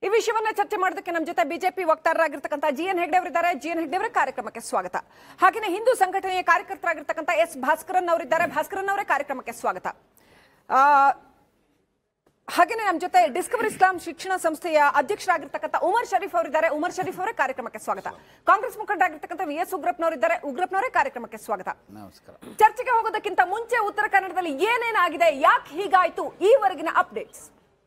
ಈ ವಿಷಯವನ್ನ ಚರ್ಚೆ ಮಾಡೋದಕ್ಕೆ ನಮ್ಮ ಜೊತೆ ಬಿಜೆಪಿ ವಕ್ತಾರರಾಗಿರ್ತಕ್ಕಂಥ ಜಿ ಎನ್ ಹೆಗ್ಡೆ ಅವರಿದ್ದಾರೆ ಜಿ ಎನ್ ಹೆಗ್ಡೆ ಅವರ ಕಾರ್ಯಕ್ರಮಕ್ಕೆ ಸ್ವಾಗತ ಹಾಗೆಯೇ ಹಿಂದೂ ಸಂಘಟನೆಯ ಕಾರ್ಯಕರ್ತರಾಗಿರ್ತಕ್ಕಂಥ ಎಸ್ ಭಾಸ್ಕರನ್ ಅವರಿದ್ದಾರೆ ಭಾಸ್ಕರನ್ ಅವರೇ ಕಾರ್ಯಕ್ರಮಕ್ಕೆ ಸ್ವಾಗತ ಆ, ಹಾಗೇನೆ ನಮ್ಮ ಜೊತೆ ಡಿಸ್ಕವರ್ ಇಸ್ಲಾಂ ಶಿಕ್ಷಣ ಸಂಸ್ಥೆಯ ಅಧ್ಯಕ್ಷರಾಗಿರ್ತಕ್ಕಂಥ ಉಮರ್ ಶರೀಫ್ ಅವರಿದ್ದಾರೆ ಉಮರ್ ಶರೀಫ್ ಅವರೇ ಕಾರ್ಯಕ್ರಮಕ್ಕೆ ಸ್ವಾಗತ ಕಾಂಗ್ರೆಸ್ ಮುಖಂಡರಾಗಿರ್ತಕ್ಕಂಥ ವಿ ಎಸ್ ಉಗ್ರಪ್ಪನವರಿದ್ದಾರೆ ಉಗ್ರಪ್ಪನವರೇ ಕಾರ್ಯಕ್ರಮಕ್ಕೆ ಸ್ವಾಗತ ನಮಸ್ಕಾರ ಚರ್ಚೆಗೆ ಹೋಗೋದಕ್ಕಿಂತ ಮುಂಚೆ ಉತ್ತರ ಕನ್ನಡದಲ್ಲಿ ಏನೇನಾಗಿದೆ ಯಾಕೆ ಹೀಗಾಯ್ತು ಈವರೆಗಿನ ಅಪ್ಡೇಟ್ಸ್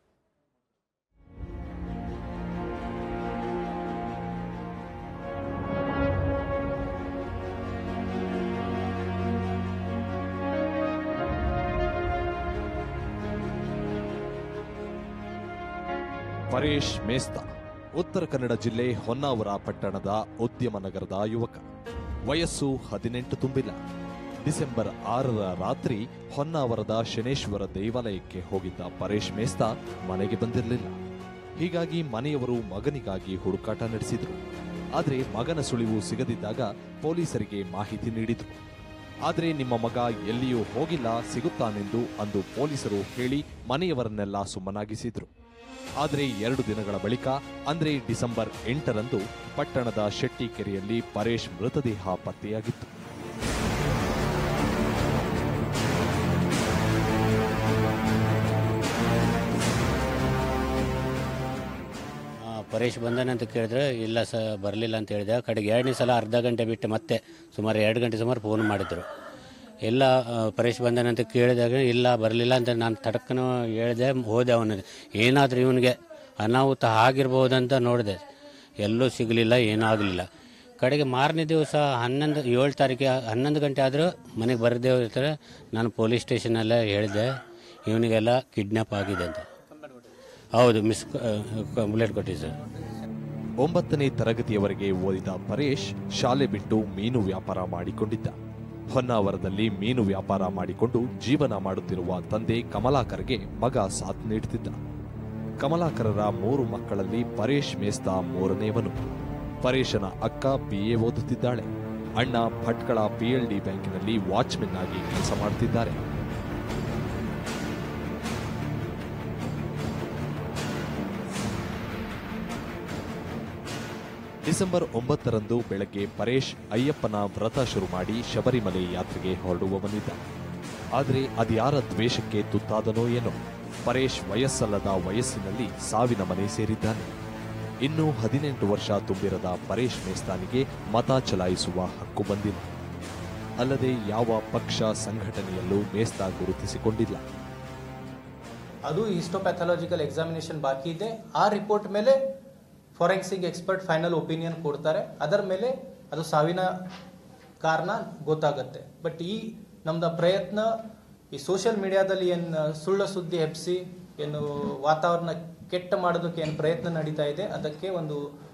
ಪರೇಶ್ ಮೇಸ್ತಾ ಉತ್ತರ ಕನ್ನಡ ಜಿಲ್ಲೆ ಹೊನ್ನಾವರ ಪಟ್ಟಣದ ಉದ್ಯಮ ನಗರದ ಯುವಕ ವಯಸ್ಸು ಹದಿನೆಂಟು ತುಂಬಿಲ್ಲ ಡಿಸೆಂಬರ್ ಆರರ ರಾತ್ರಿ ಹೊನ್ನಾವರದ ಶನೇಶ್ವರ ದೇವಾಲಯಕ್ಕೆ ಹೋಗಿದ್ದ ಪರೇಶ್ ಮೇಸ್ತಾ ಮನೆಗೆ ಬಂದಿರಲಿಲ್ಲ ಹೀಗಾಗಿ ಮನೆಯವರು ಮಗನಿಗಾಗಿ ಹುಡುಕಾಟ ನಡೆಸಿದ್ರು ಆದರೆ ಮಗನ ಸುಳಿವು ಸಿಗದಿದ್ದಾಗ ಪೊಲೀಸರಿಗೆ ಮಾಹಿತಿ ನೀಡಿದ್ರು ಆದರೆ ನಿಮ್ಮ ಮಗ ಎಲ್ಲಿಯೂ ಹೋಗಿಲ್ಲ ಸಿಗುತ್ತಾನೆಂದು ಅಂದು ಪೊಲೀಸರು ಹೇಳಿ ಮನೆಯವರನ್ನೆಲ್ಲ ಸುಮ್ಮನಾಗಿಸಿದ್ರು ಆದರೆ ಎರಡು ದಿನಗಳ ಬಳಿಕ ಅಂದ್ರೆ ಡಿಸೆಂಬರ್ ಎಂಟರಂದು ಪಟ್ಟಣದ ಶೆಟ್ಟಿಕೆರೆಯಲ್ಲಿ ಪರೇಶ್ ಮೃತದೇಹ ಪತ್ತೆಯಾಗಿತ್ತು ಆ, ಪರೇಶ್ ಬಂದನ ಅಂತ ಕೇಳಿದ್ರೆ ಇಲ್ಲ ಸ ಬರಲಿಲ್ಲ ಅಂತ ಹೇಳಿದೆ ಕಡೆಗೆ ಎರಡನೇ ಸಲ ಅರ್ಧ ಗಂಟೆ ಬಿಟ್ಟು ಮತ್ತೆ ಸುಮಾರು ಎರಡು ಗಂಟೆ ಸುಮಾರು ಫೋನ್ ಮಾಡಿದ್ರು ಇಲ್ಲ ಆ, ಪರೇಶ್ ಬಂದನ ಅಂತ ಕೇಳಿದಾಗ ಇಲ್ಲ ಬರಲಿಲ್ಲ ಅಂತ ನಾನು ತಡಕ್ಕನ ಹೇಳಿದೆ ಹೋದೆ ಅವನಿಗೆ ಏನಾದರೂ ಇವನಿಗೆ ಅನಾಹುತ ಆಗಿರ್ಬೋದಂತ ನೋಡಿದೆ ಎಲ್ಲೂ ಸಿಗಲಿಲ್ಲ ಏನೂ ಆಗಲಿಲ್ಲ ಕಡೆಗೆ ಮಾರನೇ ದಿವಸ ಹನ್ನೊಂದು ಏಳು ತಾರೀಕಿಗೆ ಹನ್ನೊಂದು ಗಂಟೆ ಆದರೂ ಮನೆಗೆ ಬರದೇ ಇರ್ತಾರೆ ನಾನು ಪೊಲೀಸ್ ಸ್ಟೇಷನಲ್ಲೇ ಹೇಳಿದೆ ಇವನಿಗೆಲ್ಲ ಕಿಡ್ನಾಪ್ ಆಗಿದೆ ಅಂತ ಹೌದು ಮಿಸ್ ಕಂಪ್ಲೇಂಟ್ ಕೊಟ್ಟಿದ್ದೆ ಸರ್ ಒಂಬತ್ತನೇ ತರಗತಿಯವರೆಗೆ ಓದಿದ ಪರೇಶ್ ಶಾಲೆ ಬಿಟ್ಟು ಮೀನು ವ್ಯಾಪಾರ ಮಾಡಿಕೊಂಡಿದ್ದ ಹೊನ್ನಾವರದಲ್ಲಿ ಮೀನು ವ್ಯಾಪಾರ ಮಾಡಿಕೊಂಡು ಜೀವನ ಮಾಡುತ್ತಿರುವ ತಂದೆ ಕಮಲಾಕರ್ಗೆ ಮಗ ಸಾಥ್ ನೀಡುತ್ತಿದ್ದ ಕಮಲಾಕರರ ಮೂರು ಮಕ್ಕಳಲ್ಲಿ ಪರೇಶ್ ಮೇಸ್ತಾ ಮೂರನೇವನು ಪರೇಶನ ಅಕ್ಕ ಬಿಎ ಓದುತ್ತಿದ್ದಾಳೆ ಅಣ್ಣ ಭಟ್ಕಳ ಪಿಎಲ್ಡಿ ಬ್ಯಾಂಕಿನಲ್ಲಿ ವಾಚ್ಮೆನ್ ಆಗಿ ಕೆಲಸ ಮಾಡುತ್ತಿದ್ದಾರೆ ಡಿಸೆಂಬರ್ ಒಂಬತ್ತರಂದು ಬೆಳಗ್ಗೆ ಪರೇಶ್ ಅಯ್ಯಪ್ಪನ ವ್ರತ ಶುರು ಮಾಡಿ ಶಬರಿಮಲೆ ಯಾತ್ರೆಗೆ ಹೊರಡುವವನಿದ್ದ ಆದರೆ ಅದ್ಯಾರ ದ್ವೇಷಕ್ಕೆ ತುತ್ತಾದನೋ ಏನೋ ಪರೇಶ್ ವಯಸ್ಸಲ್ಲದ ವಯಸ್ಸಿನಲ್ಲಿ ಸಾವಿನ ಮನೆ ಸೇರಿದ್ದಾನೆ ಇನ್ನು ಹದಿನೆಂಟು ವರ್ಷ ತುಂಬಿರದ ಪರೇಶ್ ಮೇಸ್ತಾನಿಗೆ ಮತ ಚಲಾಯಿಸುವ ಹಕ್ಕು ಬಂದಿಲ್ಲ ಅಲ್ಲದೆ ಯಾವ ಪಕ್ಷ ಸಂಘಟನೆಯಲ್ಲೂ ಮೇಸ್ತಾ ಗುರುತಿಸಿಕೊಂಡಿಲ್ಲ ಅದು ಹಿಸ್ಟೋಪ್ಯಾಥಾಲಜಿಕಲ್ ಎಕ್ಸಾಮಿನೇಷನ್ ಬಾಕಿ ಇದೆ ಆ ರಿಪೋರ್ಟ್ ಮೇಲೆ ಫಾರೆನ್ಸಿಕ್ ಎಕ್ಸ್ಪರ್ಟ್ ಫೈನಲ್ ಒಪಿನಿಯನ್ ಕೊಡ್ತಾರೆ ಅದರ ಮೇಲೆ ಅದು ಸಾವಿನ ಕಾರಣ ಗೊತ್ತಾಗುತ್ತೆ ಬಟ್ ಈ ನಮ್ದು ಪ್ರಯತ್ನ ಈ ಸೋಷಿಯಲ್ ಮೀಡಿಯಾದಲ್ಲಿ ಏನು ಸುಳ್ಳು ಸುದ್ದಿ ಹೆಪ್ಸಿ ಏನು ವಾತಾವರಣ ಕೆಟ್ಟ ಮಾಡೋದಕ್ಕೆ ಏನು ಪ್ರಯತ್ನ ನಡೀತಾ ಇದೆ ಅದಕ್ಕೆ ಒಂದು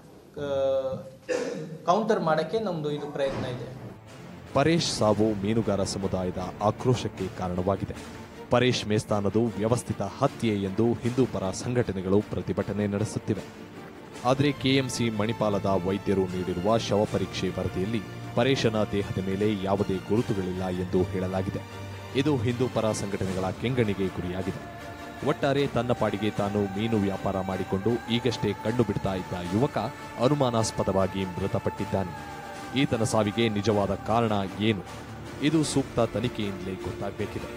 ಕೌಂಟರ್ ಮಾಡೋಕ್ಕೆ ನಮ್ಮದು ಇದು ಪ್ರಯತ್ನ ಇದೆ ಪರೇಶ್ ಸಾವು ಮೀನುಗಾರ ಸಮುದಾಯದ ಆಕ್ರೋಶಕ್ಕೆ ಕಾರಣವಾಗಿದೆ ಪರೇಶ್ ಮೇಸ್ತಾನದು ವ್ಯವಸ್ಥಿತ ಹತ್ಯೆ ಎಂದು ಹಿಂದೂ ಪರ ಸಂಘಟನೆಗಳು ಪ್ರತಿಭಟನೆ ನಡೆಸುತ್ತಿವೆ ಆದರೆ ಕೆಎಂಸಿ ಮಣಿಪಾಲದ ವೈದ್ಯರು ನೀಡಿರುವ ಶವ ಪರೀಕ್ಷೆ ವರದಿಯಲ್ಲಿ ಪರೇಶನ ದೇಹದ ಮೇಲೆ ಯಾವುದೇ ಗುರುತುಗಳಿಲ್ಲ ಎಂದು ಹೇಳಲಾಗಿದೆ ಇದು ಹಿಂದೂ ಪರ ಸಂಘಟನೆಗಳ ಕೆಂಗಣಿಗೆ ಗುರಿಯಾಗಿದೆ ಒಟ್ಟಾರೆ ತನ್ನ ಪಾಡಿಗೆ ತಾನು ಮೀನು ವ್ಯಾಪಾರ ಮಾಡಿಕೊಂಡು ಈಗಷ್ಟೇ ಕಣ್ಣು ಬಿಡ್ತಾ ಇದ್ದ ಯುವಕ ಅನುಮಾನಾಸ್ಪದವಾಗಿ ಮೃತಪಟ್ಟಿದ್ದಾನೆ ಈತನ ಸಾವಿಗೆ ನಿಜವಾದ ಕಾರಣ ಏನು ಇದು ಸೂಕ್ತ ತನಿಖೆಯಿಂದಲೇ ಗೊತ್ತಾಗಬೇಕಿದೆ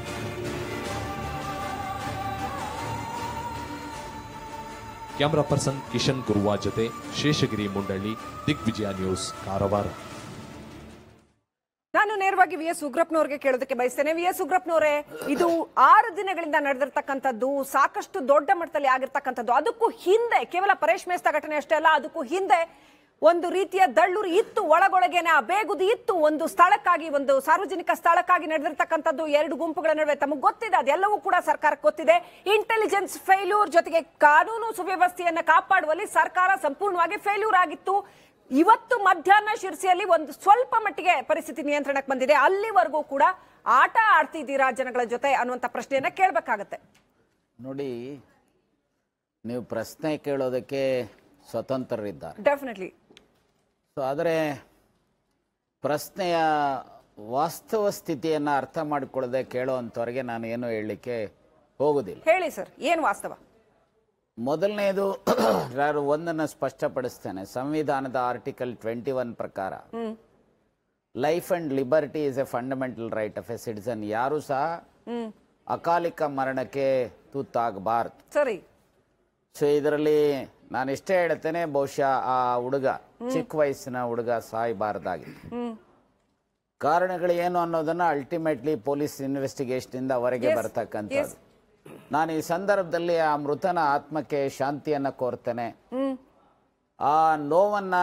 ಕ್ಯಾಮರಾ ಪರ್ಸನ್ ಕಿಶನ್ ಗುರುವಾ ಜೊತೆ ಶೇಷಗಿರಿ ಮುಂಡಳ್ಳಿ ದಿಗ್ವಿಜಯ ನ್ಯೂಸ್ ಕಾರವಾರ ನಾನು ನೇರವಾಗಿ ವಿ ಎಸ್ ಉಗ್ರಪ್ಪನವ್ರಿಗೆ ಕೇಳೋದಕ್ಕೆ ಬಯಸ್ತೇನೆ ವಿ ಎಸ್ ಉಗ್ರಪ್ಪನವರೇ ಇದು ಆರು ದಿನಗಳಿಂದ ನಡೆದಿರ್ತಕ್ಕಂಥದ್ದು ಸಾಕಷ್ಟು ದೊಡ್ಡ ಮಟ್ಟದಲ್ಲಿ ಆಗಿರ್ತಕ್ಕಂಥದ್ದು ಅದಕ್ಕೂ ಹಿಂದೆ ಕೇವಲ ಪರೇಶ್ ಮೇಸ್ತಾ ಘಟನೆ ಅಷ್ಟೇ ಅಲ್ಲ ಅದಕ್ಕೂ ಹಿಂದೆ ಒಂದು ರೀತಿಯ ದಳ್ಳೂರು ಇತ್ತು ಒಳಗೊಳಗೇನೆ ಆ ಬೇಗುದಿ ಇತ್ತು ಒಂದು ಸ್ಥಳಕ್ಕಾಗಿ ಒಂದು ಸಾರ್ವಜನಿಕ ಸ್ಥಳಕ್ಕಾಗಿ ನಡೆದಿರ್ತಕ್ಕಂಥದ್ದು ಎರಡು ಗುಂಪುಗಳ ನಡುವೆ ತಮಗೆ ಗೊತ್ತಿದೆ ಅದೆಲ್ಲವೂ ಕೂಡ ಸರ್ಕಾರಕ್ಕೆ ಗೊತ್ತಿದೆ ಇಂಟೆಲಿಜೆನ್ಸ್ ಫೇಲ್ಯೂರ್ ಜೊತೆಗೆ ಕಾನೂನು ಸುವ್ಯವಸ್ಥೆಯನ್ನ ಕಾಪಾಡುವಲ್ಲಿ ಸರ್ಕಾರ ಸಂಪೂರ್ಣವಾಗಿ ಫೇಲ್ಯೂರ್ ಆಗಿತ್ತು ಇವತ್ತು ಮಧ್ಯಾಹ್ನ ಶಿರ್ಸಿಯಲ್ಲಿ ಒಂದು ಸ್ವಲ್ಪ ಮಟ್ಟಿಗೆ ಪರಿಸ್ಥಿತಿ ನಿಯಂತ್ರಣಕ್ಕೆ ಬಂದಿದೆ ಅಲ್ಲಿವರೆಗೂ ಕೂಡ ಆಟ ಆಡ್ತಿದ್ದೀರಾ ಜನಗಳ ಜೊತೆ ಅನ್ನುವಂತ ಪ್ರಶ್ನೆಯನ್ನ ಕೇಳಬೇಕಾಗತ್ತೆ ನೋಡಿ ನೀವು ಪ್ರಶ್ನೆ ಕೇಳೋದಕ್ಕೆ ಸ್ವತಂತ್ರರಿದ್ದಾರೆ ಡೆಫಿನೆಟ್ಲಿ ಸೊ ಆದರೆ ಪ್ರಶ್ನೆಯ ವಾಸ್ತವ ಸ್ಥಿತಿಯನ್ನು ಅರ್ಥ ಮಾಡಿಕೊಳ್ಳದೆ ಕೇಳೋ ಅಂಥವ್ರಿಗೆ ನಾನು ಏನು ಹೇಳಲಿಕ್ಕೆ ಹೋಗೋದಿಲ್ಲ ಹೇಳಿ ಸರ್ ಏನ್ ವಾಸ್ತವ ಮೊದಲನೇದು ನಾನು ಒಂದನ್ನು ಸ್ಪಷ್ಟಪಡಿಸ್ತೇನೆ ಸಂವಿಧಾನದ ಆರ್ಟಿಕಲ್ ಟ್ವೆಂಟಿ ಒನ್ ಪ್ರಕಾರ life and liberty is a fundamental right of a citizen ಯಾರು ಸಹ ಅಕಾಲಿಕ ಮರಣಕ್ಕೆ ತುತ್ತಾಗಬಾರ್ದು ಸರಿ ಸೊ ಇದರಲ್ಲಿ ನಾನು ಇಷ್ಟೇ ಹೇಳ್ತೇನೆ ಬಹುಶಃ ಆ ಹುಡುಗ ಚಿಕ್ಕ ವಯಸ್ಸಿನ ಹುಡುಗ ಸಾಯಬಾರ್ದಾಗಿತ್ತು ಕಾರಣಗಳು ಏನು ಅನ್ನೋದನ್ನ ಅಲ್ಟಿಮೇಟ್ಲಿ ಪೊಲೀಸ್ ಇನ್ವೆಸ್ಟಿಗೇಷನ್ ಇಂದ ಹೊರಗೆ Yes. ಬರ್ತಕ್ಕಂಥದ್ದು ನಾನು ಈ ಸಂದರ್ಭದಲ್ಲಿ ಆ ಮೃತನ ಆತ್ಮಕ್ಕೆ ಶಾಂತಿಯನ್ನ ಕೋರ್ತೇನೆ ಆ ನೋವನ್ನ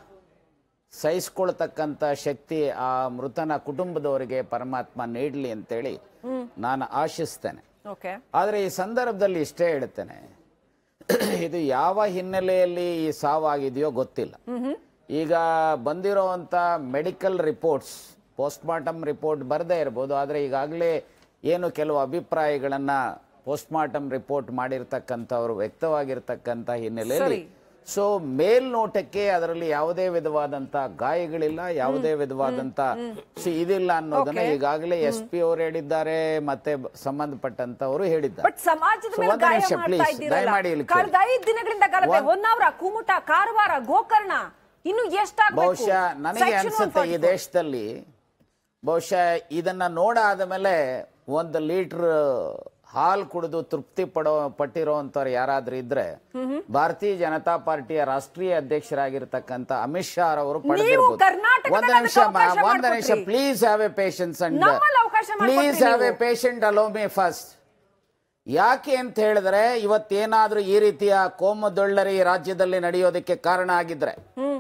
ಸಹಿಸ್ಕೊಳ್ತಕ್ಕಂಥ ಶಕ್ತಿ ಆ ಮೃತನ ಕುಟುಂಬದವರಿಗೆ ಪರಮಾತ್ಮ ನೀಡಲಿ ಅಂತೇಳಿ ನಾನು ಆಶಿಸ್ತೇನೆ ಓಕೆ ಆದರೆ ಈ ಸಂದರ್ಭದಲ್ಲಿ ಇಷ್ಟೇ ಹೇಳ್ತೇನೆ ಇದು ಯಾವ ಹಿನ್ನೆಲೆಯಲ್ಲಿ ಈ ಸಾವಾಗಿದೆಯೋ ಗೊತ್ತಿಲ್ಲ ಈಗ ಬಂದಿರೋವಂಥ medical reports post mortem report ಬರದೇ ಇರ್ಬೋದು ಆದರೆ ಈಗಾಗಲೇ ಏನು ಕೆಲವು ಅಭಿಪ್ರಾಯಗಳನ್ನ ಪೋಸ್ಟ್ ಮಾರ್ಟಮ್ ರಿಪೋರ್ಟ್ ಮಾಡಿರ್ತಕ್ಕಂಥವ್ರು ವ್ಯಕ್ತವಾಗಿರ್ತಕ್ಕಂಥ ಹಿನ್ನೆಲೆಯಲ್ಲಿ ಸರಿ. ಸೊ ಮೇಲ್ನೋಟಕ್ಕೆ ಅದರಲ್ಲಿ ಯಾವುದೇ ವಿಧವಾದಂತ ಗಾಯಗಳಿಲ್ಲ ಯಾವುದೇ ವಿಧವಾದಂತ ಸೊ ಇದಿಲ್ಲ ಅನ್ನೋದನ್ನ Okay. ಈಗಾಗಲೇ ಎಸ್ ಪಿ ಅವರು ಹೇಳಿದ್ದಾರೆ ಮತ್ತೆ ಬ- ಸಂಬಂಧಪಟ್ಟಂತವರು ಹೇಳಿದ್ದಾರೆ ಬಟ್ ಸಮಾಜದ So, ಮೇಲೆ ಒಂದು ಗಾಯ ನಿಮಿಷ, ಮಾಡ್ತಾ please, ಇದ್ದೀರಲ್ಲ ದಯಮಾಡಿ ಇಲ್ಲಿ ಕೇಳಿ. ಕಳೆದ ಐದು ದಿನಗಳಿಂದ ಗಲಭೆ ಒಂದ್- ಹೊನ್ನಾವರ ಕುಮುಟ ಕಾರವಾರ ಗೋಕರ್ಣ ಇನ್ನು ಎಷ್ಟಾಗಬೇಕು ಬಹುಶಃ ನನಗೆ ಅನ್ಸುತ್ತೆ ಈ ದೇಶದಲ್ಲಿ ಬಹುಶಃ ಇದನ್ನ ನೋಡಾದ ಮೇಲೆ ಒಂದು ಲೀಟರ್ ಹಾಲು ಕುಡಿದು ತೃಪ್ತಿ ಪಡೋ ಪಟ್ಟಿರೋಂಥವ್ರು ಯಾರಾದ್ರೂ ಇದ್ರೆ ಭಾರತೀಯ ಜನತಾ ಪಾರ್ಟಿಯ ರಾಷ್ಟ್ರೀಯ ಅಧ್ಯಕ್ಷರಾಗಿರ್ತಕ್ಕಂಥ ಅಮಿತ್ ಶಾ ಅವರು ಪಡೆದಿರ್ಬೋದು ಕರ್ನಾಟಕದಲ್ಲಿ ಒಂದು ನಿಮಿಷ ಅದಕ್ಕೆ ಅವಕಾಶ ಒಂದು ನಿಮಿಷ ಮಾಡ್ಕೊಟ್ರಿ. Please have a patience and ನಮ್ಮಲ್ಲಿ ಅವಕಾಶ ಮಾಡ್ಕೊಟ್ರಿ ಪ್ಲೀಸ್ ಹ್ಯಾವ್ ಎ ನೀವು. ಪೇಷಂಟ್ ಅಲೋ ಮೇ ಫಸ್ಟ್ ಯಾಕೆ ಅಂತ ಹೇಳಿದ್ರೆ ಇವತ್ತೇನಾದ್ರೂ ಈ ರೀತಿಯ ಕೋಮುದೊಳ್ಳರಿ ಈ ರಾಜ್ಯದಲ್ಲಿ ನಡೆಯೋದಕ್ಕೆ ಕಾರಣ ಆಗಿದ್ರೆ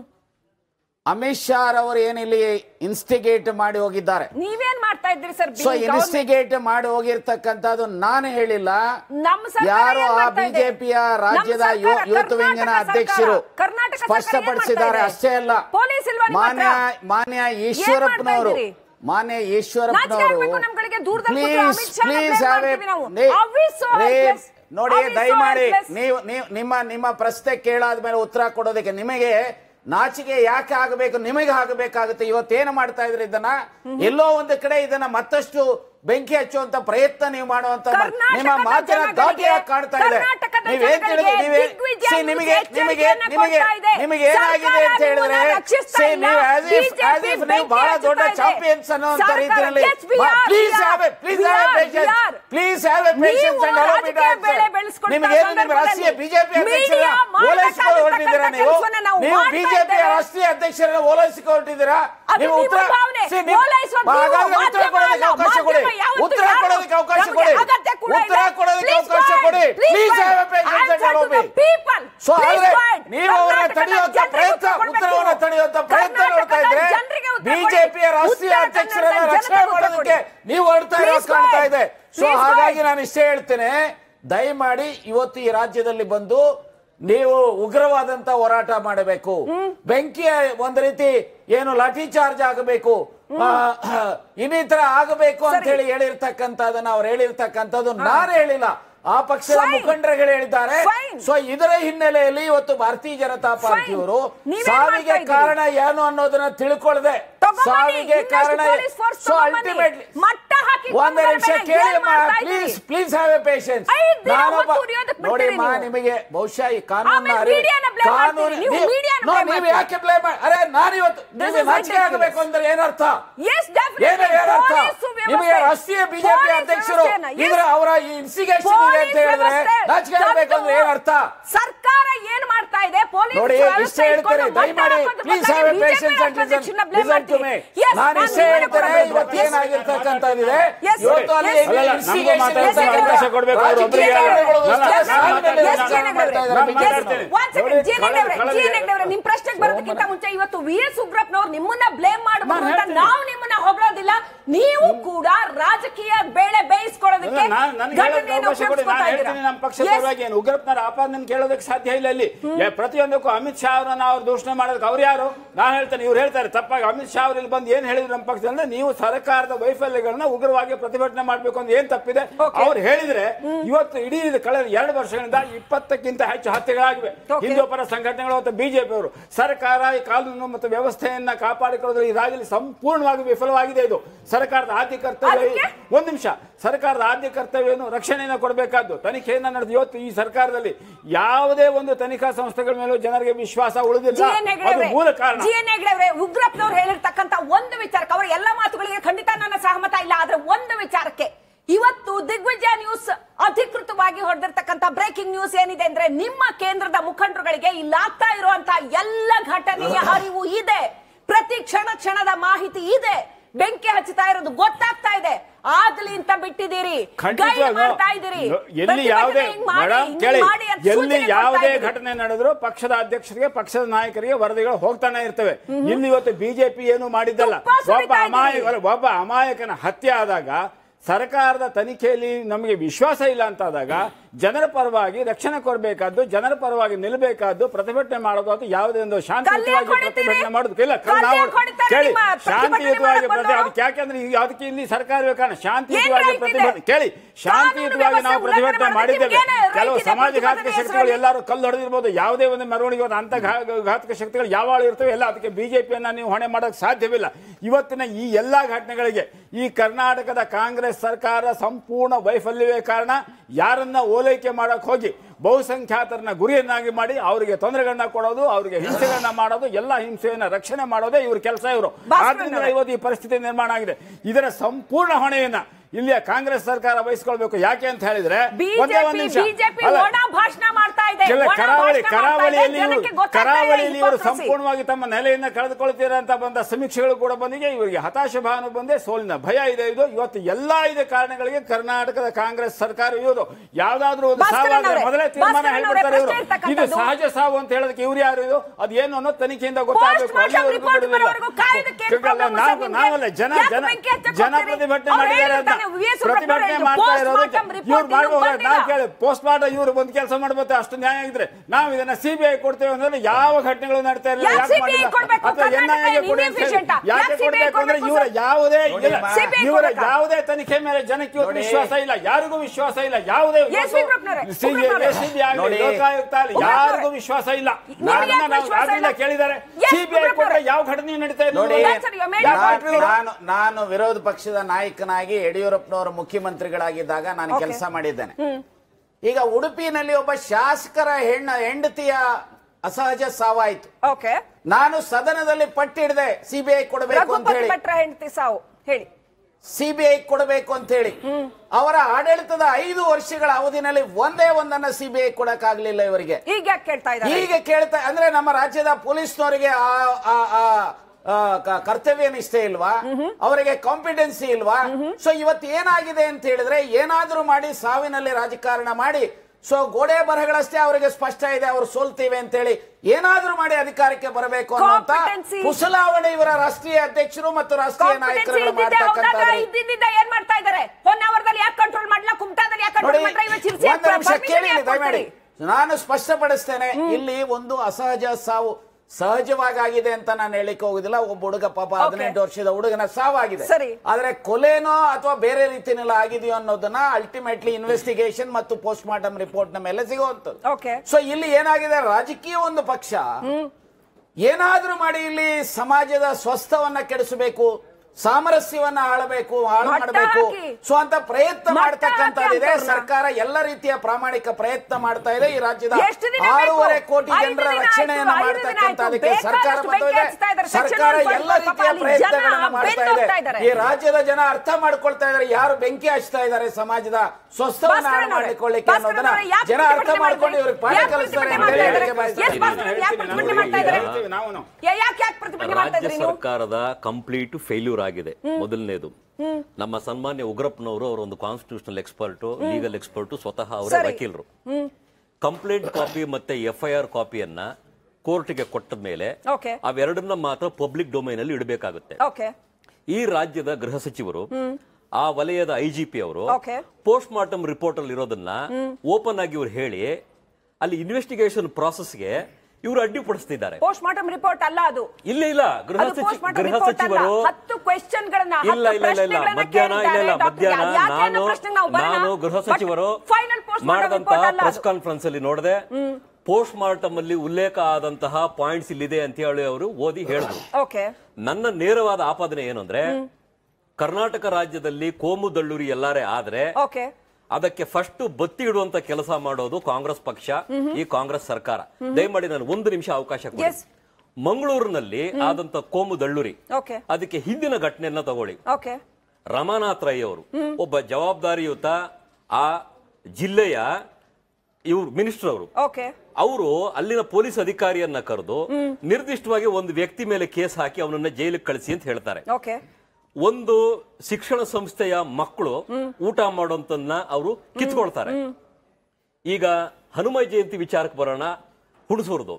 ಅಮಿತ್ ಶಾ ಅವರು ಏನಿಲ್ಲಿ ಇನ್ಸ್ಟಿಗೇಟ್ ಮಾಡಿ ಹೋಗಿದ್ದಾರೆ ನೀವೇನ್ ಮಾಡ್ತಾ ಇದ್ರಿ ಸರ್ ಸೊ ಇನ್ಸ್ಟಿಗೇಟ್ ಮಾಡಿ ಹೋಗಿರ್ತಕ್ಕಂಥದ್ದು ನಾನು ಹೇಳಿಲ್ಲ ನಮ್ಮ ಸರ್ಕಾರ ಯಾರು ಏನ್ ಆ ಮಾಡ್ತಾ ಇದೆ? ಬಿಜೆಪಿಯ ರಾಜ್ಯದ ನಮ್ಮ ಯು- ಸರ್ಕಾರ, ಯೂತ್ ವಿಂಗ್ನ ಕರ್ನಾಟಕ ಅಧ್ಯಕ್ಷರು ಸರ್ಕಾರ, ಕರ್ನಾಟಕ ಸರ್ಕಾರ ಏನ್ ಸ್ಪಷ್ಟಪಡಿಸಿದ್ದಾರೆ ಮಾಡ್ತಾ ಇದೆ? ಅಷ್ಟೇ ಅಲ್ಲ ಪೊಲೀಸ್ ಇಲ್ವಾ ನಿಮ್ಮ ಮಾನ್ಯ ಹತ್ರ? ಮಾನ್ಯ ಈಶ್ವರಪ್ಪನವರು ಇದ್ದೀರಿ? ಮಾನ್ಯ ನಾಚಿಕೆ ಈಶ್ವರಪ್ಪನವರು ಆಗ್ಬೇಕು ನಮ್ಗಳಿಗೆ ದೂರದಲ್ಲಿ ಕೂತ್ರೆ ಪ್ಲೀಸ್ ಅಮಿತ್ ಶಾನ ಪ್ಲೀಸ್ blame ಹ್ಯಾವ್ ಮಾಡ್ತೀವಿ ನಾವು. ನೀ- Are we so ರೇ- helpless? ನೋಡಿ Are we so ದಯಮಾಡಿ helpless? ನೀವು ನೀವು ನಿಮ್ಮ ನಿಮ್ಮ ಪ್ರಶ್ನೆ ಕೇಳಾದ್ಮೇಲೆ ಉತ್ತರ ಕೊಡೋದಕ್ಕೆ ನಿಮಗೆ ನಾಚಿಕೆ ಯಾಕೆ ಆಗಬೇಕು ನಿಮಗೆ ಆಗಬೇಕಾಗುತ್ತೆ ಇವತ್ತೇನು ಮಾಡ್ತಾ ಇದ್ರಿ ಇದನ್ನ ಎಲ್ಲೋ ಒಂದು ಕಡೆ ಇದನ್ನ ಮತ್ತಷ್ಟು ಬೆಂಕಿ ಹಚ್ಚುವಂತ ಪ್ರಯತ್ನ ನೀವು ಮಾಡುವಂತ ಕರ್ನಾಟಕದ ನಿಮ್ಮ ಮಾತಿನ ಜನಗಳಿಗೆ- ದಾಟಿಯಾಗಿ ಕಾಣ್ತಾ ಇದೆ ಕರ್ನಾಟಕದ ನೀವೇನ್ ತಿಳಿದು ಜನಗಳಿಗೆ ನೀವೇ ದಿಗ್ವಿಜಯ see, ನಿಮಗೆ ನ್ಯೂಸ್ ನಿಮಗೆ ಎಚ್ಚರಿಕೆಯನ್ನ ನಿಮಗೆ ಕೊಡ್ತಾ ಇದೆ. ನಿಮಗೆ ಏನಾಗಿದೆ ಅಂತ ಸರ್ಕಾರ ಹೇಳಿದ್ರೆ ನಿಮ್ಮನ್ನ ರಕ್ಷಿಸ್ತಾ see, ಇಲ್ಲ. ನೀವು as if BJP as if ನೀವು ಬಹಳ ಬೆಂಕಿ ದೊಡ್ಡ ಹಚ್ಚುತ್ತಾ ಇದೆ. ಚಾಂಪಿಯನ್ಸ್ ಅನ್ನೋಂತ ಸರ್ಕಾರ, ರೀತಿಯಲ್ಲಿ yes, we are, please we are, have please we have are, we patience are. Please have a patience ನೀವು ಅಂಡ್ ಅಲೋ ಮಿ ರಾಜಕೀಯ ಬೆಳೆ ಬೆಳೆಸ್ಕೊಳ್ತಾ ನಿಮಗೆ ಏನು ನಿಮ್ಮ ಸಂದರ್ಭದಲ್ಲಿ ರಾಷ್ಟ್ರೀಯ ಬಿಜೆಪಿ ಮೀಡಿಯಾ ಅಧ್ಯಕ್ಷರನ್ನ ಮಾಡಬೇಕಾಗಿರ್ತಕ್ಕಂಥ ಓಲೈಸಿಕೊಂಡು ಹೊರಟಿದ್ದೀರಾ ನೀವು ಕೆಲಸವನ್ನ ನಾವು ನೀವು ಮಾಡ್ತಾ ಬಿಜೆಪಿ ಇದ್ದೇವೆ. ರಾಷ್ಟ್ರೀಯ ಅಧ್ಯಕ್ಷರನ್ನ ಓಲೈಸಿಕೊಂಡಿದ್ದೀರಾ ಅದು ನೀವು ನಿಮ್ಮ ಉತ್ತರ ಭಾವನೆ. see, ನೀವು- ಓಲೈಸೋದು ಹಾಗಾದ್ರೆ ನೀವು ಉತ್ತರ ಮಾಧ್ಯಮ ಕೊಡೋದಕ್ಕೆ ಅಲ್ಲ. ಅವಕಾಶ ಕೊಡಿ ಮಾಧ್ಯಮ ಯಾವತ್ತೂ ಉತ್ತರ ಯಾರು- ಕೊಡೋದಕ್ಕೆ ಅವಕಾಶ ನಮಗೆ ಕೊಡಿ ಅಗತ್ಯ ಕೂಡ ಉತ್ತರ ಇಲ್ಲ. ಕೊಡೋದಕ್ಕೆ Please ಅವಕಾಶ go ಕೊಡಿ ahead. Please please go have a ahead. Patience Answer and to the people. So Please ಆದ್ರೆ go ahead. ನೀವು ಅವರನ್ನ ಕರ್ನಾಟಕದ ತಡೆಯುವಂತ ಜನರಿಗೆ ಪ್ರಯತ್ನ ಉತ್ತರ ಕೊಡ್ಬೇಕು. ಉತ್ತರವನ್ನ ತಡೆಯುವಂತ ಪ್ರಯತ್ನ ನೋಡ್ತಾ ಇದ್ರೆ ಕರ್ನಾಟಕದ ಜನರಿಗೆ ಉತ್ತರ ಕೊಡಿ. ಬಿಜೆಪಿಯ ರಾಷ್ಟ್ರೀಯ ಉತ್ತರ ಅಧ್ಯಕ್ಷರನ್ನ ಕನ್ನಡದ ರಕ್ಷಣೆ ಜನರಿಗೆ ಉತ್ತರ ಮಾಡೋದಕ್ಕೆ ಕೊಡಿ. ನೀವು ಹೊರಡ್ತಾ ಇರೋ Please go ಕಾಣ್ತಾ ahead. ಇದೆ ಸೊ Please go ಹಾಗಾಗಿ ahead. ನಾನು ಇಷ್ಟೇ ಹೇಳ್ತೇನೆ ದಯಮಾಡಿ ಇವತ್ತು ಈ ರಾಜ್ಯದಲ್ಲಿ ಬಂದು ನೀವು ಉಗ್ರವಾದಂತ ಹೋರಾಟ ಮಾಡಬೇಕು ಬೆಂಕಿಯ ಒಂದು ರೀತಿ ಏನು ಲಾಠಿ ಚಾರ್ಜ್ ಆಗಬೇಕು ಆ, ಇನ್ನಿತರ ಆಗಬೇಕು ಅಂತ ಸರಿ. ಹೇಳಿ ಹೇಳಿರ್ತಕ್ಕಂಥದನ್ನ ಅವ್ರು ಹೇಳಿರ್ತಕ್ಕಂಥದ್ದು ನಾನು ಹೇಳಿಲ್ಲ ಆ ಪಕ್ಷದ Fine. ಮುಖಂಡರುಗಳು ಹೇಳಿದ್ದಾರೆ Fine. ಸೊ ಇದರ ಹಿನ್ನೆಲೆಯಲ್ಲಿ ಇವತ್ತು ಭಾರತೀಯ ಜನತಾ ಪಾರ್ಟಿಯವರು ನೀವೇನ್ ಸಾವಿಗೆ ಮಾಡ್ತಾ ಇದ್ದೀರಿ? ಕಾರಣ ಏನು ಅನ್ನೋದನ್ನ ತಿಳ್ಕೊಳ್ಳದೆ ತಗೊಂಬನ್ನಿ. ಸಾವಿಗೆ ಇನ್ನಷ್ಟು ಕಾರಣ police force ಸೊ ತಗೊಂಬನ್ನಿ. ಅಲ್ಟಿಮೇಟ್ಲಿ ಮಟ್ಟ ಹಾಕಿ ಒಂದು ಕೊಂದರ ನಿಮಿಷ ಮೇಲೆ ಕೇಳಿ ಏನ್ ಮಾಡ್ತಾ ಇದ್ದೀರಿ? Please please have a patience ಐದ್ ದಿನ ನಾನೊಬ್ಬ ಹೊತ್ತು ಉರಿಯೋದಕ್ಕೆ ನೋಡಿ ಬಿಡ್ತೀರಿ ಮಾ ನೀವು. ನಿಮಗೆ ಬಹುಶಃ ಈ ಕಾನೂನು ಆಮೇಲೆ ಮೀಡಿಯಾನ blame ಮಾಡ್ತೀರಿ. ನೀವು ಮೀಡಿಯಾನ ನೋ blame ನೀವು ಮಾಡ್ತೀರಿ. ಯಾಕೆ ಬ್ಲೇಮ್ ಅರೆ ನಾನು ಇವತ್ತು This ನಿಮಗೆ is ನಾಚಿಕೆ ridiculous. ಆಗಬೇಕು ಅಂದ್ರೆ ಏನರ್ಥ Yes, ಏನು definitely. ಏನರ್ಥ ಪೊಲೀಸ್ ವ್ಯವಸ್ಥೆ- ನಿಮಗೆ ರಾಷ್ಟ್ರೀಯ ಬಿಜೆಪಿ ಪೊಲೀಸ್ ಅಧ್ಯಕ್ಷರು ವ್ಯವಸ್ಥೆಯನ್ನ- yes. ಇದ್ರ ಅವರ ಇನ್ಸಿಗೇಷನ್ ಇದೆ ಅಂತ ಪೊಲೀಸ್ ಹೇಳಿದ್ರೆ ವ್ಯವಸ್ಥೆ ನಾಚಿಕೆ ಆಗಬೇಕು ಅಂದ್ರೆ ತಂದು ಏನರ್ಥ ಸರ್ಕಾರ ಏನ್ ಮಾಡ್ತಾ ಇದೆ ಪೊಲೀಸ್ ನೋಡಿ ವ್ಯವಸ್ಥೆ ಇಷ್ಟೇ ಹೇಳ್ತಾರೆ ಇಟ್ಕೊಂಡು ದಯಮಾಡಿ ಮಟ್ಟ ಹಾಕೋದ್ರ ಪ್ಲೀಸ್ ಬದಲಾಗಿ have a BJP patience and ಅಧ್ಯಕ್ಷರನ್ನ blame ಲಿಸನ್ ಟು ಮಾಡ್ತೀರಿ. ಮೀ Yes, ನಾನು ನಾನು ಇಷ್ಟೇ ನಿಮ್ಮನ್ನ ಹೇಳ್ತೇನೆ ಕೊಡಬೇಕು. ಇವತ್ತು Yes. ಏನಾಗಿರ್ತಕ್ಕಂಥದ್ದಿದೆ Yes, ಇವತ್ತು ಅಲ್ಲಿ yes, ಇಲ್ಲಿ yes, instigation yes, ಇರ್ತಕ್ಕಂಥ yes, ಅವಕಾಶ yes, ಕೊಡ್ಬೇಕು yes, ಅವ್ರು ಒಬ್ರಿಗೆ yes, ಯಾರು yes, ಹೇಳೋದು? yes, ಸಾಲಿನಲ್ಲಿ yes, ರಾಜಕಾರಣ yes, ಮಾಡ್ತಾ ಇದ್ದಾರೆ, yes, ಮಾತಾಡ್ತೀನಿ. one second, ಜಿ ನೆಗ್ಡೆವ್ರೆ, ಜಿ ನೆಗ್ಡೆವ್ರೆ, ನಿಮ್ ಪ್ರಶ್ನೆಗೆ ಬರೋದಕ್ಕಿಂತ ಮುಂಚೆ ಇವತ್ತು ವಿ ಎಸ್ ಉಗ್ರಪ್ಪನವ್ರು ನಿಮ್ಮನ್ನ ಬ್ಲೇಮ್ ಮಾಡಬಹುದು ಅಂತ ನಾವು ನಿಮ್ಮನ್ನ ಹೊಗಳೋದಿಲ್ಲ ನೀವು ಕೂಡ ರಾಜಕೀಯ ಬೇಳೆ ಬೇಯಿಸ್ಕೊಳ್ಳೋದಕ್ಕೆ ಅಲ್ಲ, ನಾನ್- ನನ್ಗೆ ಹೇಳೋದಕ್ಕೆ ಘಟನೆಯನ್ನು ಅವಕಾಶ ಕೊಡಿ. ನಾನು ಉಪಯೋಗಿಸ್ಕೊತಾ ಹೇಳ್ತೀನಿ ಇದ್ದೀರಾ. ನಮ್ಮ ಪಕ್ಷದ Yes. ಪರವಾಗಿ ಏನು ಉಗ್ರಪ್ಪನವರ ಆಪಾದನೆ ಕೇಳೋದಕ್ಕೆ ಸಾಧ್ಯ ಇಲ್ಲ ಇಲ್ಲಿ ಏ, ಪ್ರತಿಯೊಂದಕ್ಕೂ ಅಮಿತ್ ಶಾ ಅವರನ್ನ ಅವ್ರು ದೂಷಣೆ ಮಾಡೋದಕ್ಕೆ ಅವ್ರು ಯಾರು ನಾನು ಹೇಳ್ತೇನೆ ಇವ್ರು ಹೇಳ್ತಾರೆ ತಪ್ಪಾಗಿ ಅಮಿತ್ ಶಾ ಅವ್ರು ಇಲ್ಲಿ ಬಂದು ಏನ್ ಹೇಳಿದ್ರು ನಮ್ಮ ಪಕ್ಷದಿಂದ ನೀವು ಸರ್ಕಾರದ ವೈಫಲ್ಯಗಳನ್ನ ಉಗ್ರವಾಗಿ ಪ್ರತಿಭಟನೆ ಮಾಡ್ಬೇಕು ಅಂತ ಏನ್ ತಪ್ಪಿದೆ Okay. ಅವ್ರು ಹೇಳಿದ್ರೆ ಇವತ್ತು ಇಡೀ ಇದು ಕಳೆದ ಎರಡು ವರ್ಷಗಳಿಂದ ಇಪ್ಪತ್ತಕ್ಕಿಂತ ಹೆಚ್ಚು ಹತ್ಯೆಗಳಾಗಿವೆ Okay. ಹಿಂದೂ ಪರ ಸಂಘಟನೆಗಳು ಮತ್ತು ಬಿಜೆಪಿ ಅವರು ಸರ್ಕಾರ ಈ ಕಾನೂನು ಮತ್ತು ವ್ಯವಸ್ಥೆಯನ್ನ ಕಾಪಾಡಿಕೊಳ್ಳೋದ್ರಲ್ಲಿ ಈ ರಾಜ್ಯದಲ್ಲಿ ಸಂಪೂರ್ಣವಾಗಿ ವಿಫಲವಾಗಿದೆ ಇದು ಸರ್ಕಾರದ ಆದ್ಯ ಕರ್ತವ್ಯ ಅದಕ್ಕೆ? ಒಂದ್ ನಿಮಿಷ ಸರ್ಕಾರದ ಆದ್ಯ ಕರ್ತವ್ಯ ಏನು ರಕ್ಷಣೆಯನ್ನ ಕೊಡಬೇಕಾದ್ದು ತನಿಖೆಯನ್ನ ನಡೆದು ಇವತ್ತು ಈ ಸರ್ಕಾರದಲ್ಲಿ ಯಾವುದೇ ಒಂದು ತನಿಖಾ ಸಂಸ್ಥೆಗಳ ಮೇಲೂ ಜನರಿಗೆ ವಿಶ್ವಾಸ ಉಳಿದಿಲ್ಲ ಜಿಎನ್ ಅದು ಮೂಲ ಕಾರಣ ಜಿಎನ್ ಹೆಗ್ಡೆ ಉಗ್ರಪ್ಪನವ್ರು ಹೇಳಿರ್ತಕ್ಕಂತ ಒಂದು ವಿಚಾರಕ್ಕೆ ಅವರ ಎಲ್ಲ ಮಾತುಗಳಿಗೆ ಖಂಡಿತ ನನ್ನ ಸಹಮತ ಇಲ್ಲ ಆದ್ರೆ ಒಂದು ವಿಚಾರಕ್ಕೆ ಇವತ್ತು ದಿಗ್ವಿಜಯ ನ್ಯೂಸ್ ಅಧಿಕೃತವಾಗಿ ಹೊಡೆದಿರ್ತಕ್ಕಂತ ಬ್ರೇಕಿಂಗ್ ನ್ಯೂಸ್ ಏನಿದೆ ಅಂದ್ರೆ ನಿಮ್ಮ ಕೇಂದ್ರದ ಮುಖಂಡರುಗಳಿಗೆ ಇಲ್ಲಾಗ್ತಾ ಇರುವಂತ ಎಲ್ಲ ಘಟನೆಯ ಅರಿವು ಇದೆ ಪ್ರತಿ ಕ್ಷಣ ಕ್ಷಣದ ಮಾಹಿತಿ ಇದೆ ಬೆಂಕಿ ಹಚ್ಚುತ್ತಾ ಇರೋದು ಗೊತ್ತಾಗ್ತಾ ಇದೆ ಆಗ್ಲಿ ಅಂತ ಬಿಟ್ಟಿದ್ದೀರಿ ಗೈಡ್ ಖಂಡಿತವಾಗ್ಲೂ ಮಾಡ್ತಾ ಇದ್ದೀರಿ ಎಲ್ಲಿ ಪ್ರತಿಭಟನೆ ಯಾವುದೇ ಹಿಂಗ್ ಮಾಡಿ, ಮೇಡಮ್ ಹಿಂಗ್ ಕೇಳಿ ಮಾಡಿ ಅಂತ ಎಲ್ಲಿ ಸೂಚನೆ ಕೊಡ್ತಾ ಯಾವುದೇ ಇದ್ದೀರಿ. ಘಟನೆ ನಡೆದ್ರು ಪಕ್ಷದ ಅಧ್ಯಕ್ಷರಿಗೆ ಪಕ್ಷದ ನಾಯಕರಿಗೆ ವರದಿಗಳು ಹೋಗ್ತಾನೆ ಇರ್ತವೆ ಇಲ್ಲಿ ಇವತ್ತು ಬಿಜೆಪಿ ಏನು ಮಾಡಿದ್ದಲ್ಲ ತುಪ್ಪ ಸುರಿತಾ ಒಬ್ಬ ಅಮಾಯಕ ಇದ್ದೀರಿ. ಅಲ್ಲ, ಒಬ್ಬ ಅಮಾಯಕನ ಹತ್ಯೆ ಆದಾಗ ಸರ್ಕಾರದ ತನಿಖೆಯಲ್ಲಿ ನಮಗೆ ವಿಶ್ವಾಸ ಇಲ್ಲ ಅಂತಾದಾಗ ಜನರ ಪರವಾಗಿ ರಕ್ಷಣೆ ಕೊಡಬೇಕಾದ್ದು ಜನರ ಪರವಾಗಿ ನಿಲ್ಲಬೇಕಾದ್ದು ಪ್ರತಿಭಟನೆ ಮಾಡೋದು ಅದು ಯಾವುದೇ ಒಂದು ಶಾಂತಿಯುತವಾಗಿ ಕಲ್ಯಾಣ್ ಹೊಡಿತೀರಿ? ಪ್ರತಿಭಟನೆ ಮಾಡೋದು ಇಲ್ಲ ಕಲ್ಯಾಣ್ ನಾವು ಹೊಡಿತಾರೆ ಕೇಳಿ ನಿಮ್ಮ ಪ್ರತಿಭಟನೆ ಶಾಂತಿಯುತವಾಗಿ ಮಾಡಕ್ ಪ್ರತಿ ಬಂದವರು? ಅದಕ್ಕೆ ಯಾಕೆಂದ್ರೆ ಈ- ಅದಕ್ಕೆ ಇಲ್ಲಿ ಸರ್ಕಾರವೇ ಕಾರಣ ಶಾಂತಿಯುತವಾಗಿ ರೈಟ್ ಇದೆ? ಪ್ರತಿಭಟನೆ ಕೇಳಿ ಶಾಂತಿಯುತವಾಗಿ ನಾವು ಕಾನೂನು ಪ್ರತಿಭಟನೆ ವ್ಯವಸ್ಥೆ ಮಾಡಿದ್ದೇವೆ ಉಲ್ಲಂಘನೆ ಮಾಡೋದಕ್ಕೆ ಕೆಲವು ನಿಮ್ಗೇನು ಸಮಾಜಘಾತಕ ರೈಟ್ ಇದೆ ಶಕ್ತಿಗಳು ಹೆಸರಲ್ಲಿ? ಎಲ್ಲರೂ ಕಲ್ಲು ಹೊಡೆದಿರ್ಬೋದು ಯಾವುದೇ ಒಂದು ಮೆರವಣಿಗೆ ಹೋದ ಅಂತ ಘಾ- ಘಾತಕ ಶಕ್ತಿಗಳು ಯಾವಾಗ ಇರ್ತವೆ ಎಲ್ಲ ಅದಕ್ಕೆ ಬಿಜೆಪಿಯನ್ನ ನೀವು ಹೊಣೆ ಮಾಡೋಕೆ ಸಾಧ್ಯವಿಲ್ಲ ಇವತ್ತಿನ ಈ ಎಲ್ಲಾ ಘಟನೆಗಳಿಗೆ ಈ ಕರ್ನಾಟಕದ ಕಾಂಗ್ರೆಸ್ ಸರ್ಕಾರ ಸಂಪೂರ್ಣ ವೈಫಲ್ಯವೇ ಕಾರಣ ಯಾರನ್ನ ಓಲೈಕೆ ಮಾಡಕ್ ಹೋಗಿ ಬಹುಸಂಖ್ಯಾತರನ್ನ ಗುರಿಯನ್ನಾಗಿ ಮಾಡಿ ಅವರಿಗೆ ತೊಂದರೆಗಳನ್ನ ಕೊಡೋದು ಅವರಿಗೆ ಹಿಂಸೆಗಳನ್ನ ಮಾಡೋದು ಎಲ್ಲ ಹಿಂಸೆಯನ್ನ ರಕ್ಷಣೆ ಮಾಡೋದೇ ಇವ್ರ ಕೆಲಸ ಇವರು ಭಾಸ್ಕರ್ ಆದ್ರಿಂದ ಅವರೇ. ಇವತ್ತು ಈ ಪರಿಸ್ಥಿತಿ ನಿರ್ಮಾಣ ಆಗಿದೆ ಇದರ ಸಂಪೂರ್ಣ ಹೊಣೆಯನ್ನ ಇಲ್ಲಿಯ ಕಾಂಗ್ರೆಸ್ ಸರ್ಕಾರ ವಹಿಸ್ಕೊಳ್ಬೇಕು ಯಾಕೆ ಅಂತ ಹೇಳಿದ್ರೆ ಒಂದೇ ಒಂದು ಬಿಜೆಪಿ ನಿಮಿಷ ಬಿಜೆಪಿ ಅಲ್ಲ, ಒಣ ಭಾಷಣ ಮಾಡ್ತಾ ಇದೆ ಕೆಲ ಒಣ ಕರಾವಳಿ ಭಾಷಣ ಮಾಡ್ತಾ ಇದೆ, ಕರಾವಳಿಯಲ್ಲಿ ಇವರು ಜನಕ್ಕೆ ಗೊತ್ತಾಗ್ತಾ ಇದೆ ಕರಾವಳಿಯಲ್ಲಿ ಇವರು hypocrisy. ಸಂಪೂರ್ಣವಾಗಿ ತಮ್ಮ ನೆಲೆಯನ್ನ ಕಳೆದುಕೊಳ್ತೀರ ಅಂತ ಬಂದ ಸಮೀಕ್ಷೆಗಳು ಕೂಡ ಬಂದಿಗೆ ಇವರಿಗೆ ಹತಾಶ ಭಾವನೆ ಬಂದೆ ಸೋಲಿನ ಭಯ ಇದೆ ಇದು ಇವತ್ತು ಎಲ್ಲಾ ಇದೆ ಕಾರಣಗಳಿಗೆ ಕರ್ನಾಟಕದ ಕಾಂಗ್ರೆಸ್ ಸರ್ಕಾರ ಇವರು ಯಾವ್ದಾದ್ರು ಒಂದು ಭಾಸ್ಕರನ್ ಸಾವಾದ್ರೆ ಅವರೇ, ಮೊದಲೇ ತೀರ್ಮಾನ ಭಾಸ್ಕರನ್ ಹೇಳ್ಬಿಡ್ತಾರೆ ಅವರೇ, ಇವರು ಪ್ರಶ್ನೆ ಇದು ಇರ್ತಕ್ಕಂಥದ್ದು. ಸಹಜ ಸಾವು ಅಂತ ಹೇಳೋದಕ್ಕೆ ಇವ್ರು ಯಾರು ಇದು ಅದು ಏನು ಅನ್ನೋ ತನಿಖೆಯಿಂದ ಗೊತ್ತಾಗಬೇಕು Post mortem ಅಲ್ಲಿವರೆಗೂ report ಬಿಡುವುದಿಲ್ಲ. ಬರೋವರೆಗೂ ಕಾಯೋದಕ್ಕೆ ಏನ್ problem ಸರ್ ನಾವು ನಿಮ್ಗೆ? ನಾವಲ್ಲ ಜನ ಯಾಕೆ ಜನ ಬೆಂಕಿ ಹಚ್ಚಕ್ಕೆ ಜನ ಹೋಗ್ತೀರಿ? ಪ್ರತಿಭಟನೆ ಅವ್ರು ಮಾಡಿದ್ದಾರೆ ಅಂತ ಹೇಳ್ತಾನೆ, ವಿ ಎಸ್ ಸುಬ್ರಹ್ಮಣ್ಯ ಪ್ರತಿಭಟನೆ ಹೇಳಿದ್ರು, ಮಾಡ್ತಾ post ಇರೋದಕ್ಕೆ mortem report ಇವ್ರು ಇನ್ನೂ ಮಾಡುವಾಗ ಬಂದಿಲ್ಲ. ನಾವು ಕೇಳಿ ಪೋಸ್ಟ್ ಮಾರ್ಟಮ್ ಇವರು ಒಂದು ಕೆಲಸ ಮಾಡ್ಬೋದು ಅಷ್ಟು ನ್ಯಾಯ ಆಗಿದ್ರೆ ನಾವು ಇದನ್ನ ಸಿಬಿಐ ಕೊಡ್ತೇವೆ ಅಂದ್ರೆ ಯಾವ ಘಟನೆಗಳು ನಡೀತಾ ಇರಲಿಲ್ಲ ಯಾಕೆ ಯಾಕೆ CBI ಮಾಡಿಲ್ಲ ಕೊಡ್ಬೇಕು? ಅಥವಾ ಕರ್ನಾಟಕ NIA ಕೊಡಿ ಅಂತ ಹೇಳಿ. inefficient ಆ? ಯಾಕೆ ಯಾಕೆ CBI ಕೊಡ್ಬೇಕು ಅಂದ್ರೆ ಕೊಡ್ಬೇಕು ಇವರ ಸರ್? ಯಾವುದೇ ಇಲ್ಲ CBI ಇವರ ಕೊಡ್ಬೇಕಾ? ಯಾವುದೇ ತನಿಖೆ ಮೇಲೆ ಜನಕ್ಕೆ ಇವತ್ತು ನೋಡಿ. ವಿಶ್ವಾಸ ಇಲ್ಲ ಯಾರಿಗೂ ವಿಶ್ವಾಸ ಇಲ್ಲ ಯಾವುದೇ ಎಸ್ ವಿ ಉಗ್ರಪ್ಪನವರೇ, ಸಿ- ಉಗ್ರಪ್ಪನವರೇ. SCB ಆಗಲಿ, ನೋಡಿ. ಲೋಕಾಯುಕ್ತ ಆಗಲಿ ಉಗ್ರಪ್ಪನವರೇ. ಯಾರಿಗೂ ವಿಶ್ವಾಸ ಇಲ್ಲ ನಿಮ್ಗೆ ಯಾಕೆ ಅದನ್ನ ನಾವು ವಿಶ್ವಾಸ ಆದ್ರಿಂದ ಇಲ್ಲ? ಕೇಳಿದ್ದಾರೆ Yes, ಸಿಬಿಐ ಕೊಟ್ರೆ ಉಗ್ರಪ್ಪನವರೇ. ಯಾವ ಘಟನೆ ನಡೀತಾ ಇದೆ ನೋಡಿ ನೋಡಿ. That's what you made ಯಾಕೆ it ಕೊಟ್ರು ಇವ್ರು? ನಾನು ನಾನು ವಿರೋಧ ಪಕ್ಷದ ನಾಯಕನಾಗಿ ಯಡಿಯೂರಪ್ಪನವರು ಮುಖ್ಯಮಂತ್ರಿಗಳಾಗಿದ್ದಾಗ ನಾನು Okay. ಕೆಲಸ ಮಾಡಿದ್ದೇನೆ ಈಗ ಉಡುಪಿನಲ್ಲಿ ಒಬ್ಬ ಶಾಸಕರ ಹೆಣ್ಣ ಹೆಂಡತಿಯ ಅಸಹಜ ಸಾವಾಯಿತು ಓಕೆ ನಾನು ಸದನದಲ್ಲಿ ಪಟ್ಟಿಡಿದೆ ಸಿಬಿಐ ಕೊಡಬೇಕು ಅಂತ ರಘುಪತಿ ಹೇಳಿ ಭಟ್ರ ಹೆಂಡತಿ ಸಾವು ಹೇಳಿ ಸಿಬಿಐ ಕೊಡಬೇಕು ಅಂತ ಹೇಳಿ ಅವರ ಆಡಳಿತದ ಐದು ವರ್ಷಗಳ ಅವಧಿನಲ್ಲಿ ಒಂದೇ ಒಂದನ್ನ ಸಿಬಿಐ ಕೊಡಕ್ಕಾಗ್ಲಿಲ್ಲ ಇವರಿಗೆ ಈಗ ಯಾಕೆ ಕೇಳ್ತಾ ಇದ್ದಾರೆ ಈಗ ಕೇಳ್ತಾ ಅಂದ್ರೆ ನಮ್ಮ ರಾಜ್ಯದ ಪೊಲೀಸ್ನವರಿಗೆ ಆ- ಆ- ಆ- ಆ ಕ- ಕರ್ತವ್ಯ ನಿಷ್ಠೆ ಇಲ್ವಾ ಅವರಿಗೆ ಕಾಂಪಿಟೆನ್ಸಿ ಇಲ್ವಾ ಸೊ ಇವತ್ತು ಏನಾಗಿದೆ ಅಂತ ಹೇಳಿದ್ರೆ ಏನಾದ್ರೂ ಮಾಡಿ ಸಾವಿನಲ್ಲಿ ರಾಜಕಾರಣ ಮಾಡಿ ಸೊ ಗೋಡೆ ಬರಹಗಳಷ್ಟೇ ಅವರಿಗೆ ಸ್ಪಷ್ಟ ಇದೆ ಅವರು ಸೋಲ್ತೀವಿ ಅಂತ ಹೇಳಿ ಏನಾದ್ರೂ ಮಾಡಿ ಅಧಿಕಾರಕ್ಕೆ ಬರಬೇಕು ಅನ್ನುವಂತ Competency. ಕುಶಲಾವಣೆ ಇವರ ರಾಷ್ಟ್ರೀಯ ಅಧ್ಯಕ್ಷರು ಮತ್ತು ರಾಷ್ಟ್ರೀಯ ಕಾಂಪಿಟೆನ್ಸಿ ನಾಯಕರುಗಳು ಇದ್ದಿದ್ದೆ ಹೌದಾದ್ರೆ ಮಾಡ್ತಕ್ಕಂಥ ಇದ್ದಿದ್ದ ಏನ್ ಮಾಡ್ತಾ ಇದ್ದಾರೆ ಹೊನ್ನಾವರದಲ್ಲಿ ಯಾಕೆ ಕಂಟ್ರೋಲ್ ಮಾಡಲ್ಲ ಕುಮಟಾದಲ್ಲಿ ಯಾಕೆ ನೋಡಿ ಕಂಟ್ರೋಲ್ ಮಾಡ್ರೆ ಇವತ್ತು ಶಿರ್ಸಿ ಒಂದು ನಿಮಿಷ permission ಕೇಳಿ ಯಾಕ್ ದಯಮಾಡಿ ಕೊಡ್ತೀರಿ? ನಾನು ಸ್ಪಷ್ಟಪಡಿಸ್ತೇನೆ ಇಲ್ಲಿ ಒಂದು ಅಸಹಜ ಸಾವು ಸಹಜವಾಗಿ ಆಗಿದೆ ಅಂತ ನಾನು ಹೇಳಿಕ್ಕೆ ಹೋಗುದಿಲ್ಲ ಒಬ್ಬ ಹುಡುಗ ಪಾಪ Okay. ಹದಿನೆಂಟು ವರ್ಷದ ಹುಡುಗನ ಸಾವಾಗಿದೆ ಸರಿ. ಆದ್ರೆ ಕೊಲೆನೋ ಅಥವಾ ಬೇರೆ ರೀತಿಯಲ್ಲಿ ಆಗಿದೆಯೋ ಅನ್ನೋದನ್ನ ಅಲ್ಟಿಮೇಟ್ಲಿ ಇನ್ವೆಸ್ಟಿಗೇಷನ್ ಮತ್ತು ಪೋಸ್ಟ್ ಮಾರ್ಟಮ್ ರಿಪೋರ್ಟ್ ನ ಮೇಲೆ ಸಿಗುವಂತದ್ದು Okay. ಸೊ ಇಲ್ಲಿ ಏನಾಗಿದೆ ರಾಜಕೀಯ ಒಂದು ಪಕ್ಷ ಏನಾದ್ರೂ ಮಾಡಿ ಇಲ್ಲಿ ಸಮಾಜದ ಸ್ವಸ್ಥವನ್ನ ಕೆಡಿಸಬೇಕು ಸಾಮರಸ್ಯವನ್ನ ಆಳಬೇಕು ಹಾಳು ಮಟ್ಟ ಮಾಡಬೇಕು ಹಾಕಿ. ಸೊ ಅಂತ ಪ್ರಯತ್ನ ಮಟ್ಟ ಮಾಡ್ತಕ್ಕಂಥದ್ದಿದೆ ಹಾಕಿ ಅವ್ರನ್ನ. ಸರ್ಕಾರ ಎಲ್ಲ ರೀತಿಯ ಪ್ರಾಮಾಣಿಕ ಪ್ರಯತ್ನ ಮಾಡ್ತಾ ಇದೆ ಈ ರಾಜ್ಯದ ಎಷ್ಟು ದಿನ ಬೇಕು? ಆರೂವರೆ ಕೋಟಿ ಐದು ಜನರ ದಿನ ರಕ್ಷಣೆಯನ್ನ ಆಯ್ತು, ಐದು ದಿನ ಮಾಡ್ತಕ್ಕಂಥದಕ್ಕೆ ಆಯ್ತು. ಸರ್ಕಾರ ಬೇಕಾದಷ್ಟು ಬಂದಿದೆ ಬೆಂಕಿ ಹಚ್ತಾ ಇದ್ದಾರೆ. ಸರ್ಕಾರ Section ಎಲ್ಲ one ರೀತಿಯ ಅಲ್ಲಿ ಜನ ಪ್ರಯತ್ನಗಳನ್ನ ಮಾಡ್ತಾ ಬೆಂದು ಹೋಗ್ತಾ ಇದೆ ಇದ್ದಾರೆ. ಈ ರಾಜ್ಯದ ಜನ ಅರ್ಥ ಮಾಡ್ಕೊಳ್ತಾ ಇದ್ದಾರೆ ಯಾರು ಬೆಂಕಿ ಹಚ್ತಾ ಇದ್ದಾರೆ ಸಮಾಜದ ಸ್ವಸ್ಥವನ್ನ ಹಾಳು ಭಾಸ್ಕರನ್ ಅವರೇ, ಮಾಡಿಕೊಳ್ಳಿಕ್ಕೆ ಭಾಸ್ಕರನ್ ಅನ್ನೋದನ್ನ ಅವರೇ, ಯಾಕೆ ಜನ ಅರ್ಥ ಪ್ರತಿಭಟನೆ ಮಾಡ್ಕೊಂಡು ಇವ್ರಿಗೆ ಪಾಠ ಯಾಕೆ ಕಲಿಸ್ತಾರೆ ಅಂತ ಪ್ರತಿಭಟನೆ ಹೇಳಿ ಮಾಡ್ತಾ ಹೇಳಕ್ಕೆ ಇದ್ದಾರೆ? ಬಯಸ್ತೀನಿ. ಎಸ್ ಭಾಸ್ಕರನ್, ಯಾಕೆ ಪ್ರತಿಭಟನೆ ಮಾಡ್ತಾ ಇದ್ದಾರೆ? ಹೇಳ್ತೀವಿ ನಾವು ಯಾ- ಯಾಕೆ ಯಾಕೆ ಪ್ರತಿಭಟನೆ ಮಾಡ್ತಾ ರಾಜ್ಯ ಇದ್ದಾರೆ ನೀವು ಸರ್ಕಾರದ ಕಂಪ್ಲೀಟ್ ಫೇಲ್ಯೂರ್ ಆಗಿದೆ ಮೊದಲನೇದು ನಮ್ಮ ಸನ್ಮಾನ್ಯ ಉಗ್ರಪ್ಪನವರು ಅವರ ಒಂದು ಕಾನ್ಸ್ಟಿಟ್ಯೂಷನಲ್ ಎಕ್ಸ್ಪರ್ಟ್ ಲೀಗಲ್ ಎಕ್ಸ್ಪರ್ಟ್ ಸ್ವತಃ ಅವರೇ ಸರಿ. ವಕೀಲರು ಕಂಪ್ಲೇಂಟ್ ಕಾಪಿ ಮತ್ತೆ ಎಫ್ಐಆರ್ ಕಾಪಿಯನ್ನ ಕೋರ್ಟ್ಗೆ ಕೊಟ್ಟ ಮೇಲೆ Okay. ಅವೆರಡನ್ನ ಮಾತ್ರ ಪಬ್ಲಿಕ್ ಡೊಮೈನ್ ಅಲ್ಲಿ ಇಡಬೇಕಾಗುತ್ತೆ ಓಕೆ ಈ ರಾಜ್ಯದ ಗೃಹ ಸಚಿವರು ಆ ವಲಯದ ಐಜಿಪಿ ಅವರು Okay. ಪೋಸ್ಟ್ ಮಾರ್ಟಮ್ ರಿಪೋರ್ಟ್ ಅಲ್ಲಿ ಇರೋದನ್ನ ಓಪನ್ ಆಗಿ ಇವ್ರು ಹೇಳಿ ಅಲ್ಲಿ ಇನ್ವೆಸ್ಟಿಗೇಷನ್ ಪ್ರಾಸೆಸ್ಗೆ ಇವರು ಅಡ್ಡಿಪಡಿಸ್ತಿದ್ದಾರೆ ಪೋಸ್ಟ್ ಮಾರ್ಟಮ್ ರಿಪೋರ್ಟ್ ಅಲ್ಲ ಅದು ಇಲ್ಲ ಇಲ್ಲ ಗೃಹ ಅದು ಸಚಿವ postmortem ಗೃಹ report ಅಲ್ಲ. ಸಚಿವರು ಹತ್ತು question ಗಳನ್ನ, ಇಲ್ಲ ಹತ್ತು ಇಲ್ಲ ಇಲ್ಲ ಇಲ್ಲ ಪ್ರಶ್ನೆಗಳನ್ನ ಮಧ್ಯಾಹ್ನ ಇಲ್ಲ ಇಲ್ಲ ಕೇಳಿದ್ದಾರೆ ಮಧ್ಯಾಹ್ನ ಡಾಕ್ಟರ್. ಯಾಕೆ ಅನ್ನೋ ನಾನು ಪ್ರಶ್ನೆಗೆ ನಾವು ಬರೋಣ. ನಾನು ಗೃಹ But ಸಚಿವರು final postmortem ಮಾಡಿದಂತಹ report ಅಲ್ಲ ಪ್ರೆಸ್ ಅದು. ಕಾನ್ಫರೆನ್ಸ್ ಅಲ್ಲಿ ನೋಡಿದೆ ಪೋಸ್ಟ್ ಮಾರ್ಟಮ್ ಅಲ್ಲಿ ಉಲ್ಲೇಖ ಆದಂತಹ ಪಾಯಿಂಟ್ಸ್ ಇಲ್ಲಿದೆ ಅಂತ ಹೇಳಿ ಅವರು ಓದಿ ಹೇಳಿದ್ರು ಓಕೆ ನನ್ನ ನೇರವಾದ ಆಪಾದನೆ ಏನು ಅಂದ್ರೆ ಕರ್ನಾಟಕ ರಾಜ್ಯದಲ್ಲಿ ಕೋಮು ದಳ್ಳೂರಿ ಎಲ್ಲಾರೇ ಆದ್ರೆ ಓಕೆ ಅದಕ್ಕೆ ಫಸ್ಟ್ ಬತ್ತಿ ಇಡುವಂತ ಕೆಲಸ ಮಾಡೋದು ಕಾಂಗ್ರೆಸ್ ಪಕ್ಷ ಈ ಕಾಂಗ್ರೆಸ್ ಸರ್ಕಾರ ದಯಮಾಡಿ ನಾನು ಒಂದು ನಿಮಿಷ ಅವಕಾಶ ಕೊಡಿ Yes. ಮಂಗಳೂರಿನಲ್ಲಿ ಆದಂತ ಕೋಮು ದಳ್ಳೂರಿ ಓಕೆ ಅದಕ್ಕೆ ಹಿಂದಿನ ಘಟನೆಯನ್ನ ತಗೊಳ್ಳಿ ಓಕೆ ರಮಾನಾಥ್ ರೈ ಅವರು ಒಬ್ಬ ಜವಾಬ್ದಾರಿಯುತ ಆ ಜಿಲ್ಲೆಯ ಇವ್ರು ಮಿನಿಸ್ಟರ್ ಅವರು ಓಕೆ ಅವರು ಅಲ್ಲಿನ ಪೊಲೀಸ್ ಅಧಿಕಾರಿಯನ್ನ ಕರೆದು ನಿರ್ದಿಷ್ಟವಾಗಿ ಒಂದು ವ್ಯಕ್ತಿ ಮೇಲೆ ಕೇಸ್ ಹಾಕಿ ಅವನನ್ನ ಜೈಲಿಗೆ ಕಳಿಸಿ ಅಂತ ಹೇಳ್ತಾರೆ ಓಕೆ ಒಂದು ಶಿಕ್ಷಣ ಸಂಸ್ಥೆಯ ಮಕ್ಕಳು ಊಟ ಮಾಡೋಂತನ್ನ ಅವರು ಕಿತ್ಕೊಳ್ತಾರೆ ಈಗ ಹನುಮ ಜಯಂತಿ ವಿಚಾರಕ್ಕೆ ಬರೋಣ ಹುಣಸೂರ್ದು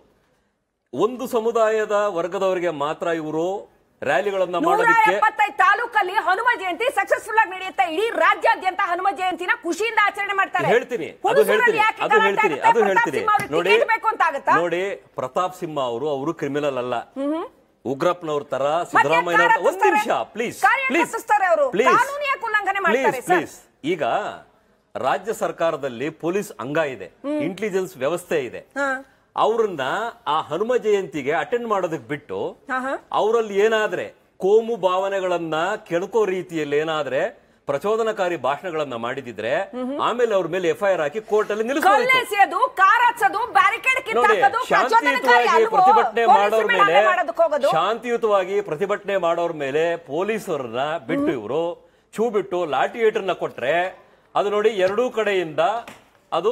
ಒಂದು ಸಮುದಾಯದ ವರ್ಗದವರಿಗೆ ಮಾತ್ರ ಇವರು ರ್ಯಾಲಿಗಳನ್ನ ನೂರ ಮಾಡೋದಕ್ಕೆ ಎಪ್ಪತ್ತೈದು ತಾಲೂಕಲ್ಲಿ ಹನುಮ ಜಯಂತಿ ಸಕ್ಸಸ್ಫುಲ್ ಆಗಿ ನಡೆಯುತ್ತೆ ಇಡೀ ರಾಜ್ಯಾದ್ಯಂತ ಹನುಮ ಜಯಂತಿನ ಖುಷಿಯಿಂದ ಆಚರಣೆ ಮಾಡ್ತಾರೆ ಹೇಳ್ತೀನಿ ಅದು ಹುಣಸೂರಲ್ಲಿ ಹೇಳ್ತೀನಿ ಯಾಕೆ ಅದು ಗಲಾಟೆ ಹೇಳ್ತೀನಿ ಆಗುತ್ತೆ? ಅದು ಪ್ರತಾಪ್ ಹೇಳ್ತೀನಿ ಸಿಂಹ ಅವ್ರಿಗೆ ನೋಡಿ ಟಿಕೆಟ್ ಬೇಕು ಅಂತ ಆಗುತ್ತಾ ನೋಡಿ ಪ್ರತಾಪ್ ಸಿಂಹ ಅವರು ಅವರು ಕ್ರಿಮಿನಲ್ ಅಲ್ಲ ಉಗ್ರಪ್ಪನವ್ರ ತರ ಮತ್ತೆ ಸಿದ್ದರಾಮಯ್ಯ ಯಾಕೆ ಒಂದ್ ನಿಮಿಷ ಕಾರ್ಯಕರ್ತಿಸ್ತಾರೆ? ಪ್ಲೀಸ್ ಕಾರ್ಯಕರ್ತಿಸ್ತಾರೆ ಅವರು. ಕಾನೂನು ಯಾಕೆ ಉಲ್ಲಂಘನೆ ಮಾಡ್ತಾರೆ, ಸರ್? ಪ್ಲೀಸ್ ಈಗ ರಾಜ್ಯ ಸರ್ಕಾರದಲ್ಲಿ ಪೊಲೀಸ್ ಅಂಗ ಇದೆ ಇಂಟೆಲಿಜೆನ್ಸ್ ವ್ಯವಸ್ಥೆ ಇದೆ ಅವ್ರನ್ನ ಆ ಹನುಮ ಜಯಂತಿಗೆ ಅಟೆಂಡ್ ಮಾಡೋದಕ್ಕೆ ಬಿಟ್ಟು ಅವರಲ್ಲಿ ಏನಾದ್ರೆ ಕೋಮು ಭಾವನೆಗಳನ್ನ ಕೆಣಕೋ ರೀತಿಯಲ್ಲಿ ಏನಾದ್ರೆ ಪ್ರಚೋದನಕಾರಿ ಭಾಷಣಗಳನ್ನ ಮಾಡಿದಿದ್ರೆ ಆಮೇಲೆ ಅವ್ರ ಮೇಲೆ ಎಫ್ಐಆರ್ ಹಾಕಿ ಕೋರ್ಟ್ ಅಲ್ಲಿ ನಿಲ್ಲಿಸಬೇಕು ಕಲ್ಲೆಸೆಯೋದು ಕಾರ್ ಹಚ್ಚೋದು ಬ್ಯಾರಿಕೇಡ್ ನೋಡಿ ಕಿತ್ತಾಕೋದು ಪ್ರಚೋದನಕಾರಿ ಶಾಂತಿಯುತವಾಗಿ ಅಲ್ವೋ? ಪ್ರತಿಭಟನೆ ಪೊಲೀಸ್ರ ಮಾಡೋರ್ ಮೇಲೆ ಮೇಲೆ ಹಲ್ಲೆ ಮಾಡೋದಕ್ಕೆ ಹೋಗೋದು ಶಾಂತಿಯುತವಾಗಿ ಪ್ರತಿಭಟನೆ ಮಾಡೋರ್ ಮೇಲೆ ಪೊಲೀಸರನ್ನ ಬಿಟ್ಟು ಇವರು ಚೂ ಬಿಟ್ಟು ಲಾಠಿ ಏಟರ್ನ ಕೊಟ್ರೆ ಅದು ನೋಡಿ ಎರಡೂ ಕಡೆಯಿಂದ ಅದು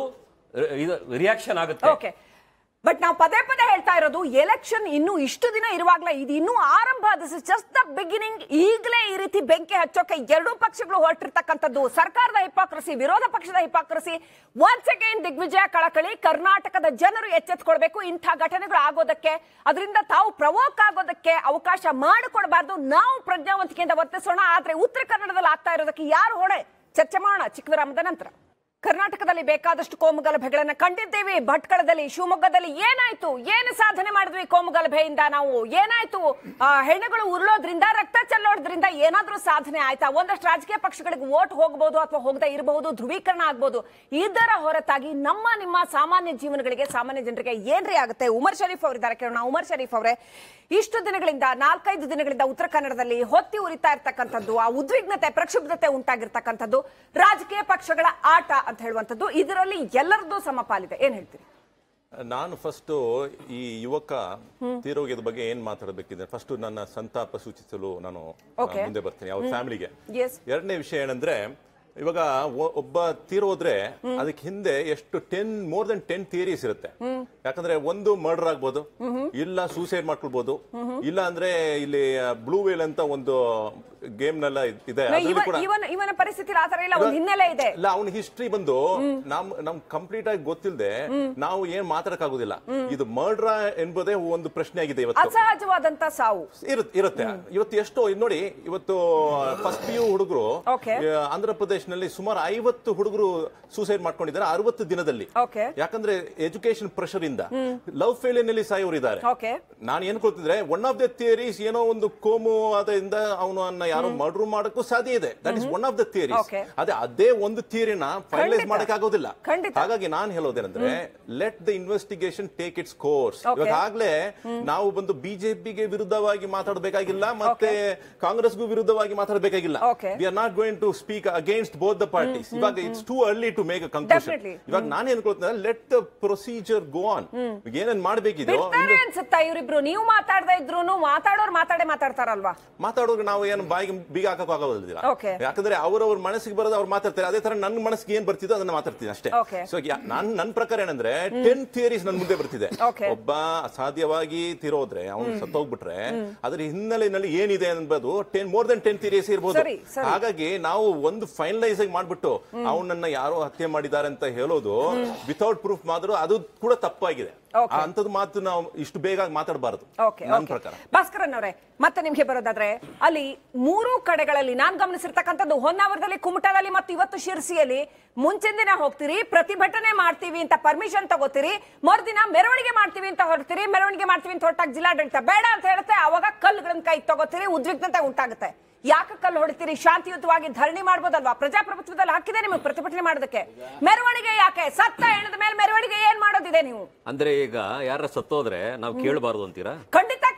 ರಿಯಾಕ್ಷನ್ ಆಗುತ್ತೆ ಓಕೆ ಬಟ್ ನಾವು ಪದೇ ಪದೇ ಹೇಳ್ತಾ ಇರೋದು ಎಲೆಕ್ಷನ್ ಇನ್ನು ಇಷ್ಟು ದಿನ ಇರುವಾಗ್ಲೇ ಇದು ಇನ್ನೂ ಆರಂಭ this is just the beginning ಈಗಲೇ ಈ ರೀತಿ ಬೆಂಕಿ ಹಚ್ಚೋಕೆ ಎರಡೂ ಪಕ್ಷಗಳು ಹೊರಟಿರ್ತಕ್ಕಂಥದ್ದು ಸರ್ಕಾರದ ಹಿಪಾಕ್ರಸಿ ವಿರೋಧ ಪಕ್ಷದ ಹಿಪಾಕ್ರಸಿ ಒನ್ಸ್ ಅಗೈನ್ ದಿಗ್ವಿಜಯ ಕಳಕಳಿ ಕರ್ನಾಟಕದ ಜನರು ಎಚ್ಚೆತ್ಕೊಳ್ಬೇಕು ಇಂಥ ಘಟನೆಗಳು ಆಗೋದಕ್ಕೆ ಅದರಿಂದ ತಾವು ಪ್ರವೋಕ್ ಆಗೋದಕ್ಕೆ ಅವಕಾಶ ಮಾಡಿಕೊಡಬಾರ್ದು ನಾವು ಪ್ರಜ್ಞಾವಂತಿಕೆಯಿಂದ ವರ್ತಿಸೋಣ ಆದ್ರೆ ಉತ್ತರ ಕನ್ನಡದಲ್ಲಿ ಆಗ್ತಾ ಇರೋದಕ್ಕೆ ಯಾರು ಹೊಣೆ ಚರ್ಚೆ ಮಾಡೋಣ ಚಿಕ್ಕ ವಿರಾಮದ ನಂತರ ಕರ್ನಾಟಕದಲ್ಲಿ ಬೇಕಾದಷ್ಟು ಕೋಮುಗಲಭೆಗಳನ್ನ ಕಂಡಿದ್ದೇವೆ ಭಟ್ಕಳದಲ್ಲಿ ಶಿವಮೊಗ್ಗದಲ್ಲಿ ಏನಾಯ್ತು ಏನು ಸಾಧನೆ ಮಾಡಿದ್ವಿ ಕೋಮುಗಲಭೆಯಿಂದ ನಾವು ಏನಾಯ್ತು ಆ, ಹೆಣ್ಣುಗಳು ಉರುಳೋದ್ರಿಂದ ರಕ್ತ ಚೆಲ್ಲೋದ್ರಿಂದ ಏನಾದ್ರೂ ಸಾಧನೆ ಆಯ್ತಾ ಒಂದಷ್ಟು ರಾಜಕೀಯ ಪಕ್ಷಗಳಿಗೆ ವೋಟ್ ಹೋಗಬಹುದು ಅಥವಾ ಹೋಗದೆ ಇರಬಹುದು ಧ್ರುವೀಕರಣ ಆಗ್ಬಹುದು ಇದರ ಹೊರತಾಗಿ ನಮ್ಮ ನಿಮ್ಮ ಸಾಮಾನ್ಯ ಜೀವನಗಳಿಗೆ ಸಾಮಾನ್ಯ ಜನರಿಗೆ ಏನ್ರಿ ಆಗುತ್ತೆ ಉಮರ್ ಶರೀಫ್ ಅವರಿದ್ದಾರೆ ಕೇಳೋಣ ಉಮರ್ ಶರೀಫ್ ಅವರೇ ಇಷ್ಟು ದಿನಗಳಿಂದ ನಾಲ್ಕೈದು ದಿನಗಳಿಂದ ಉತ್ತರ ಕನ್ನಡದಲ್ಲಿ ಹೊತ್ತಿ ಉರಿತಾ ಇರ್ತಕ್ಕಂಥದ್ದು ಆ ಉದ್ವಿಗ್ನತೆ ಪ್ರಕ್ಷುಬ್ಧತೆ ಉಂಟಾಗಿರ್ತಕ್ಕಂಥದ್ದು ರಾಜಕೀಯ ಪಕ್ಷಗಳ ಆಟ ಅಂತ ಹೇಳುವಂಥದ್ದು ಇದರಲ್ಲಿ ಎಲ್ಲರದ್ದು ಸಮಪಾಲಿದೆ ಏನ್ ಹೇಳ್ತೀರಿ ನಾನು ಫಸ್ಟ್ ಈ ಯುವಕ ತೀರೋಗ್ಯದ ಬಗ್ಗೆ ಏನ್ ಮಾತಾಡಬೇಕಿದೆ ಫಸ್ಟ್ ನನ್ನ ಸಂತಾಪ ಸೂಚಿಸಲು ನಾನು ಆ, Okay. ಮುಂದೆ ಬರ್ತೀನಿ ಅವ್ರ ಫ್ಯಾಮಿಲಿಗೆ ಎಸ್ ಎರಡನೇ ವಿಷಯ ಏನಂದ್ರೆ ಇವಾಗ ಒ- ಒಬ್ಬ ತೀರೋದ್ರೆ ಅದಕ್ಕೆ ಹಿಂದೆ ಎಷ್ಟು ten more than ten theories ಇರುತ್ತೆ ಯಾಕಂದ್ರೆ ಒಂದು ಮರ್ಡರ್ ಆಗ್ಬೋದು ಇಲ್ಲ ಸೂಸೈಡ್ ಮಾಡ್ಕೊಳ್ಬಹುದು ಇಲ್ಲ ಅಂದ್ರೆ ಇಲ್ಲಿ ಬ್ಲೂ ವೇಲ್ ಅಂತ ಒಂದು ಗೇಮ್ ನೆಲ್ಲ ಇದೆ ಅದ್ರಲ್ಲಿ ಇವನ್ ಕೂಡ ಇವನ್ ಇವನ ಪರಿಸ್ಥಿತಿ ಆ ತರ ಇಲ್ಲ ಒಂದು ಹಿನ್ನೆಲೆ ಇದೆ ಇಲ್ಲ ಅವ್ನ ಹಿಸ್ಟ್ರಿ ಬಂದು ನಮ್ ನಮ್ ಕಂಪ್ಲೀಟ್ ಆಗಿ ಗೊತ್ತಿಲ್ಲದೆ ನಾವು ಏನ್ ಮಾತಾಡಕ್ ಆಗುದಿಲ್ಲ ಇದು ಮರ್ಡ್ರ ಎಂಬುದೇ ಒಂದು ಪ್ರಶ್ನೆ ಆಗಿದೆ ಇವತ್ತು ಅಸಹಜವಾದಂತ ಸಾವು ಇರುತ್ತೆ ಇರುತ್ತೆ ಇವತ್ತು ಎಷ್ಟೋ ಇದ್ ನೋಡಿ ಇವತ್ತು ಫಸ್ಟ್ ಪಿ ಯು ಹುಡುಗರು Okay. ಆಂಧ್ರ ಪ್ರದೇಶನಲ್ಲಿ ಸುಮಾರು ಐವತ್ತು ಹುಡುಗರು ಸೂಸೈಡ್ ಮಾಡ್ಕೊಂಡಿದ್ದಾರೆ ಅರವತ್ತು ದಿನದಲ್ಲಿ Okay. ಯಾಕಂದ್ರೆ ಎಜುಕೇಶನ್ ಪ್ರೆಷರ್ ಇಂದ ಲವ್ ಫೇಲಿಯರ್ ನಲ್ಲಿ ಸಾಯೋರು ಇದ್ದಾರೆ ಓಕೆ ನಾನು ಏನ್ ಕೊಡ್ತಿದ್ರೆ ಒನ್ ಆಫ್ ದ ಥಿಯರೀಸ್ ಏನೋ ಒಂದು ಕೋಮು ಅದರಿಂದ ಅವನನ್ನ ಯಾರೋ ಮರ್ಡರ್ ಮಾಡಕ್ಕೂ ಸಾಧ್ಯ ಇದೆ that is one of the theories Okay. ಅದೇ ಅದೇ ಒಂದು ಥಿಯರಿನ ಫೈನಲೈಸ್ ಖಂಡಿತ. ಮಾಡಕ್ ಆಗೋದಿಲ್ಲ ಖಂಡಿತ. ಹಾಗಾಗಿ ನಾನು ಹೇಳೋದೇನಂದ್ರೆ let the investigation take its course Okay. ಇವಾಗ ಆಗ್ಲೇ ನಾವು ಬಂದು ಬಿಜೆಪಿಗೆ ವಿರುದ್ಧವಾಗಿ ಮಾತಾಡಬೇಕಾಗಿಲ್ಲ ಮತ್ತೆ ಕಾಂಗ್ರೆಸ್ಗೂ ವಿರುದ್ಧವಾಗಿ ಮಾತಾಡಬೇಕಾಗಿಲ್ಲ Okay. We are not going to speak against both the parties ಇವಾಗ it's too early to make a conclusion Definitely. ಇವಾಗ ನಾನು ಏನ್ಕೊಳ್ತೀನಿ let the procedure go on ಏನೇನ್ ಮಾಡ್ಬೇಕಿದೆಯೋ ಬಿಡ್ತಾರೆ ಅನ್ಸುತ್ತಾ ಇವರಿಬ್ರು ನೀವು ಮಾತಾಡದೇ ಇದ್ರು ಮಾತಾಡೋರು ಮಾತಾಡೇ ಮಾತಾಡ್ತಾರಲ್ವಾ ಮಾತಾಡೋರು ನಾವು ಏನು ಬಾಯಿಗೆ ಬೀಗ ಹಾಕಕ್ ಆಗೋದಿಲ್ಲ Okay. ಯಾಕಂದ್ರೆ ಅವ್ರವ್ರ ಮನಸ್ಸಿಗೆ ಬರೋದು ಅವ್ರು ಮಾತಾಡ್ತಾರೆ ಅದೇ ತರ ನನ್ನ ಮನಸ್ಸಿಗೆ ಏನ್ ಬರ್ತಿದೋ ಅದನ್ನ ಮಾತಾಡ್ತೀನಿ ಅಷ್ಟೇ Okay. ಸೊ ನನ್ ನನ್ನ ಪ್ರಕಾರ ಏನಂದ್ರೆ ಟೆನ್ ಥಿಯರೀಸ್ ನನ್ ಮುಂದೆ ಬರ್ತಿದೆ Okay. ಒಬ್ಬ ಅಸಾಧ್ಯವಾಗಿ ತಿರೋದ್ರೆ ಅವ್ನು ಸತ್ತೋಗ್ಬಿಟ್ರೆ ಅದ್ರ ಹಿನ್ನೆಲೆಯಲ್ಲಿ ಏನಿದೆ ಅನ್ಬೋದು ten more than ten theories ಇರ್ಬೋದು ಸರಿ, ಸರಿ. ಹಾಗಾಗಿ ನಾವು ಒಂದು ಫೈನಲೈಸ್ ಆಗಿ ಮಾಡ್ಬಿಟ್ಟು ಅವನನ್ನ ಯಾರೋ ಹತ್ಯೆ ಮಾಡಿದ್ದಾರೆ ಅಂತ ಹೇಳೋದು ವಿತೌಟ್ ಪ್ರೂಫ್ ಮಾತ್ರ ಅದು ಕೂಡ ತಪ್ಪಾಗಿದೆ Okay. ಅಂತದ್ ಮಾತು ನಾವು ಇಷ್ಟು ಬೇಗ ಮಾತಾಡಬಾರದು ಓಕೆ ನನ್ನ ಪ್ರಕಾರ ಭಾಸ್ಕರನ್ ಅವರೇ ಮತ್ತೆ ನಿಮ್ಗೆ ಬರೋದಾದ್ರೆ ಅಲ್ಲಿ ಮೂರು ಕಡೆಗಳಲ್ಲಿ ನಾನ್ ಗಮನಿಸಿರ್ತಕ್ಕಂಥದ್ದು ಹೊನ್ನಾವರದಲ್ಲಿ ಕುಮಟಾದಲ್ಲಿ ಮತ್ತು ಇವತ್ತು ಶಿರ್ಸಿಯಲ್ಲಿ ಮುಂಚಿನ ದಿನ ಹೋಗ್ತೀರಿ ಪ್ರತಿಭಟನೆ ಮಾಡ್ತೀವಿ ಅಂತ ಪರ್ಮಿಷನ್ ತಗೋತೀರಿ ಮರುದಿನ ಮೆರವಣಿಗೆ ಮಾಡ್ತೀವಿ ಅಂತ ಹೊರಡ್ತೀರಿ ಮೆರವಣಿಗೆ ಮಾಡ್ತೀವಿ ಅಂತ ಹೊರಟಾಗ ಜಿಲ್ಲಾಡಳಿತ ಬೇಡ ಅಂತ ಹೇಳುತ್ತೆ ಅವಾಗ ಕಲ್ಲುಗಳನ್ನ ಕೈ ತಗೋತೀರಿ ಉದ್ವಿಗ್ನತೆ ಉಂಟಾಗುತ್ತೆ ಯಾಕೆ ಕಲ್ಲು ಹೊಡಿತೀರಿ ಶಾಂತಿಯುತವಾಗಿ ಧರಣಿ ಮಾಡ್ಬೋದಲ್ವಾ ಪ್ರಜಾಪ್ರಭುತ್ವದಲ್ಲಿ ಹಾಕಿದೆ ನಿಮಗೆ ಪ್ರತಿಭಟನೆ ಮಾಡೋದಕ್ಕೆ ಮೆರವಣಿಗೆ ಯಾಕೆ ಸತ್ತ ಹೆಣದ ಮೇಲೆ ಮೆರವಣಿಗೆ ಏನ್ ಮಾಡೋದಿದೆ ನೀವು ಅಂದ್ರೆ ಈಗ ಯಾರ ಸತ್ತೋದ್ರೆ ನಾವು ಕೇಳಬಾರ್ದು ಅಂತೀರಾ ಖಂಡಿತ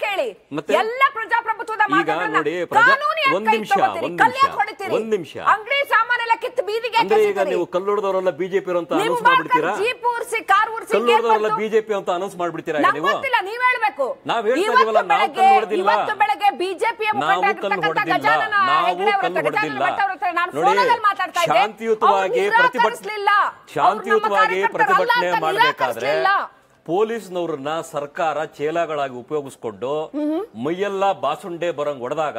ಹೇಳಿ ಮತ್ತೆ? ಎಲ್ಲ ಪ್ರಜಾಪ್ರಭುತ್ವದ ಈಗ ಮಾತುಗಳನ್ನ ನೋಡಿ, ಪ್ರಜಾ- ಕಾನೂನು ಯಾಕೆ ಒಂದ್ ಕೈ ನಿಮಿಷ, ತಗೊಳ್ತೀರಿ? ಒಂದ್ ಕಲ್ಲು ಯಾಕೆ ನಿಮಿಷ, ಹೊಡಿತೀರಿ? ಒಂದ್ ನಿಮಿಷ. ಅಂಗಡಿ ಸಾಮಾನೆಲ್ಲ ಕಿತ್ತು ಬೀದಿಗೆ ಯಾಕೆ ಅಂದ್ರೆ ಈಗ ಎಸೀತೀರಿ? ನೀವು ಕಲ್ಲೊಡೆದವರೆಲ್ಲ ಬಿಜೆಪಿ ಅಂತ ಅನೌನ್ಸ್ ನಿಂಬಾಳ್ಕರ್ ಮಾಡ್ಬಿಡ್ತೀರಾ ಜೀಪ್ ಊರ್ಸಿ ಕಾರ್ ಊರ್ಸಿ ಕಲ್ಲೊಡೆದವರೆಲ್ಲ ಕೇಳ್ಬಾರ್ದು. ಬಿಜೆಪಿ ಅಂತ ಅನೌನ್ಸ್ ಮಾಡ್ಬಿಡ್ತೀರಾ ಈಗ ನಂಗ್ ನೀವು ಗೊತ್ತಿಲ್ಲ ನೀವ್ ಹೇಳ್ಬೇಕು ನಾವ್ ಹೇಳ್ತಾ ಇವತ್ತು ಇದೀವಲ್ಲ, ನಾವು ಬೆಳಗ್ಗೆ- ಕಲ್ಲು ಹೊಡೆದಿಲ್ಲ. ಇವತ್ತು ಬೆಳಗ್ಗೆ ಬಿಜೆಪಿಯ ನಾವು ಕಲ್ಲು ಹೊಡೆದಿಲ್ಲ ನಾವು ಕಲ್ಲು ಹೊಡೆದಿಲ್ಲ ನೋಡಿ ಶಾಂತಿಯುತವಾಗಿ ಪ್ರತಿಭಟನೆ ಶಾಂತಿಯುತವಾಗಿ ಪ್ರತಿಭಟನೆ ಮಾಡಬೇಕಾದ್ರೆ ಪೊಲೀಸ್ನವ್ರನ್ನ ಸರ್ಕಾರ ಚೇಲಾಗಳಾಗಿ ಉಪಯೋಗಿಸ್ಕೊಂಡು ಮೈಯೆಲ್ಲ ಬಾಸುಂಡೆ ಬರಂಗ್ ಹೊಡೆದಾಗ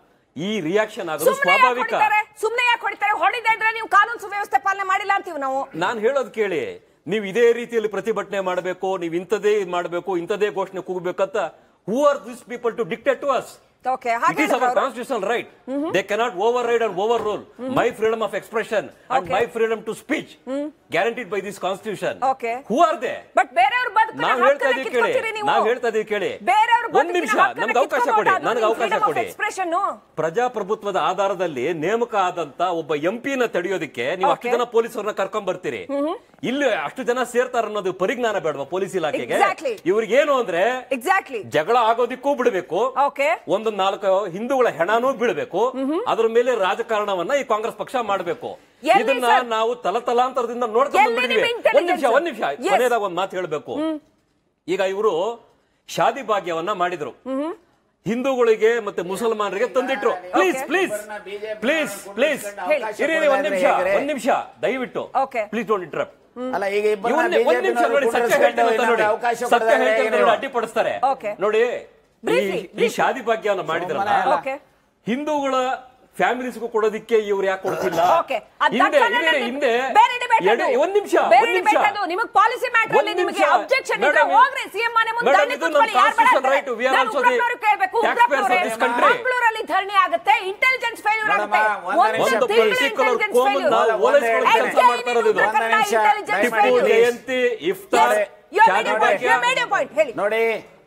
ಈ ರಿಯಾಕ್ಷನ್ ಆಗೋದು ಸ್ವಾಭಾವಿಕ ಸುಮ್ನೆ ಯಾಕೆ ಹೊಡಿತಾರೆ ಹೊಡಿದೆ ಇದ್ರೆ ನೀವು ಕಾನೂನು ಸುವ್ಯವಸ್ಥೆ ಪಾಲನೆ ಮಾಡಿಲ್ಲ ಅಂತೀವಿ ನಾವು ನಾನು ಹೇಳೋದು ಕೇಳಿ ನೀವು ಇದೇ ರೀತಿಯಲ್ಲಿ ಪ್ರತಿಭಟನೆ ಮಾಡಬೇಕು ನೀವು ಇಂಥದೇ ಮಾಡಬೇಕು ಇಂಥದೇ ಘೋಷಣೆ ಕೂಗಬೇಕಂತ who are this people to dictate to us okay It is our constitutional right. They cannot override and overrule my freedom of expression and Okay. my freedom to speech, guaranteed by this constitution. Okay. Who are they? But ಬೇರೆಯವ್ರ ಬದುಕಿನ ನಾವ್ ಹೇಳ್ತಾ ಹಕ್ಕನ್ನ ಇದೀವಿ ಕೇಳಿ ಕಿತ್ಕೊತೀರಿ ನೀವು. ನಾವ್ ಹೇಳ್ತಾ ಇದೀವಿ ಕೇಳಿ ಬೇರೆಯವ್ರ ಒಂದ್ ನಿಮಿಷ ನಮ್ಗೆ ಅವಕಾಶ ಕೊಡಿ ನನಗೆ ಅವಕಾಶ ಕೊಡಿ ಪ್ರಜಾಪ್ರಭುತ್ವದ ಆಧಾರದಲ್ಲಿ ನೇಮಕ ಆದಂತ ಒಬ್ಬ ಎಂಪಿನ ತಡೆಯೋದಕ್ಕೆ ನೀವು ಅಷ್ಟು Okay. ಜನ ಪೊಲೀಸರನ್ನ ಕರ್ಕೊಂಡ್ ಬರ್ತೀರಿ ಇಲ್ಲಿ ಅಷ್ಟು ಜನ ಸೇರ್ತಾರ ಅನ್ನೋದು ಪರಿಜ್ಞಾನ ಬೇಡವಾ ಪೊಲೀಸ್ ಇಲಾಖೆಗೆ Exactly. ಇವ್ರಿಗೇನು ಅಂದ್ರೆ ಎಕ್ಸಾಕ್ಟ್ಲಿ ಜಗಳ ಆಗೋದಿಕ್ಕೂ ಬಿಡಬೇಕು ಓಕೆ ಒಂದು ನಾಲ್ಕು ಹಿಂದೂಗಳ ಹೆಣನೂ ಬೀಳಬೇಕು ಅದ್ರ ಮೇಲೆ ರಾಜಕಾರಣವನ್ನ ಈ ಕಾಂಗ್ರೆಸ್ ಪಕ್ಷ ಮಾಡಬೇಕು ಎಲ್ಲಿ ಇದನ್ನ ಸರ್? ನಾವು ತಲತಲಾಂತರದಿಂದ ನೋಡ್ಕೊಂಡು ಎಲ್ಲಿ ಬಂದ್ಬಿಟ್ಟಿವಿ ನಿಮ್ಮ ಒಂದ್ ನಿಮಿಷ ಒಂದ್ ನಿಮಿಷ intelligence? Yes. ಕೊನೆಯದಾಗ ಒಂದ್ ಮಾತು ಹೇಳ್ಬೇಕು ಈಗ ಇವರು ಶಾದಿ ಭಾಗ್ಯವನ್ನ ಮಾಡಿದ್ರು ಹಿಂದೂಗಳಿಗೆ ಮತ್ತೆ ಮುಸಲ್ಮಾನರಿಗೆ ತಂದಿಟ್ರು please Okay. Please please please ಇರಿ ಇರಿ, ಒಂದ್ ನಿಮಿಷ ಒಂದ್ ನಿಮಿಷ ದಯವಿಟ್ಟು Okay. ಪ್ಲೀಸ್ ಡೋಂಟ್ ಇಂಟರಪ್ಟ್ ಅಲ್ಲ ಈಗ ಇಬ್ಬರನ್ನ ಇವನ್ನೇ ಒಂದ್ BJP ನಿಮಿಷ ನವರು ನೋಡಿ ಸತ್ಯ ಕುಂಡ್ರಿಸ್ಕೊಂಡು ಹೇಳ್ತೇನೆ ಅಂತ ನೋಡಿ ಇನ್ನೊಂದು ಅವಕಾಶ ಸತ್ಯ ಕೊಡದೆ ಹೇಳ್ತೇನೆ ಅಂತ ಹೇಗೆ ನೋಡಿ ನೀವು? ಅಡ್ಡಿಪಡಿಸ್ತಾರೆ Okay. ನೋಡಿ Briefly, ಈ- ಈ ಶಾದಿ ಭಾಗ್ಯವನ್ನ ಮಾಡಿದ್ರಲ್ಲ ಸುಮ್ಮನೆ ಓಕೆ ಹಿಂದೂಗಳ ಫ್ಯಾಮಿಲೀಸ್ಗೂ ಕೊಡೋದಿಕ್ಕೆ ಇವ್ರು ಯಾಕೆ ಕೊಡ್ತಿಲ್ಲ ಓಕೆ ಅದ್ ಹಿಂದೆ ದಟ್ಟ ಇರಿ, ನನ್ನ ಹಿಂದೆ ಬೇರೆ debate ಎಡೆ- ಅದು. ಒಂದ್ ನಿಮಿಷ ಬೇರೆ ಒಂದ್ ನಿಮಿಷ debate ಅದು. ನಿಮಗ್ ಪಾಲಿಸಿ ಮ್ಯಾಟರ್ ಅಲ್ಲಿ ಒಂದ್ ನಿಮಗೆ ನಿಮಿಷ. ಅಬ್ಜೆಕ್ಷನ್ ಇದ್ರೆ Madam, ಹೋಗ್ರಿ ಸಿಎಂ ಮನೆ ಮುಂದೆ Madam, ಧರಣಿ ಇದು ನಮ್ಮ ಕೂತ್ಕೊಳ್ಳಿ ಯಾರು ಬೇಡ constitutional ಅಂತಾರೆ? right. We are ನಾನು also the ಉಗ್ರಪ್ಪನವ್ರಿಗೆ ಕೇಳ್ಬೇಕು taxpayers of ಉಗ್ರಪ್ಪನವ್ರೆ, this country. ಮಂಗಳೂರಲ್ಲಿ ಧರಣಿ ಆಗುತ್ತೆ ಇಂಟೆಲಿಜೆನ್ಸ್ ಫೇಲ್ಯೂರ್ ನೋಡಮ್ಮ, ಆಗುತ್ತೆ ಒಂದ್ ಒಂದು ನಿಮಿಷ, ಒಂದು ತಿಂಗಳು particular intelligence ಕೋಮನ್ನ failure. ಓಲೈಸ್ಕೊಳ್ಳೋ ಒಂದ್ ಕೆಲಸ ನಿಮಿಷ. ಮಾಡ್ತಾ ಇರೋದು ಇದು. ಪ್ರಕರಣ ಒಂದ್ ನಿಮಿಷ, intelligence ದಯಮಾಡಿ Tipu failure. Jayanti iftar Yes. You have made Shaadi your point. ಭಾಗ್ಯ You have made your point. ಹೇಳಿ ನೋಡಿ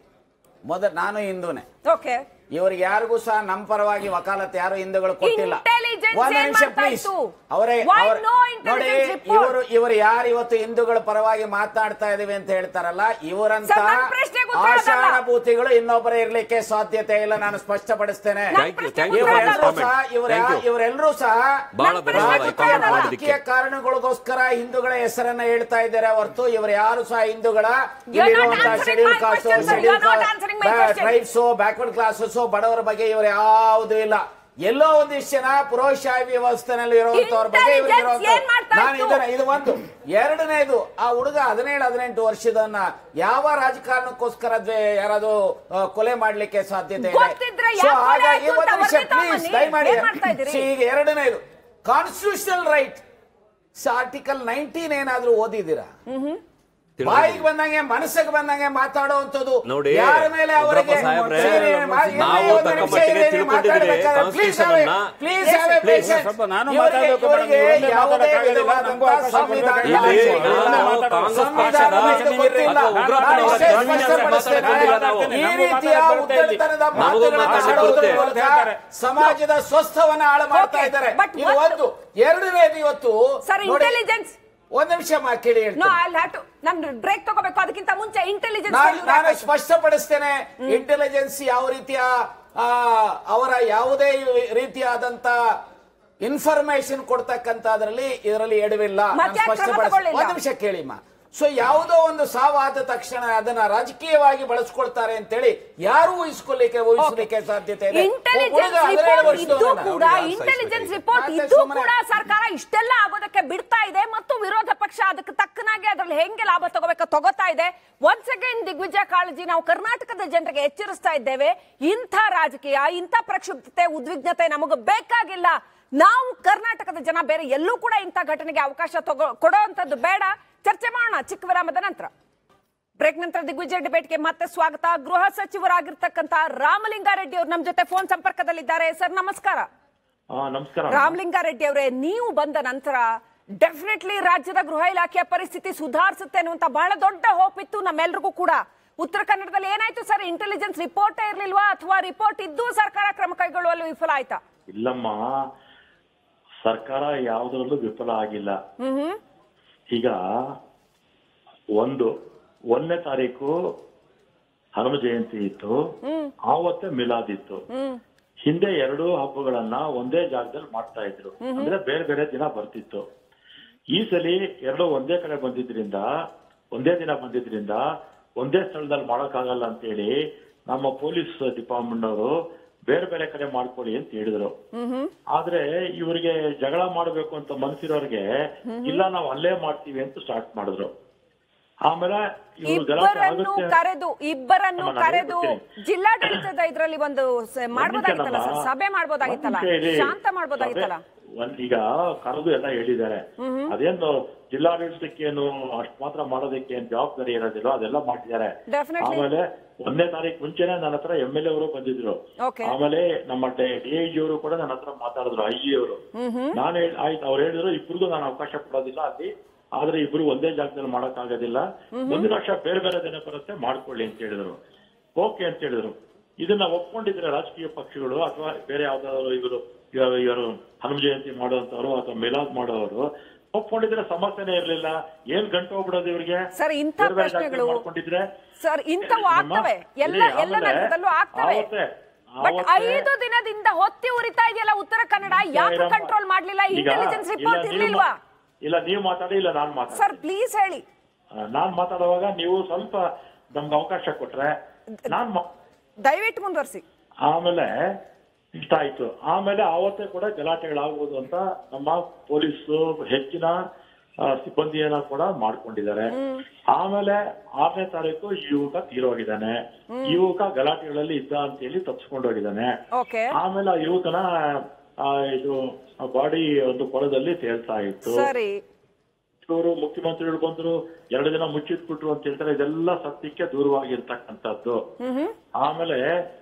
ಮೊದಲ ನಾನು ಹಿಂದೂನೆ ಓಕೆ ಇವ್ರಿಗೆ ಯಾರಿಗೂ ಸಹ ನಮ್ಮ ಪರವಾಗಿ ವಕಾಲತ್ ಯಾರು ಹಿಂದೂಗಳು ಕೊಟ್ಟಿಲ್ಲ Intelligence ಒಂದ್ ಏನ್ ನಿಮಿಷ ಮಾಡ್ತಾ ಪ್ಲೀಸ್ ಇತ್ತು? ಅವರೇ Why ಅವ್ರ- no ನೋಡಿ intelligence report? ಇವರು ಇವರು ಯಾರು ಇವತ್ತು ಹಿಂದೂಗಳ ಪರವಾಗಿ ಮಾತನಾಡ್ತಾ ಇದೀವಿ ಅಂತ ಹೇಳ್ತಾರಲ್ಲ ಇವರಂತ ಸರ್, ನನ್ನ ಪ್ರಶ್ನೆಗೆ ಉತ್ತರ ಅದಲ್ಲ. ಆಷಾಢಭೂತಿಗಳು ಇನ್ನೊಬ್ಬರ ಇರ್ಲಿಕ್ಕೆ ಸಾಧ್ಯತೆ ಇಲ್ಲ ನಾನು ಸ್ಪಷ್ಟಪಡಿಸ್ತೇನೆ Thank you, thank you for your ಇವರೆಲ್ಲರೂ comment. ಸಹ ಇವರ Thank you. ಇವರೆಲ್ಲರೂ ಸಹ ಬಹಳ ನನ್ನ ಧನ್ಯವಾದ ಪ್ರಶ್ನೆಗೆ comment ಉತ್ತರ ಮಾಡೋದಕ್ಕೆ ರಾಜಕೀಯ ಕಾರಣಗಳಿಗೋಸ್ಕರ ಹಿಂದೂಗಳ ಹೆಸರನ್ನ ಹೇಳ್ತಾ ಇದ್ದಾರೆ ಹೊರತು ಇವರು ಯಾರು ಸಹ ಹಿಂದೂಗಳ You are not ಇಲ್ಲಿರುವಂತಹ answering schedule my caste question, sir. You are not answering my question. Tribes backward classes ಬಡವರ ಬಗ್ಗೆ ಇವರು ಯಾವುದು ಇಲ್ಲ ಎಲ್ಲೋ ಒಂದಿಷ್ಟು ಜನ ಪುರೋಶಾಹಿ ವ್ಯವಸ್ಥೆನಲ್ಲಿ ಇರುವಂತವ್ರ ಬಗ್ಗೆ ಇವ್ರಿಗೆ Intelligence ಇರುವಂತ- ಏನ್ ಮಾಡ್ತಾ ನಾನು ಇತ್ತು? ಇದನ್ನ ಇದು ಒಂದು ಎರಡನೇದು ಆ ಹುಡುಗ ಹದಿನೇಳು ಹದಿನೆಂಟು ವರ್ಷದನ್ನ ಯಾವ ರಾಜಕಾರಣಕ್ಕೋಸ್ಕರ ದ್ವೇ- ಯಾರಾದ್ರೂ ಆ, ಕೊಲೆ ಮಾಡ್ಲಿಕ್ಕೆ ಸಾಧ್ಯತೆ ಇದೆ ಗೊತ್ತಿದ್ರೆ So, ಯಾಕೆ ಕೊಲೆ ಹಾಗಾಗಿ ಆಯ್ತು ಅಂತ ಒಂದು ನಿಮಿಷ ವರದಿ ಪ್ಲೀಸ್ ತಗೊಂಬನ್ನಿ. ದಯಮಾಡಿ ಏನ್ ಮಾಡ್ತಾ ಇದ್ದೀರಿ? See, ಈಗ ಎರಡನೇದು ಕಾನ್ಸ್ಟಿಟ್ಯೂಷನಲ್ ರೈಟ್ ಆರ್ಟಿಕಲ್ ನೈನ್ಟೀನ್ ಏನಾದ್ರೂ ಓದಿದ್ದೀರಾ ಬಾಯಿಗೆ ಬಂದಂಗೆ ಮನಸ್ಸಿಗೆ ಬಂದಂಗೆ ಮಾತಾಡುವಂಥದ್ದು ನೋಡಿ, ಯಾರ ಮೇಲೆ ಅವರಿಗೆ ಉಗ್ರಪ್ಪ ಸಾಹೇಬ್ರೆ, ಸರಿ, ಮಾ- ಇಲ್ಲಿ ನಾವು ಒಂದು ತಕ್ಕ ನಿಮಿಷ ಮಟ್ಟಿಗೆ ಇಲ್ಲಿ ತಿಳ್ಕೊಂಡಿದ್ದೀರಿ ಮಾತಾಡ್ಬೇಕಾದ್ರೆ please have a- Constitution ಅನ್ನ. please have a Please. patience. ಸ್ವಲ್ಪ ನಾನು ಇವರಿಗೆ- ಮಾತಾಡ್ಬೇಕು ಮೇಡಮ್, ಇವರಿಗೆ ನೀವು ಒಂದೇ ಯಾವುದೇ ಮಾತಾಡಕ್ಕಾಗಲ್ಲ, ವಿಧವಾದಂತಹ ನಮಗೂ ಅವಕಾಶ ಸಂವಿಧಾನ ಕೊಡ್ಬೇಕಾಗಿದೆ. ಇಲ್ಲಿ ಇಲ್ಲ. ನಾವು ಕಾಂಗ್ರೆಸ್ ಸಂವಿಧಾನ ಪಕ್ಷದ ಇದು ಗೊತ್ತಿಲ್ಲ. ಅಥವಾ ಉಗ್ರಪ್ಪನವರ ನಾನು ಇಷ್ಟೇ ಧ್ವನಿಯನ್ನ ಸ್ಪಷ್ಟಪಡಿಸ್ತೇನೆ. ಮಾತಾಡ್ಕೊಂಡಿಲ್ಲ ನಾವು. ಈ ನಮಗೂ ರೀತಿಯ ಮಾತಾಡಕ್ ಬರುತ್ತೆ ಇಲ್ಲಿ. ಉದ್ದಟತನದ ನಮಗೂ ಮಾತುಗಳನ್ನ ಮಾತಾಡಕ್ ಆಡೋದ್ರ ಬರುತ್ತೆ. ಮೂಲಕ ಹೇಳ್ತಾರೆ. ಸಮಾಜದ ಸ್ವಸ್ಥವನ್ನ ಹಾಳು ಮಾಡ್ತಾ Okay, ಇದ್ದಾರೆ but ಇದು ಒಂದು- ಒಂದು ಎರಡನೇದು ಇವತ್ತು Sir, ನೋಡಿ, intelligence- ಒಂದ್ ನಿಮಿಷ ಮಾ ಕೇಳಿ ನೋ ಹೇಳ್ತೀನಿ ಐ ಹ್ಯಾವ್ ಟು ನಾನು ಬ್ರೇಕ್ ತಗೋಬೇಕು ಅದಕ್ಕಿಂತ ಮುಂಚೆ ಇಂಟೆಲಿಜೆನ್ಸ್ ನಾನು ನಾನು ಸ್ಪಷ್ಟಪಡಿಸ್ತೇನೆ ಇಂಟೆಲಿಜೆನ್ಸ್ ಯಾವ ರೀತಿಯ ಆ, ಅವರ ಯಾವುದೇ ರೀತಿಯಾದಂತ ಇನ್ಫಾರ್ಮೇಶನ್ ಕೊಡ್ತಕ್ಕಂಥದ್ರಲ್ಲಿ ಇದರಲ್ಲಿ ಎಡವಿಲ್ಲ ನಾನು ಮತ್ತೆ ಯಾಕೆ ಕ್ರಮ ಸ್ಪಷ್ಟಪಡಿಸ್- ತಗೊಳ್ಳಿಲ್ಲ? ಒಂದ್ ನಿಮಿಷ ಕೇಳಿಮ್ಮ ಸೊ ಯಾವುದೋ ಒಂದು ಸಾವಾದ ತಕ್ಷಣ ಅದನ್ನ ರಾಜಕೀಯವಾಗಿ ಬಳಸ್ಕೊಳ್ತಾರೆ ಅಂತೇಳಿ ಯಾರು ಊಹಿಸ್ಕೊಳ್ಳಿಕ್ಕೆ ಊಹಿಸಲಿಕ್ಕೆ ಸಾಧ್ಯತೆ ಇದೆ ಒಬ್ಬ ಇಂಟೆಲಿಜೆನ್ಸ್ ಹುಡುಗ ಹದಿನೇಳು ರಿಪೋರ್ಟ್ ಇದ್ದು ವರ್ಷದವನನ್ನ. ಕೂಡ ಇಂಟೆಲಿಜೆನ್ಸ್ ರಿಪೋರ್ಟ್ ಮತ್ತೆ ಇದ್ದು ಸುಮ್ಮನೆ- ಕೂಡ ಸರ್ಕಾರ ಇಷ್ಟೆಲ್ಲ ಆಗೋದಕ್ಕೆ ಬಿಡ್ತಾ ಇದೆ ಮತ್ತು ವಿರೋಧ ಪಕ್ಷ ಅದಕ್ಕೆ ತಕ್ಕನಾಗಿ ಅದ್ರಲ್ಲಿ ಹೆಂಗೆ ಲಾಭ ತಗೋಬೇಕು ತಗೋತಾ ಇದೆ ಒನ್ಸ್ ಅಗೇನ್ ದಿಗ್ವಿಜಯ ಕಾಳಜಿ ನಾವು ಕರ್ನಾಟಕದ ಜನರಿಗೆ ಎಚ್ಚರಿಸ್ತಾ ಇದ್ದೇವೆ ಇಂಥ ರಾಜಕೀಯ ಇಂಥ ಪ್ರಕ್ಷುಬ್ಧತೆ ಉದ್ವಿಗ್ನತೆ ನಮಗೆ ಬೇಕಾಗಿಲ್ಲ ನಾವು ಕರ್ನಾಟಕದ ಜನ ಬೇರೆ ಎಲ್ಲೂ ಕೂಡ ಇಂಥ ಘಟನೆಗೆ ಅವಕಾಶ ತಗೋ ಕೊಡುವಂತದ್ದು ಬೇಡ ಚರ್ಚೆ ಮಾಡೋಣ ಚಿಕ್ಕ ವಿರಾಮದ ನಂತರ ಬ್ರೇಕ್ ನಂತರ ದಿಗ್ವಿಜಯ ಡಿಬೇಟ್ಗೆ ಮತ್ತೆ ಸ್ವಾಗತ ಗೃಹ ಸಚಿವರಾಗಿರ್ತಕ್ಕಂತ ರಾಮಲಿಂಗಾರೆಡ್ಡಿ ಅವರು ನಮ್ಮ ಜೊತೆ ಫೋನ್ ಸಂಪರ್ಕದಲ್ಲಿದ್ದಾರೆ ಸರ್ ನಮಸ್ಕಾರ ಆ, ನಮಸ್ಕಾರ ರಾಮಲಿಂಗಾರೆಡ್ಡಿ ಅವರೇ ನೀವು ಬಂದ ನಂತರ ಡೆಫಿನೆಟ್ಲಿ ರಾಜ್ಯದ ಗೃಹ ಇಲಾಖೆಯ ಪರಿಸ್ಥಿತಿ ಸುಧಾರಿಸುತ್ತೆ ಅನ್ನುವಂತ ಬಹಳ ದೊಡ್ಡ ಹೋಪ್ ಇತ್ತು ನಮ್ಮೆಲ್ರಿಗೂ ಕೂಡ ಉತ್ತರ ಕನ್ನಡದಲ್ಲಿ ಏನಾಯ್ತು ಸರ್ ಇಂಟೆಲಿಜೆನ್ಸ್ ರಿಪೋರ್ಟೇ ಇರ್ಲಿಲ್ವಾ ಅಥವಾ ರಿಪೋರ್ಟ್ ಇದ್ದು ಸರ್ಕಾರ ಕ್ರಮ ಕೈಗೊಳ್ಳುವಲ್ಲಿ ವಿಫಲ ಆಯ್ತಾ ಇಲ್ಲಮ್ಮ ಸರ್ಕಾರ ಯಾವುದರಲ್ಲೂ ವಿಫಲ ಆಗಿಲ್ಲ ಈಗ ಒಂದು ಒಂದನೇ ತಾರೀಕು ಹನುಮ ಜಯಂತಿ ಇತ್ತು ಆವತ್ತೇ ಮಿಲಾದ್ ಇತ್ತು ಹಿಂದೆ ಎರಡೂ ಹಬ್ಬಗಳನ್ನ ಒಂದೇ ಜಾಗದಲ್ಲಿ ಮಾಡ್ತಾ ಇದ್ರು ಅಂದ್ರೆ ಬೇರೆ ಬೇರೆ ದಿನ ಬರ್ತಿತ್ತು ಈ ಸಲಿ ಎರಡು ಒಂದೇ ಕಡೆ ಬಂದಿದ್ರಿಂದ ಒಂದೇ ದಿನ ಬಂದಿದ್ರಿಂದ ಒಂದೇ ಸ್ಥಳದಲ್ಲಿ ಮಾಡೋಕ್ಕಾಗಲ್ಲ ಅಂತೇಳಿ ನಮ್ಮ ಪೊಲೀಸ್ ಡಿಪಾರ್ಟ್ಮೆಂಟ್ ಅವರು ಬೇರೆ ಬೇರೆ ಕಡೆ ಮಾಡ್ಕೊಳ್ಳಿ ಅಂತ ಹೇಳಿದ್ರು ಆದ್ರೆ ಇವರಿಗೆ ಜಗಳ ಮಾಡಬೇಕು ಅಂತ ಮನ್ಸಿರೋರ್ಗೆ ಇಲ್ಲ ನಾವು ಅಲ್ಲೇ ಮಾಡ್ತೀವಿ ಅಂತ ಸ್ಟಾರ್ಟ್ ಮಾಡಿದ್ರು ಆಮೇಲೆ ಇವ್ರು ಗಲಾಟೆ ಇಬ್ಬರನ್ನು ಆಗುತ್ತೆ ಕರೆದು ಇಬ್ಬರನ್ನು ಅಮ್ಮ, ನಾನು ಕರೆದು ಹೇಳ್ಬಿಡ್ತೀನಿ. ಜಿಲ್ಲಾಡಳಿತದ ಇದ್ರಲ್ಲಿ ಒಂದು ಸ- ಮಾಡ್ಬೋದಾಗಿತ್ತಲ್ಲ ಸರ್ ಸಭೆ ಮಾಡ್ಬೋದಾಗಿತ್ತಲ್ಲ ಒಂದ್ ನಿಮಿಷ ಇರಿ. ಶಾಂತ ಮಾಡ್ಬೋದಾಗಿತ್ತಲ್ಲ ಸಭೆ- ಒಂದ್ ಈಗ ಕರೆದು ಎಲ್ಲ ಹೇಳಿದ್ದಾರೆ ಅದೇನು ಜಿಲ್ಲಾಡಳಿತಕ್ಕೇನು ಅಷ್ಟ್ ಮಾತ್ರ ಮಾಡೋದಕ್ಕೆ ಏನ್ ಜವಾಬ್ದಾರಿ ಇರೋದಿಲ್ಲ ಅದೆಲ್ಲ ಮಾಡಿದ್ದಾರೆ Definitely. ಆಮೇಲೆ ಒಂದನೇ ತಾರೀಕು ಮುಂಚೆನೆ ನನ್ನ ಹತ್ರ ಎಂ ಎಲ್ ಎ ಅವರು ಬಂದಿದ್ರು Okay. ಆಮೇಲೆ ನಮ್ಮ ಡಿಐಜಿ ಅವರು ಕೂಡ ನನ್ನ ಹತ್ರ ಮಾತಾಡಿದ್ರು ಐ ಜಿ ಅವರು ನಾನು ಹೇಳ್- ಆಯ್ತು ಅವ್ರು ಹೇಳಿದ್ರು ಇಬ್ರಿಗೂ ನಾನು ಅವಕಾಶ ಕೊಡೋದಿಲ್ಲ ಅಲ್ಲಿ ಆದ್ರೆ ಇಬ್ರು ಒಂದೇ ಜಾಗದಲ್ಲಿ ಮಾಡಕ್ ಆಗೋದಿಲ್ಲ ಮುಂದಿನ ವರ್ಷ ಬೇರೆ ಬೇರೆ ದಿನ ಬರುತ್ತೆ ಮಾಡ್ಕೊಳ್ಳಿ ಅಂತ ಹೇಳಿದ್ರು ಓಕೆ ಅಂತ ಹೇಳಿದ್ರು ಇದನ್ನ ಒಪ್ಕೊಂಡಿದ್ರೆ ರಾಜಕೀಯ ಪಕ್ಷಗಳು ಅಥವಾ ಬೇರೆ ಯಾವ್ದಾದ್ರು ಇವರು ಇವ- ಇವರು ಹನುಮ ಜಯಂತಿ ಮಾಡುವಂತವ್ರು ಅಥವಾ ಮಿಲಾದ್ ಮಾಡೋರು ಒಪ್ಕೊಂಡಿದ್ರೆ ಸಮಸ್ಯೆನೇ ಇರ್ಲಿಲ್ಲ ಏನ್ ಗಂಟು ಹೋಗ್ಬಿಡೋದು ಇವ್ರಿಗೆ ಸರ್, ಇಂಥ ಬೇರೆ ಬೇರೆ ಜಾಗದಲ್ಲಿ ಪ್ರಶ್ನೆಗಳು- ಮಾಡ್ಕೊಂಡಿದ್ರೆ ಸರ್ ಇಂಥವು ನಮ್ಮ- ಆಗ್ತವೆ ಎಲ್ಲ ಇಲ್ಲಿ ಎಲ್ಲ ಆಮೇಲೆ ನಗರದಲ್ಲೂ ಆಗ್ತವೆ ಆವತ್ತೇ ಬಟ್ ಆವತ್ತೇ ಐದು ದಿನದಿಂದ ಹೊತ್ತಿ ಉರಿತಾ ಇದೆಯಲ್ಲ ಉತ್ತರ ಕನ್ನಡ ಯಾಕೆ ಇರಮ್ಮ. ಕಂಟ್ರೋಲ್ ಮಾಡ್ಲಿಲ್ಲ ಈಗ ಇಂಟೆಲಿಜೆನ್ಸ್ ಇಲ್ಲ ರಿಪೋರ್ಟ್ ನೀವು ಇರ್ಲಿಲ್ವಾ ಮಾ- ಇಲ್ಲ ನೀವು ಮಾತಾಡಿ ಇಲ್ಲ ನಾನ್ ಮಾತಾಡಿ ಸರ್ ಪ್ಲೀಸ್ ಹೇಳಿ ನಾನ್ ಮಾತಾಡುವಾಗ ನೀವು ಸ್ವಲ್ಪ ನಮ್ಗೆ ಅವಕಾಶ ಕೊಟ್ರೆ ನಾನ್ ಮಾ- ದಯವಿಟ್ಟು ಮುಂದುವರಿಸಿ ಆಮೇಲೆ ಇಷ್ಟ ಆಯ್ತು ಆಮೇಲೆ ಆವತ್ತೇ ಕೂಡ ಗಲಾಟೆಗಳಾಗ್ಬೋದು ಅಂತ ನಮ್ಮ ಪೊಲೀಸು ಹೆಚ್ಚಿನ ಆ, ಸಿಬ್ಬಂದಿಯನ್ನ ಕೂಡ ಮಾಡ್ಕೊಂಡಿದ್ದಾರೆ ಆಮೇಲೆ ಆರನೇ ತಾರೀಕು ಈ ಯುವಕ ತೀರೋಗಿದ್ದಾನೆ ಈ ಯುವಕ ಗಲಾಟೆಗಳಲ್ಲಿ ಇದ್ದ ಅಂತ ಹೇಳಿ ತಪ್ಪಿಸ್ಕೊಂಡೋಗಿದ್ದಾನೆ ಓಕೆ ಆಮೇಲೆ ಆ ಯುವಕನ ಆ, ಇದು ಬಾಡಿ ಒಂದು ಕೊಳದಲ್ಲಿ ತೇಲ್ತಾ ಇತ್ತು ಸರಿ ಇವರು ಮುಖ್ಯಮಂತ್ರಿಗಳು ಬಂದ್ರು ಎರಡು ದಿನ ಮುಚ್ಚಿಟ್ಬಿಟ್ರು ಅಂತ ಹೇಳ್ತಾರೆ ಇದೆಲ್ಲ ಸತ್ಯಕ್ಕೆ ದೂರವಾಗಿರ್ತಕ್ಕಂಥದ್ದು ಆಮೇಲೆ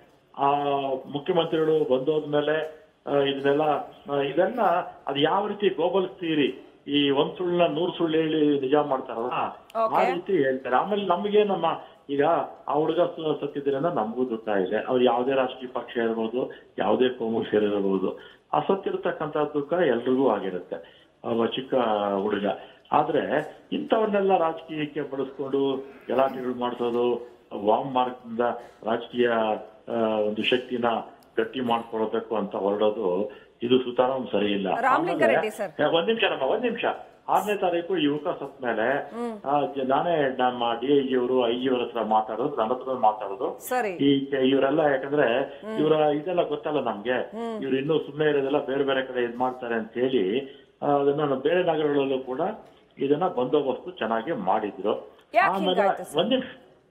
ಆ ಮುಖ್ಯಮಂತ್ರಿಗಳು ಬಂದೋದ್ಮೇಲೆ ಆ, ಇದನ್ನೆಲ್ಲ ಆ, ಇದೆಲ್ಲ ಅದು ಯಾವ ರೀತಿ ಗ್ಲೋಬಲ್ ಥಿಯರಿ ಈ ಒಂದ್ ಸುಳ್ಳನ್ನ ನೂರ್ ಸುಳ್ಳು ಹೇಳಿ ನಿಜ ಮಾಡ್ತಾರಲ್ಲ ಆ Okay. ರೀತಿ ಹೇಳ್ತಾರೆ ಆಮೇಲೆ ನಮಗೆ ನಮ್ಮ ಈಗ ಆ ಹುಡುಗ ಸ- ಸತ್ತಿದ್ರಿಂದ ನಮಗೂ ದುಃಖ ಇದೆ ಅವ್ರು ಯಾವುದೇ ರಾಜಕೀಯ ಪಕ್ಷ ಇರ್ಬೋದು ಯಾವುದೇ ಕೋಮು ಸೇರಿರಬಹುದು ಆ ಸತ್ತಿರತಕ್ಕಂತ ದುಃಖ ಎಲ್ರಿಗೂ ಆಗಿರುತ್ತೆ ಅವ ಚಿಕ್ಕ ಹುಡುಗ ಆದ್ರೆ ಇಂಥವನ್ನೆಲ್ಲ ರಾಜಕೀಯಕ್ಕೆ ಬಳಸ್ಕೊಂಡು ಗಲಾಟೆಗಳು ಮಾಡಿಸೋದು ವಾಮ್ ಮಾರ್ಗದಿಂದ ರಾಜಕೀಯ ಆ, ಒಂದು ಶಕ್ತಿನ ಗಟ್ಟಿ ಮಾಡ್ಕೊಳ್ಬೇಕು ಅಂತ ಹೊರಡೋದು ಇದು ಸುತಾರಾಮ್ ಸರಿ ಇಲ್ಲ ರಾಮಲಿಂಗಾರೆಡ್ಡಿ ಸರ್. ಆಮೇಲೆ- ಒಂದ್ ನಿಮಿಷ ನಮ್ಮ ಒಂದ್ ನಿಮಿಷ ಆರನೇ ತಾರೀಕು ಯುವಕ ಸತ್ ಮೇಲೆ ಆ, ಜ- ನಾನೇ ನಮ್ಮ ಡಿ ಐ ಜಿ ಅವರು ಐ ಜಿ ಅವ್ರ ಹತ್ರ ಮಾತಾಡೋದು ನನ್ನ ಹತ್ರ ಮಾತಾಡೋದು ಸರಿ ಈ ಇವರೆಲ್ಲ ಯಾಕಂದ್ರೆ ಇವರ ಇದೆಲ್ಲ ಗೊತ್ತಲ್ಲ ನಮ್ಗೆ ಇವ್ರು ಇನ್ನೂ ಸುಮ್ಮನೆ ಇರೋದೆಲ್ಲ ಬೇರೆ ಬೇರೆ ಕಡೆ ಇದ್ ಮಾಡ್ತಾರೆ ಅಂತ ಹೇಳಿ ಆ, ಅದನ್ನ ನಾವು ಬೇರೆ ನಗರಗಳಲ್ಲೂ ಕೂಡ ಇದನ್ನ ಬಂದೋಬಸ್ತು ಚೆನ್ನಾಗಿ ಮಾಡಿದ್ರು ಯಾಕ್ ಆಮೇಲೆ ಹೀಗಾಯ್ತು ಸರ್? ಒಂದ್ ನಿಮಿಷ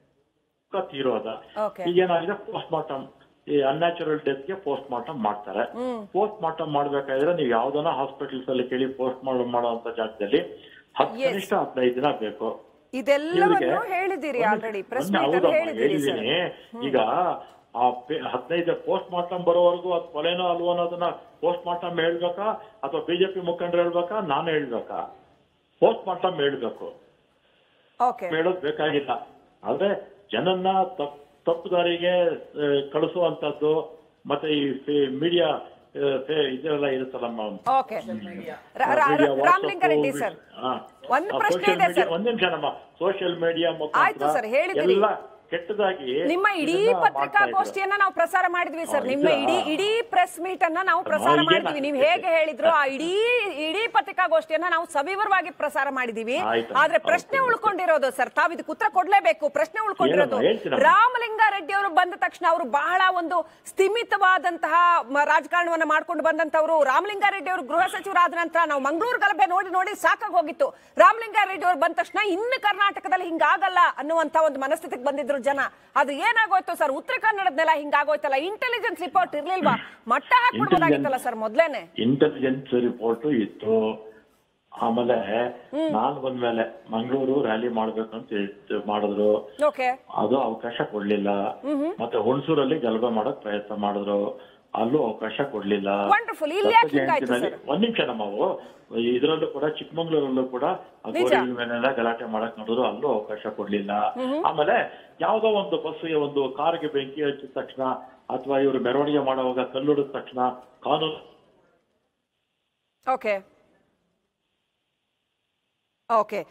ತೀರೋದ Okay. ಈಗ ಏನಾಗಿದೆ ಪೋಸ್ಟ್ ಮಾರ್ಟಮ್ ಈ ಅನ್ಯಾಚುರಲ್ ಡೆತ್ ಗೆ ಪೋಸ್ಟ್ ಮಾರ್ಟಮ್ ಮಾಡ್ತಾರೆ ಪೋಸ್ಟ್ ಮಾರ್ಟಮ್ ಮಾಡ್ಬೇಕಾದ್ರೆ ನೀವು ಯಾವ್ದನ್ನ ಹಾಸ್ಪಿಟಲ್ಸ್ ಅಲ್ಲಿ ಕೇಳಿ ಪೋಸ್ಟ್ ಮಾರ್ಟಮ್ ಮಾಡುವಂತ ಜಾಗದಲ್ಲಿ ಹತ್ತು Yes. ಕನಿಷ್ಠ ಹದಿನೈದು ದಿನ ಬೇಕು ಇದೆಲ್ಲವನ್ನು ಇವ್ರಿಗೆ ಹೇಳಿದಿರಿ ಒಂದು- ಆಲ್ರೆಡಿ ಪ್ರೆಸ್ ಒಂದು ಮೀಟ್ ಅಲ್ಲಿ ಹೌದಮ್ಮ, ಹೇಳಿದಿರಿ ಸರ್ ಹೇಳಿದೀನಿ. ಈಗ ಆ ಪೆ- ಹದಿನೈದು ಪೋಸ್ಟ್ ಮಾರ್ಟಮ್ ಬರೋವರೆಗೂ ಅದು ಕೊಲೆನೋ ಅಲ್ವೋ ಅನ್ನೋದನ್ನ ಪೋಸ್ಟ್ ಮಾರ್ಟಮ್ ಹೇಳ್ಬೇಕಾ ಅಥವಾ ಬಿಜೆಪಿ ಮುಖಂಡರು ಹೇಳ್ಬೇಕಾ ನಾನು ಹೇಳ್ಬೇಕಾ ಪೋಸ್ಟ್ ಮಾರ್ಟಮ್ ಹೇಳ್ಬೇಕು ಓಕೆ ಹೇಳೋದ್ ಬೇಕಾಗಿಲ್ಲ ಆದ್ರೆ ಜನನ್ನ ತಪ್ ತಪ್ಪು ದಾರಿಗೆ ಆ, ಕಳಿಸುವಂತದ್ದು ಮತ್ತೆ ಈ ಮೀಡಿಯಾ ಇದೆಲ್ಲ ಇರುತ್ತಲ್ಲ ಓಕೆ ರಾಮಲಿಂಗಾರೆಡ್ಡಿ ಸರ್ ಒಂದ್ ಪ್ರಶ್ನೆ ಇದೆ ಸರ್. ಒಂದ್ ನಿಮಿಷ ನಮ್ಮ ಸೋಷಿಯಲ್ ಮೀಡಿಯಾ ಆಯ್ತು ಸರ್, ಹೇಳಿದಿರಿ. ಎಲ್ಲ ಕೆಟ್ಟದಾಗಿ ನಿಮ್ಮ ಇಡೀ ಇದನ್ನ ಮಾಡ್ತಾ ಇದ್ರು. ಪತ್ರಿಕಾಗೋಷ್ಠಿಯನ್ನ ನಾವು ಪ್ರಸಾರ ಮಾಡಿದ್ವಿ ಸರ್ ಹಾ, ನಿಮ್ಮ ಇದಾ? ಇಡೀ ಇಡೀ ಪ್ರೆಸ್ ಮೀಟ್ ಅನ್ನ ನಾವು ಪ್ರಸಾರ ಹಾ, ಮಾಡಿದ್ವಿ ನೀವು ಈಗೇನ- ಹೇಗೆ ಹೇಳಿದ್ರು ಆ ಇಡೀ ಇಡೀ ಪತ್ರಿಕಾಗೋಷ್ಠಿಯನ್ನ ನಾವು ಸವಿವರವಾಗಿ ಪ್ರಸಾರ ಮಾಡಿದೀವಿ ಆಯ್ತು. ಆದ್ರೆ ಪ್ರಶ್ನೆ ಹೌದು. ಉಳ್ಕೊಂಡಿರೋದು ಸರ್ ತಾವ್ ಇದಕ್ಕೆ ಉತ್ತರ ಕೊಡ್ಲೇಬೇಕು ಪ್ರಶ್ನೆ ಉಳ್ಕೊಂಡಿರೋದು ಏನಮ್ಮ, ಹೇಳ್ತೀನಮ್ಮ. ರಾಮಲಿಂಗಾರೆಡ್ಡಿ ಅವರು ಬಂದ ತಕ್ಷಣ ಅವರು ಬಹಳ ಒಂದು ಸ್ಥಿಮಿತವಾದಂತಹ ಮ- ರಾಜಕಾರಣವನ್ನ ಮಾಡ್ಕೊಂಡು ಬಂದಂತವರು ರಾಮಲಿಂಗಾರೆಡ್ಡಿ ಅವರು ಗೃಹ ಸಚಿವರಾದ ನಂತರ ನಾವು ಮಂಗಳೂರು ಗಲಭೆ ನೋಡಿ ನೋಡಿ ಸಾಕಾಗಿ ಹೋಗಿತ್ತು ರಾಮಲಿಂಗಾರೆಡ್ಡಿ ಅವರು ಬಂದ ತಕ್ಷಣ ಇನ್ನು ಕರ್ನಾಟಕದಲ್ಲಿ ಹಿಂಗಾಗಲ್ಲ ಅನ್ನುವಂತ ಒಂದು ಮನಸ್ಥಿತಿಗೆ ಬಂದಿದ್ರು ಜನ ಅದು ಏನಾಗೋಯ್ತು ಸರ್ ಉತ್ತರ ಕನ್ನಡದನೆಲ್ಲ ಹಿಂಗಾಗೋಯ್ತಲ್ಲ ಇಂಟೆಲಿಜೆನ್ಸ್ ರಿಪೋರ್ಟ್ ಇರ್ಲಿಲ್ವಾ ಮಟ್ಟ ಹಾಕ್ಬಿಡ್ಬೋದಾಗಿತ್ತಲ್ಲ ಸರ್ ಮೊದ್ಲೇನೆ ಇಂಟೆಲಿಜೆನ್ಸ್ ರಿಪೋರ್ಟ್ ಇತ್ತು ಆಮೇಲೆ ನಾನ್ ಬಂದ್ಮೇಲೆ ಮಂಗಳೂರು ರ್ಯಾಲಿ ಮಾಡ್ಬೇಕಂತ ಹೇಳ್ತ- ಮಾಡಿದ್ರು ಓಕೆ ಅದು ಅವಕಾಶ ಕೊಡ್ಲಿಲ್ಲ ಮತ್ತೆ ಹುಣಸೂರಲ್ಲಿ ಗಲಭೆ ಮಾಡಕ್ ಪ್ರಯತ್ನ ಮಾಡಿದ್ರು ಅಲ್ಲೂ ಅವಕಾಶ ಕೊಡ್ಲಿಲ್ಲ Wonderful. ಇಲ್ಲಿ ಯಾಕೆ ದತ್ತ ಹಿಂಗಾಯ್ತು ಜಯಂತಿನಲ್ಲಿ- ಒಂದ್ ನಿಮಿಷ ನಮ್ಮವು ಇದರಲ್ಲೂ ಕೂಡ ಚಿಕ್ಕಮಂಗ್ಳೂರಲ್ಲೂ ಕೂಡ ಆ ನಿಜ. ಗೋಡೆಗಳ ಮೇಲೆಲ್ಲ ಗಲಾಟೆ ಮಾಡಕ್ ನೋಡಿದ್ರು ಅಲ್ಲೂ ಅವಕಾಶ ಕೊಡ್ಲಿಲ್ಲ ಆಮೇಲೆ ಯಾವ್ದೋ ಒಂದು ಬಸ್ಸಿಗೆ ಒಂದು ಕಾರ್ಗೆ ಬೆಂಕಿ ಹಚ್ಚಿದ ತಕ್ಷಣ ಅಥವಾ ಇವರು ಮೆರವಣಿಗೆ ಮಾಡುವಾಗ ಕಲ್ಲುಡಿದ ತಕ್ಷಣ ಕಾನೂನು ಓಕೆ ಓಕೆ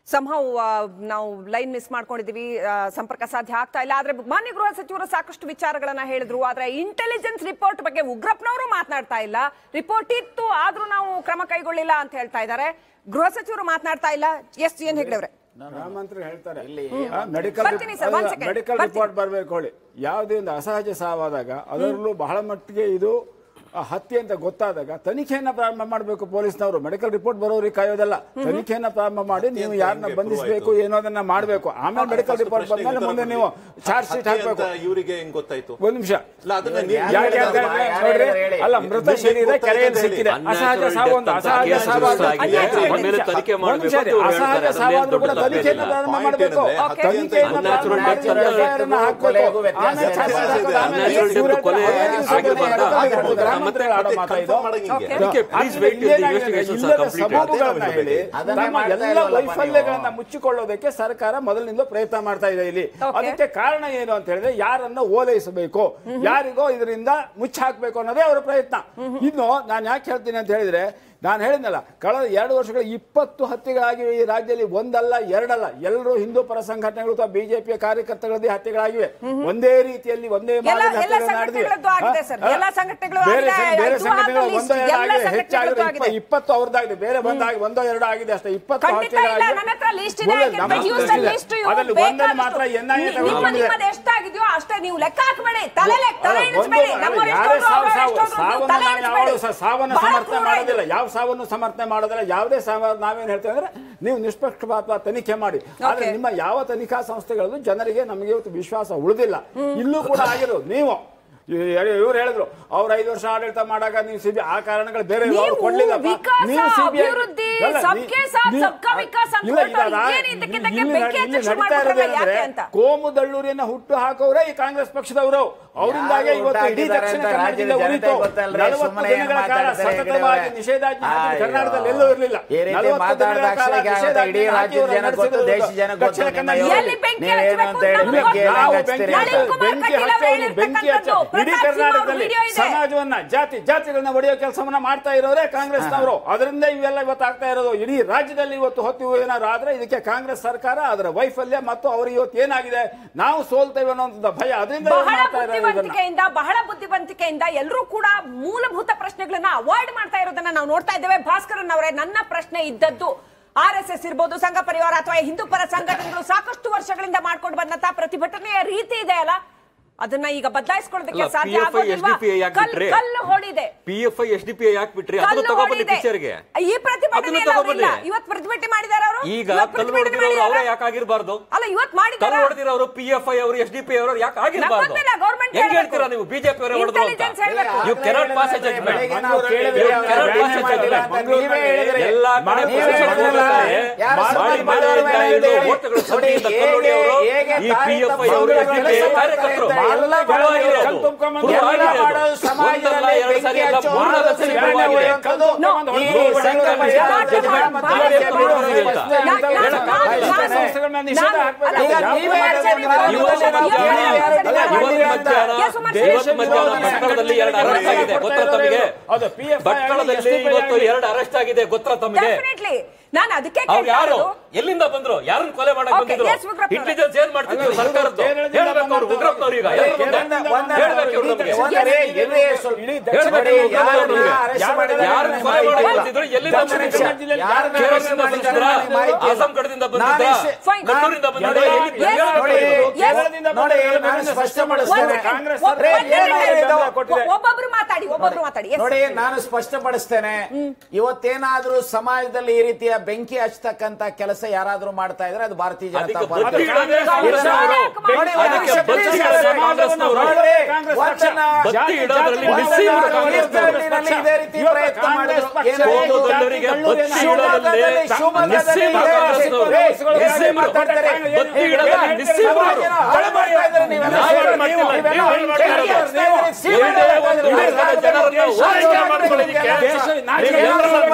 ಸಂಹವ್ ನಾವು ಲೈನ್ ಮಿಸ್ ಮಾಡ್ಕೊಂಡಿದೀವಿ ಆ, ಸಂಪರ್ಕ ಸಾಧ್ಯ ಆಗ್ತಾ ಇಲ್ಲ ಆದ್ರೆ ಮಾನ್ಯ ಗೃಹ ಸಚಿವರು ಸಾಕಷ್ಟು ವಿಚಾರಗಳನ್ನ ಹೇಳಿದ್ರು ಆದ್ರೆ ಇಂಟೆಲಿಜೆನ್ಸ್ ರಿಪೋರ್ಟ್ ಬಗ್ಗೆ ಉಗ್ರಪ್ಪನವರು ಮಾತನಾಡ್ತಾ ಇಲ್ಲ ರಿಪೋರ್ಟ್ ಇತ್ತು ಆದ್ರೂ ನಾವು ಕ್ರಮ ಕೈಗೊಳ್ಳಿಲ್ಲ ಅಂತ ಹೇಳ್ತಾ ಇದ್ದಾರೆ ಗೃಹ ಸಚಿವರು ಮಾತನಾಡ್ತಾ ಇಲ್ಲ ಎಸ್ ಏನ್ ಹೆಗ್ಡೆ ಅವ್ರೆ ಗ್ರಾಮಾಂತರ ಹೇಳ್ತಾರೆ ಇಲ್ಲಿ ಮೆಡಿಕಲ್ ಬರ್ತೀನಿ sir, one second. ಮೆಡಿಕಲ್ ಬರ್ತೀನಿ. ರಿಪೋರ್ಟ್ ಬರಬೇಕು ಹೇಳಿ ಯಾವುದೇ ಒಂದು ಅಸಹಜ ಸಾವಾದಾಗ ಅದರಲ್ಲೂ ಬಹಳ ಮಟ್ಟಿಗೆ ಇದು ಆ, ಹತ್ಯೆ ಅಂತ ಗೊತ್ತಾದಾಗ ತನಿಖೆಯನ್ನ ಪ್ರಾರಂಭ ಮಾಡಬೇಕು ಪೊಲೀಸ್ನವರು ಮೆಡಿಕಲ್ ರಿಪೋರ್ಟ್ ಬರೋರಿಗೆ ಕಾಯೋದಲ್ಲ ತನಿಖೆಯನ್ನ ಪ್ರಾರಂಭ ಮಾಡಿ ನೀವು ಯಾರನ್ನ ಹೆಂಗೆ ಬಂಧಿಸಬೇಕು prove ಏನೋ ಅದನ್ನ ಮಾಡಬೇಕು ಆಮೇಲೆ ಮೆಡಿಕಲ್ ರಿಪೋರ್ಟ್ ಬಂದ್ಮೇಲೆ ಮುಂದೆ ನೀವು ಚಾರ್ಜ್ ಶೀಟ್ ಹಾಕ್ಬೇಕು ಇವರಿಗೆ ಹೆಂಗ್ ಗೊತ್ತಾಯ್ತು ಒಂದ್ ನಿಮಿಷ ಇಲ್ಲ ಅದನ್ನ ನೀವು ಯಾರು ಯಾಕೆ ಅಂತ ಹೇಳಿದ್ರು? ಹೇಳಿದ್ರೆ ಯಾರು ನೋಡ್ರಿ, ಅಲ್ಲ ಮೃತ ನಿಮ್ಗೆ ಶರೀರ ಗೊತ್ತಾಯ್ತು ಕೆರೆಯಲ್ಲಿ ಅಂತ ಹೇಳಿ. ಸಿಕ್ಕಿದೆ ಅಸಹಜ Unnatural ಸಾವು ಒಂದು death ಅಂತ ಅಸಹಜ ಕೇಸ್ ಸಾವು ರಿಜಿಸ್ಟರ್ ಆಗಿದೆ. ಒಂದ್ ಅದ್ರ ಮೇಲೆ ನಿಮಿಷ, ತನಿಖೆ ಒಂದ್ ಮಾಡ್ಬೇಕು ನಿಮಿಷ ಅಂತ ಇವ್ರು ಅಸಹಜ ಹೇಳ್ತಾರೆ. ಸಾವಾದ್ರೂ ಅದ್ರಲ್ಲಿ ಕೂಡ ದೊಡ್ಡ ತನಿಖೆಯನ್ನ ತಪ್ಪೇನಿಲ್ಲ. ಪ್ರಾರಂಭ Point ಮಾಡಬೇಕು ಏನಂದ್ರೆ, Okay. ತನಿಖೆಯನ್ನ Unnatural ಪ್ರಾರಂಭ death ಮಾಡಿ ಅಂತ ಎಫ್ಐಆರ್ ಅನ್ನ ಹಾಕ್ಬೇಕು. ಕೊಲೆಗೂ ವ್ಯತ್ಯಾಸ ಆಮೇಲೆ ಇದೆ. ಚಾರ್ಜ್ ಶೀಟ್ ಹಾಕೋದು, ಆಮೇಲೆ Unnatural ಇವ್ರು death ಕೊಲೆ ಹೇಳ್ತಾರೆ, ಆಗಿರ್ಬಾರ್ದು. ಆಗಿರ್ಬಾರ್ದು. ಗ್ರಾಮಾಂತರ ಆಡೋ ಮಾತಾ ಇದು. ಅದಕ್ಕೆ please wait till the investigations are ಇಲ್ಲದ completed. ಸಬೂಬುಗಳನ್ನ ಹೇಳಿ ಅದನ್ನೇ ತಮ್ಮ ಮಾಡ್ತಾ ಎಲ್ಲ ಇಲ್ವಲ್ಲಪ್ಪ ವೈಫಲ್ಯಗಳನ್ನ ನೀವು. ಮುಚ್ಚಿಕೊಳ್ಳೋದಕ್ಕೆ ಸರ್ಕಾರ ಮೊದಲಿನಿಂದ ಪ್ರಯತ್ನ ಮಾಡ್ತಾ ಇದೆ ಇಲ್ಲಿ Okay. ಅದಕ್ಕೆ ಕಾರಣ ಏನು ಅಂತ ಹೇಳಿದ್ರೆ ಯಾರನ್ನ ಓಲೈಸಬೇಕು ಯಾರಿಗೋ ಇದರಿಂದ ಮುಚ್ಚಿ ಹಾಕ್ಬೇಕು ಅನ್ನೋದೇ ಅವರ ಪ್ರಯತ್ನ ಇನ್ನು ನಾನು ಯಾಕೆ ಹೇಳ್ತೀನಿ ಅಂತ ಹೇಳಿದ್ರೆ ನಾನು ಹೇಳಿದ್ನಲ್ಲ ಕಳೆದ ಎರಡು ವರ್ಷಗಳ ಇಪ್ಪತ್ತು ಹತ್ಯೆಗಳಾಗಿವೆ ಈ ರಾಜ್ಯದಲ್ಲಿ ಒಂದಲ್ಲ ಎರಡಲ್ಲ ಎಲ್ಲರೂ ಹಿಂದೂ ಪರ ಸಂಘಟನೆಗಳು ಅಥವಾ ಬಿಜೆಪಿಯ ಕಾರ್ಯಕರ್ತರದೇ ಹತ್ಯೆಗಳಾಗಿವೆ ಒಂದೇ ರೀತಿಯಲ್ಲಿ ಒಂದೇ ಎಲ್ಲ ಮಾದರಿ ಎಲ್ಲ ಹತ್ಯೆಗಳು ನಡೆದಿವೆ. ಸಂಘಟನೆಗಳದ್ದು ಆಗಿದೆ ಸರ್ ಹಾ? ಎಲ್ಲ ಸಂಘಟನೆಗಳು ಬೇರೆ ಆಗಿದೆ. ಬೇರೆ ಇದು ಸಂಘಟನೆಗಳು ಆದ್ರೂ ಒಂದೋ list ಎರಡು ಎಲ್ಲ ಆಗಿದೆ ಹೆಚ್ಚಾಗಿದೆ ಸಂಘಟನೆಗಳದ್ದು ಆಗಿದೆ. ಇಪ್ಪತ್ತು ಅವ್ರದ್ದಾಗಿದೆ ಬೇರೆ ಬಂದಾಗಿ ಒಂದೋ ಎರಡೋ ಆಗಿದೆ ಅಷ್ಟೇ ಇಪ್ಪತ್ತು ಖಂಡಿತ ಇಲ್ಲ, ಹತ್ಯೆಗಳಾಗಿವೆ. ನನ್ನ ಹತ್ರ list ಇದೆ, I can ನಮ್ಮ produce list the ಇದೆ. list to you. ಅದ್ರಲ್ಲಿ ಒಂದನ್ನು ಮಾತ್ರ ಬೇಕಾದಷ್ಟು. ಎನ್ ಐ ಎ ನಿಮ್ಮ ನಿಮ್ಮದು ಎಷ್ಟಾಗಿದೆಯೋ ಅಷ್ಟೇ ನೀವು ಲೆಕ್ಕ ಹಾಕಬೇಡಿ ತಲೆ ಲೆಕ್ಕ ತಲೆ ಎಣಿಸ್ಬೇಡಿ ನಮ್ಮವ್ರು ಯಾರೇ ಎಷ್ಟೋದ್ರು, ಸಾವು ಅವ್ರು ಸಾವು ಎಷ್ಟೋದ್ರು, ಸಾವನ್ನ ತಲೆ ನಾವು ಯಾವಾಗಲೂ ಎಣಿಸ್ಬೇಡಿ. ಸಹ ಸಾವನ್ನ ಬಹಳ ಸಮರ್ಥನೆ ಕ್ರೂರ ಮಾಡೋದಿಲ್ಲ ಇದು. ಯಾವ ಸಾವನ್ನು ಸಮರ್ಥನೆ ಮಾಡೋದಿಲ್ಲ ಯಾವುದೇ ಸಾವ ನಾವೇನ್ ಹೇಳ್ತೇವೆ ಅಂದ್ರೆ ನೀವು ನಿಷ್ಪಕ್ಷಪಾತ ತನಿಖೆ ಮಾಡಿ ಆದ್ರೆ Okay. ನಿಮ್ಮ ಯಾವ ತನಿಖಾ ಸಂಸ್ಥೆಗಳಲ್ಲೂ ಜನರಿಗೆ ನಮಗೆ ಇವತ್ತು ವಿಶ್ವಾಸ ಉಳಿದಿಲ್ಲ ಇಲ್ಲೂ ಕೂಡ ಆಗಿರೋದು ನೀವು ಇವ್ರು ಹೇಳಿದ್ರು ಅವ್ರ ಐದು ವರ್ಷ ಆಡಳಿತ ಮಾಡಾಗ ನೀವು ಸಿಬಿ ಆ ಕಾರಣಗಳು ಬೇರೆ ನೀವು ಅವ್ರು ಕೊಡ್ಲಿಲ್ಲಪ್ಪ. ವಿಕಾಸ, ನೀವು CBI ಅಭಿವೃದ್ಧಿ, ಅಲ್ಲ, ನೀ- ಸಬ್ಕೆ ಸಾಥ್ ನೀವು- ಸಬ್ಕಾ ವಿಕಾಸ್ ಅಂತ ಇಲ್ಲ, ಹೊರಟು ಇಲ್ಲ, ಏನು ಇದ್ದಕ್ಕಿದ್ದಂಗೆ ಇಲ್ಲಿ ಬೆಂಕಿ ಇಲ್ಲಿ ಹಚ್ಚಿ ಶುರು ನಡೀತಾ ಇರೋದು ಮಾಡ್ಬಿಟ್ರಲ್ಲ, ಏನಂದ್ರೆ ಯಾಕೆ ಅಂತ? ಕೋಮು ದಳ್ಳೂರಿಯನ್ನ ಹುಟ್ಟು ಹಾಕೋರೇ ಈ ಕಾಂಗ್ರೆಸ್ ಪಕ್ಷದವರು ಅವರಿಂದಾಗೆ ಯಾರು ಇವತ್ತು ಇಡೀ ಹುಟ್ಟಾಕಿದ್ದಾರೆ ದಕ್ಷಿಣ ಅಂತ ಕನ್ನಡ ರಾಜ್ಯದ ಜಿಲ್ಲೆ ಜನತೆ ಉರಿತು ಗೊತ್ತಲ್ರಿ, ನಲವತ್ತು ಸುಮ್ಮನೆ ಏನ್ ದಿನಗಳ ಕಾಲ ಮಾತಾಡ್ತಾರೆ ಸತತವಾಗಿ ಹೆಗ್ಡೆ ನಿಷೇಧಾಜ್ಞೆ ಹಾಕಿದ್ದು ಅಯ್ಯೋ. ಕರ್ನಾಟಕದಲ್ಲಿ ಎಲ್ಲೂ ಇರಲಿಲ್ಲ ಈ ರೀತಿ ನಲವತ್ತು ಮಾತಾಡಿದ ದಿನಗಳ ಕಾಲ ಅಕ್ಷರಿಗೆ ಆಗುತ್ತೆ. ನಿಷೇಧಾಜ್ಞೆ ಇಡೀ ಹಾಕಿ ರಾಜ್ಯದ ಇವರು ಜನಕ್ಕೆ ಗೊತ್ತು, ನಡೆಸಿದ್ರು ದೇಶ ಜನಕ್ಕೆ ದಕ್ಷಿಣ ಗೊತ್ತು ಕನ್ನಡ ನಿಮ್ಮ ಜಿಲ್ಲೆ. ಎಲ್ಲಿ ಬೆಂಕಿ ನೀವೇನು ಹಚ್ಚಬೇಕು ಅಂತ ಹೇಳಿ ಅಂತ ಬೆಂಕಿ ನಾವು ಹೆಂಗ್ ನಾವು ಹಚ್ತೀರಿ? ಬೆಂಕಿ ನಳಿನ್ ಕುಮಾರ್ ಬೆಂಕಿ ಕಟೀಲ್ ಅವರು ಹಚ್ಚೋರು ಬೆಂಕಿ ಹಚ್ಚ ಹೇಳಿರ್ತಕ್ಕಂಥದ್ದು ಇಡೀ ಪ್ರತಾಪ್ ಸಿಂಹ ಅವ್ರ ಕರ್ನಾಟಕದಲ್ಲಿ ವಿಡಿಯೋ ಇದೆ. ಸಮಾಜವನ್ನ ಜಾತಿ ಜಾತಿಗಳನ್ನ ಒಡೆಯೋ ಕೆಲಸವನ್ನ ಮಾಡ್ತಾ ಇರೋರೇ ಕಾಂಗ್ರೆಸ್ನವರು ಅದರಿಂದ ಇವೆಲ್ಲ ಇವತ್ತು ಆಗ್ತಾ ಇರೋದು ಇಡೀ ರಾಜ್ಯದಲ್ಲಿ ಇವತ್ತು ಹೊತ್ತು ಏನಾದ್ರು ಆದ್ರೆ ಇದಕ್ಕೆ ಕಾಂಗ್ರೆಸ್ ಸರ್ಕಾರ ಅದರ ವೈಫಲ್ಯ ಮತ್ತು ಅವ್ರಿಗೆ ಇವತ್ತು ಏನಾಗಿದೆ ನಾವು ಸೋಲ್ತೇವೆ ಅನ್ನೋ ಭಯ ಅದರಿಂದ ಇವ್ರು ಬಹಳ ಮಾಡ್ತಾ ಇರೋದು ಇದನ್ನ ಬುದ್ಧಿವಂತಿಕೆಯಿಂದ ಬಹಳ ಬುದ್ಧಿವಂತಿಕೆಯಿಂದ ಎಲ್ಲರೂ ಕೂಡ ಮೂಲಭೂತ ಪ್ರಶ್ನೆಗಳನ್ನ ಅವಾಯ್ಡ್ ಮಾಡ್ತಾ ಇರೋದನ್ನ ನಾವು ನೋಡ್ತಾ ಇದ್ದೇವೆ ಭಾಸ್ಕರನ್ ಅವರೇ ನನ್ನ ಪ್ರಶ್ನೆ ಇದ್ದದ್ದು ಆರ್ ಎಸ್ ಎಸ್ ಇರ್ಬೋದು ಸಂಘ ಪರಿವಾರ ಅಥವಾ ಹಿಂದೂ ಪರ ಸಂಘಟನೆಗಳು ಸಾಕಷ್ಟು ವರ್ಷಗಳಿಂದ ಮಾಡ್ಕೊಂಡು ಬಂದಂತ ಪ್ರತಿಭಟನೆಯ ರೀತಿ ಇದೆ ಅಲ್ಲ ಅದನ್ನ ಈಗ ಬದಲಾಯಿಸ್ಕೊಳ್ಳೋದಕ್ಕೆ ಅಲ್ಲ, ಸಾಧ್ಯ PFI, ಆಗೋದಿಲ್ವಾ SDPI ಯಾಕ್ ಕಲ್- ಬಿಟ್ರಿ? ಕಲ್ಲು ಹೊಡಿದೆ P F I S D P I ಯಾಕೆ ಬಿಟ್ರಿ ಅದನ್ನು ಕಲ್ಲು ತಗೊಬನ್ನಿ ಹೊಡಿದೆ. ಪಿಕ್ಚರ್ಗೆ ಈ ಪ್ರತಿಭಟನೆ ಅದನ್ನ ತಗೊಬನ್ನಿ. ಇವತ್ತು ಪ್ರತಿಭಟನೆ ಮಾಡಿದಾರ ಅವರು ಈಗ ಇವತ್ತು ಕಲ್ಲು ಪ್ರತಿಭಟನೆ ಹೊಡೆದಿರೋರು ಅವರೇ ಮಾಡಿದಾರಾ? ಯಾಕೆ ಆಗಿರ್ಬಾರ್ದು ಅಲ್ಲ ಇವತ್ತು ಮಾಡಿದಾರ ಕಲ್ಲು ಹೊಡೆದಿರೋರು ಪಿ ಎಫ್ ಐ ಅವರು ಎಸ್ ಡಿ ಪಿ ಅವರು ಯಾಕೆ ಆಗಿರ್ಬಾರ್ದು ಗೊತ್ತಿಲ್ಲ, government ಹೆಂಗ್ ಹೇಳ್ಬೇಕು. ಹೇಳ್ತೀರಾ ನೀವು ಬಿಜೆಪಿ ಅವರೇ ಹೊಡೆದ್ರು ಅಂತ Intelligence ಹೇಳ್ಬೇಕು. You cannot pass a judgement ಬೆಳಗ್ಗೆ ನಾವು ಕೇಳಿದ್ವಿ, You ಅವ್ರು cannot ಬ್ಯಾನ್ pass a ಮಾಡಿಲ್ಲ judgment. ಅಂತ ನೀವೇ ಹೇಳಿದ್ರಿ. ಎಲ್ಲಾ ಕಡೆ ನೀವೇ ಪ್ರೊಸೆಷನ್ ಹೇಳಿದ್ರಲ್ಲ, ಹೋಗ್ಬೇಕಾದ್ರೆ ಯಾರು ಮಾಡಿ ಸಮಾಜ ಮಾಡಿಯಿಂದ ಮಾಡಿದ್ರು ಇದು ಹೇಳಿ. ಓಟ್ಗಳು ನೋಡಿ, ಸಂಖ್ಯೆಯಿಂದ ಕಲ್ಲು ಹೊಡೆಯೋರು, ಹೇಗೆ ಈ ಪಿ ಎಫ್ ಐ ಅವರು ತಾಯಿ ಎಸ್ ಡಿ ತಮ್ಮ ಪಿ ಐ ಕೆಲಸ ಕಾರ್ಯಕರ್ತರು ಮಾಡ್ತಾರೆ ಅಂತ ಎಲ್ಲ ಪರವಾಗಿಲ್ಲ ಕಲ್ಲು ಅದು. ತುಂಬ್ಕೊಂಬಂದು ಪರವಾಗಿಲ್ಲ ಎಲ್ಲ ಅದು. ಮಾಡೋದು ಸಮಾಜದಲ್ಲಿ ಒಂದಲ್ಲ ಎರಡು ಸರಿ ಅಲ್ಲ ಬೆಂಕಿ ಮೂರನೇ ಹಚ್ಚೋದು, ಸರಿ ಸಿಗರಣೆ ಪರವಾಗಿಲ್ಲ. ಹೊಡೆಯೋದು, No, ಈ no, ಸಂಘ no, ಪರಿವಾರ no, ಜಜ್ಮೆಂಟ್ no, ಮಾಡಿ no, ಬಿಡೋದು no, ಅಂತ. no, ನಾ- ನಾ- ಹೇಳಕ್ ನಾನು- ಆಗಲ್ಲ. ನಾನು- ಸಂಸ್ಥೆಗಳನ್ನ ನಿಷೇಧ ನಾನು- ಹಾಕ್ಬೇಕು. ಅಲ್ಲ, ಈಗ ಯಾವ ನೀವೇ ಕಾರಣದಲ್ಲಿ ಹೇಳ್ತೀರಿ, ನಾವು ಇವತ್ತು ಇವತ್ತು ನಾವು ನಾವು ಯಾರು ಯಾರು ಅಲ್ಲ, ಯಾರು ಇವತ್ತು ಯಾರು ಮಧ್ಯಾಹ್ನ Yes, Umar, ಇವತ್ತು ಮಧ್ಯಾಹ್ನ ದೇಶ ಭಟ್ಕಳದಲ್ಲಿ ಎರಡು ಅರೆಸ್ಟ್ ಆಗಿದೆ ಗೊತ್ತಾ ತಮಗೆ ಅದು PFI ಭಟ್ಕಳದಲ್ಲಿ SDPI ಇವತ್ತು ಆಗಲಿ. ಎರಡು ಅರೆಸ್ಟ್ ಆಗಿದೆ ಗೊತ್ತಾ ತಮಗೆ ಡೆಫಿನೆಟ್ಲಿ ನಾನು ಅದಕ್ಕೆ ಅವ್ರು ಕೇಳ್ತಾ ಯಾರು ಇರೋದು. ಎಲ್ಲಿಂದ ಬಂದ್ರು ಯಾರನ್ನ ಕೊಲೆ ಮಾಡಕ್ Okay, ಬಂದಿದ್ರು yes, ಉಗ್ರಪ್ಪನವ್ರೆ. ಇಂಟೆಲಿಜೆನ್ಸ್ ಏನ್ ಮಾಡ್ತಿದ್ರು ಅಲ್ಲ, ಸರ್ಕಾರದ್ದು ಕೇರಳದಿಂದ ಹೇಳ್ಬೇಕು ಅವ್ರು ಬಂದವರು. ಉಗ್ರಪ್ಪನವ್ರು ಈಗ ಅಲ್ಲ, ಎಲ್ರು ಬಂದ್ರು? ಕೇರಳದಿಂದ ಒಂದೇ ಹೇಳ್ಬೇಕು ಇವ್ರು ನಮ್ಗೆ. ಒಂದರೆ ಎಲ್ಲಿ ಸ್ವಲ್ಪ ಇಡೀ ಹೇಳ್ಬೇಕು ನೋಡಿ, ಇವ್ರು ಯಾರನ್ನ ನಮ್ಗೆ. ಅರೆಸ್ಟ್ ಮಾಡಿದ್ದಾರೆ ಯಾರನ್ನ ನನಗೆ ಕೊಲೆ ಮಾಹಿತಿ ಮಾಡಕ್ ಇಲ್ಲ. ಬಂದಿದ್ರು ಎಲ್ಲಿಂದ ದಕ್ಷಿಣ ಬಂದಿದ್ರು ಯಾರನ್ನ ಕೇರಳದಿಂದ ಅರೆಸ್ಟ್ ಮಾಡಿದ್ದಾರೆ ಬಂದಿದ್ರಾ? ನನಗೆ ಮಾಹಿತಿ ಇಲ್ಲ. ಅಸ್ಸಾಂ ಕಡೆದಿಂದ ನಾನು ಬಂದಿದ್ರಾ? ಇಷ್ಟೇ- Fine. ಬೆಂಗಳೂರಿಂದ ಬಂದಿದ್ರಾ? ನೋಡಿ, ಎಲ್ಲಿ- Yes. ಎಲ್ಲಿ ನೋಡಿ, ಬಂದಿದ್ರು? ಕೇರಳದಿಂದ ನೋಡಿ ಬಂದಿದ್ದಾರೆ. ನಾನು ಒಂದು ಸ್ಪಷ್ಟಪಡಿಸ್ತೇನೆ second. ಕಾಂಗ್ರೆಸ್ ಒಬ್ಬ- ರೇ, ಒಂದೇ ಏನಾಗಿದೆ ಇದು? ಕೊಟ್ಟಿದೆ. ಒಬ್ಬೊಬ್ರು ಮಾತಾಡಿ ಒಬ್ಬೊಬ್ರು ಮಾತಾಡಿ Yes. ನೋಡಿ ನಾನು ಸ್ಪಷ್ಟಪಡಿಸ್ತೇನೆ ಇವತ್ತೇನಾದ್ರೂ ಸಮಾಜದಲ್ಲಿ ಈ ರೀತಿಯ ಬೆಂಕಿ ಹಚ್ಚತಕ್ಕಂತ ಕೆಲಸ ಯಾರಾದ್ರೂ ಮಾಡ್ತಾ ಇದ್ರೆ ಅದು ಭಾರತೀಯ ಜನತಾ ಅದಕ್ಕೆ ಪಾರ್ಟಿ ಬುದ್ಧಿ ಇಡೋದೇ ಕಾಂಗ್ರೆಸ್ ಕಾಂಗ್ರೆಸ್ನವರು. ನೋಡಿ, ಅದಕ್ಕೆ ಅದಕ್ಕೆ ಬುದ್ಧಿ please, ಇಡೋದೇ ಸಮಾಜವನ್ನು ಕಾಂಗ್ರೆಸ್ನವರು. ನೋಡಿ, ಕಾಂಗ್ರೆಸ್ ಒಂದನ್ನ ಪಕ್ಷ. ಬತ್ತಿ ಇಡೋದ್ರಲ್ಲಿ ಜಾತಿ- ಮಿಸ್ಸಿ ಇವ್ರು ಜಾತಿ- ಕಾಂಗ್ರೆಸ್ನವರು. ಜಾತಿ- ಇದೇ ರೀತಿ ಇವತ್ತು ಪ್ರಯತ್ನ ಕಾಂಗ್ರೆಸ್ ಮಾಡಿದ್ರು. ಪಕ್ಷ ಏನಾಯ್ತು? ಜಾತಿ ಕೋಮುದಲ್ಲರಿಗೆ ಗಳ್ಳು ಬತ್ತಿ ಏನಾಯ್ತು? ಇಡೋದ್ರಲ್ಲಿ ಶಿವಮೊಗ್ಗದಲ್ಲಿ- ಶಿವಮೊಗ್ಗದಲ್ಲಿ ನಿಸ್ಸೀಮ ಇದೆ. ಕಾಂಗ್ರೆಸ್ನವರು. ರೇ, ನಿಸ್ಸೀಮ ಏನ್ ಮಾತಾಡ್ತಾರೆ? ಬತ್ತಿ ಇಡೋದ್ರಲ್ಲಿ ನಿಸ್ಸೀಮ ಅವರು. ಹಾಳು ಮಾಡ್ತಾ ಇದ್ದಾರೆ ನೀವೆಲ್ಲ. ನಾವೇನ್ ಮಾಡ್ತಿಲ್ಲ, ನೀವೆಲ್ಲ ನೀವೇನ್ ಮಾಡ್ತಾ ಬೆಂಕಿ ಇರೋದು? ಹಚ್ತಾ ಇದ್ದಾರೆ. ಸೀಮೆ ಒಂದೇ ಮಾಡ್ತಾ ಒಂದು ಇದ್ದಾರೆ. ದೇಶದ ಜನರನ್ನ ಓಲೈಕೆ ಮಾಡ್ಕೊಳ್ಳೋದಕ್ಕೆ ದೇಶ- ನೀವು ಎಲ್ಲರೂ ನರಕಕ್ಕೆ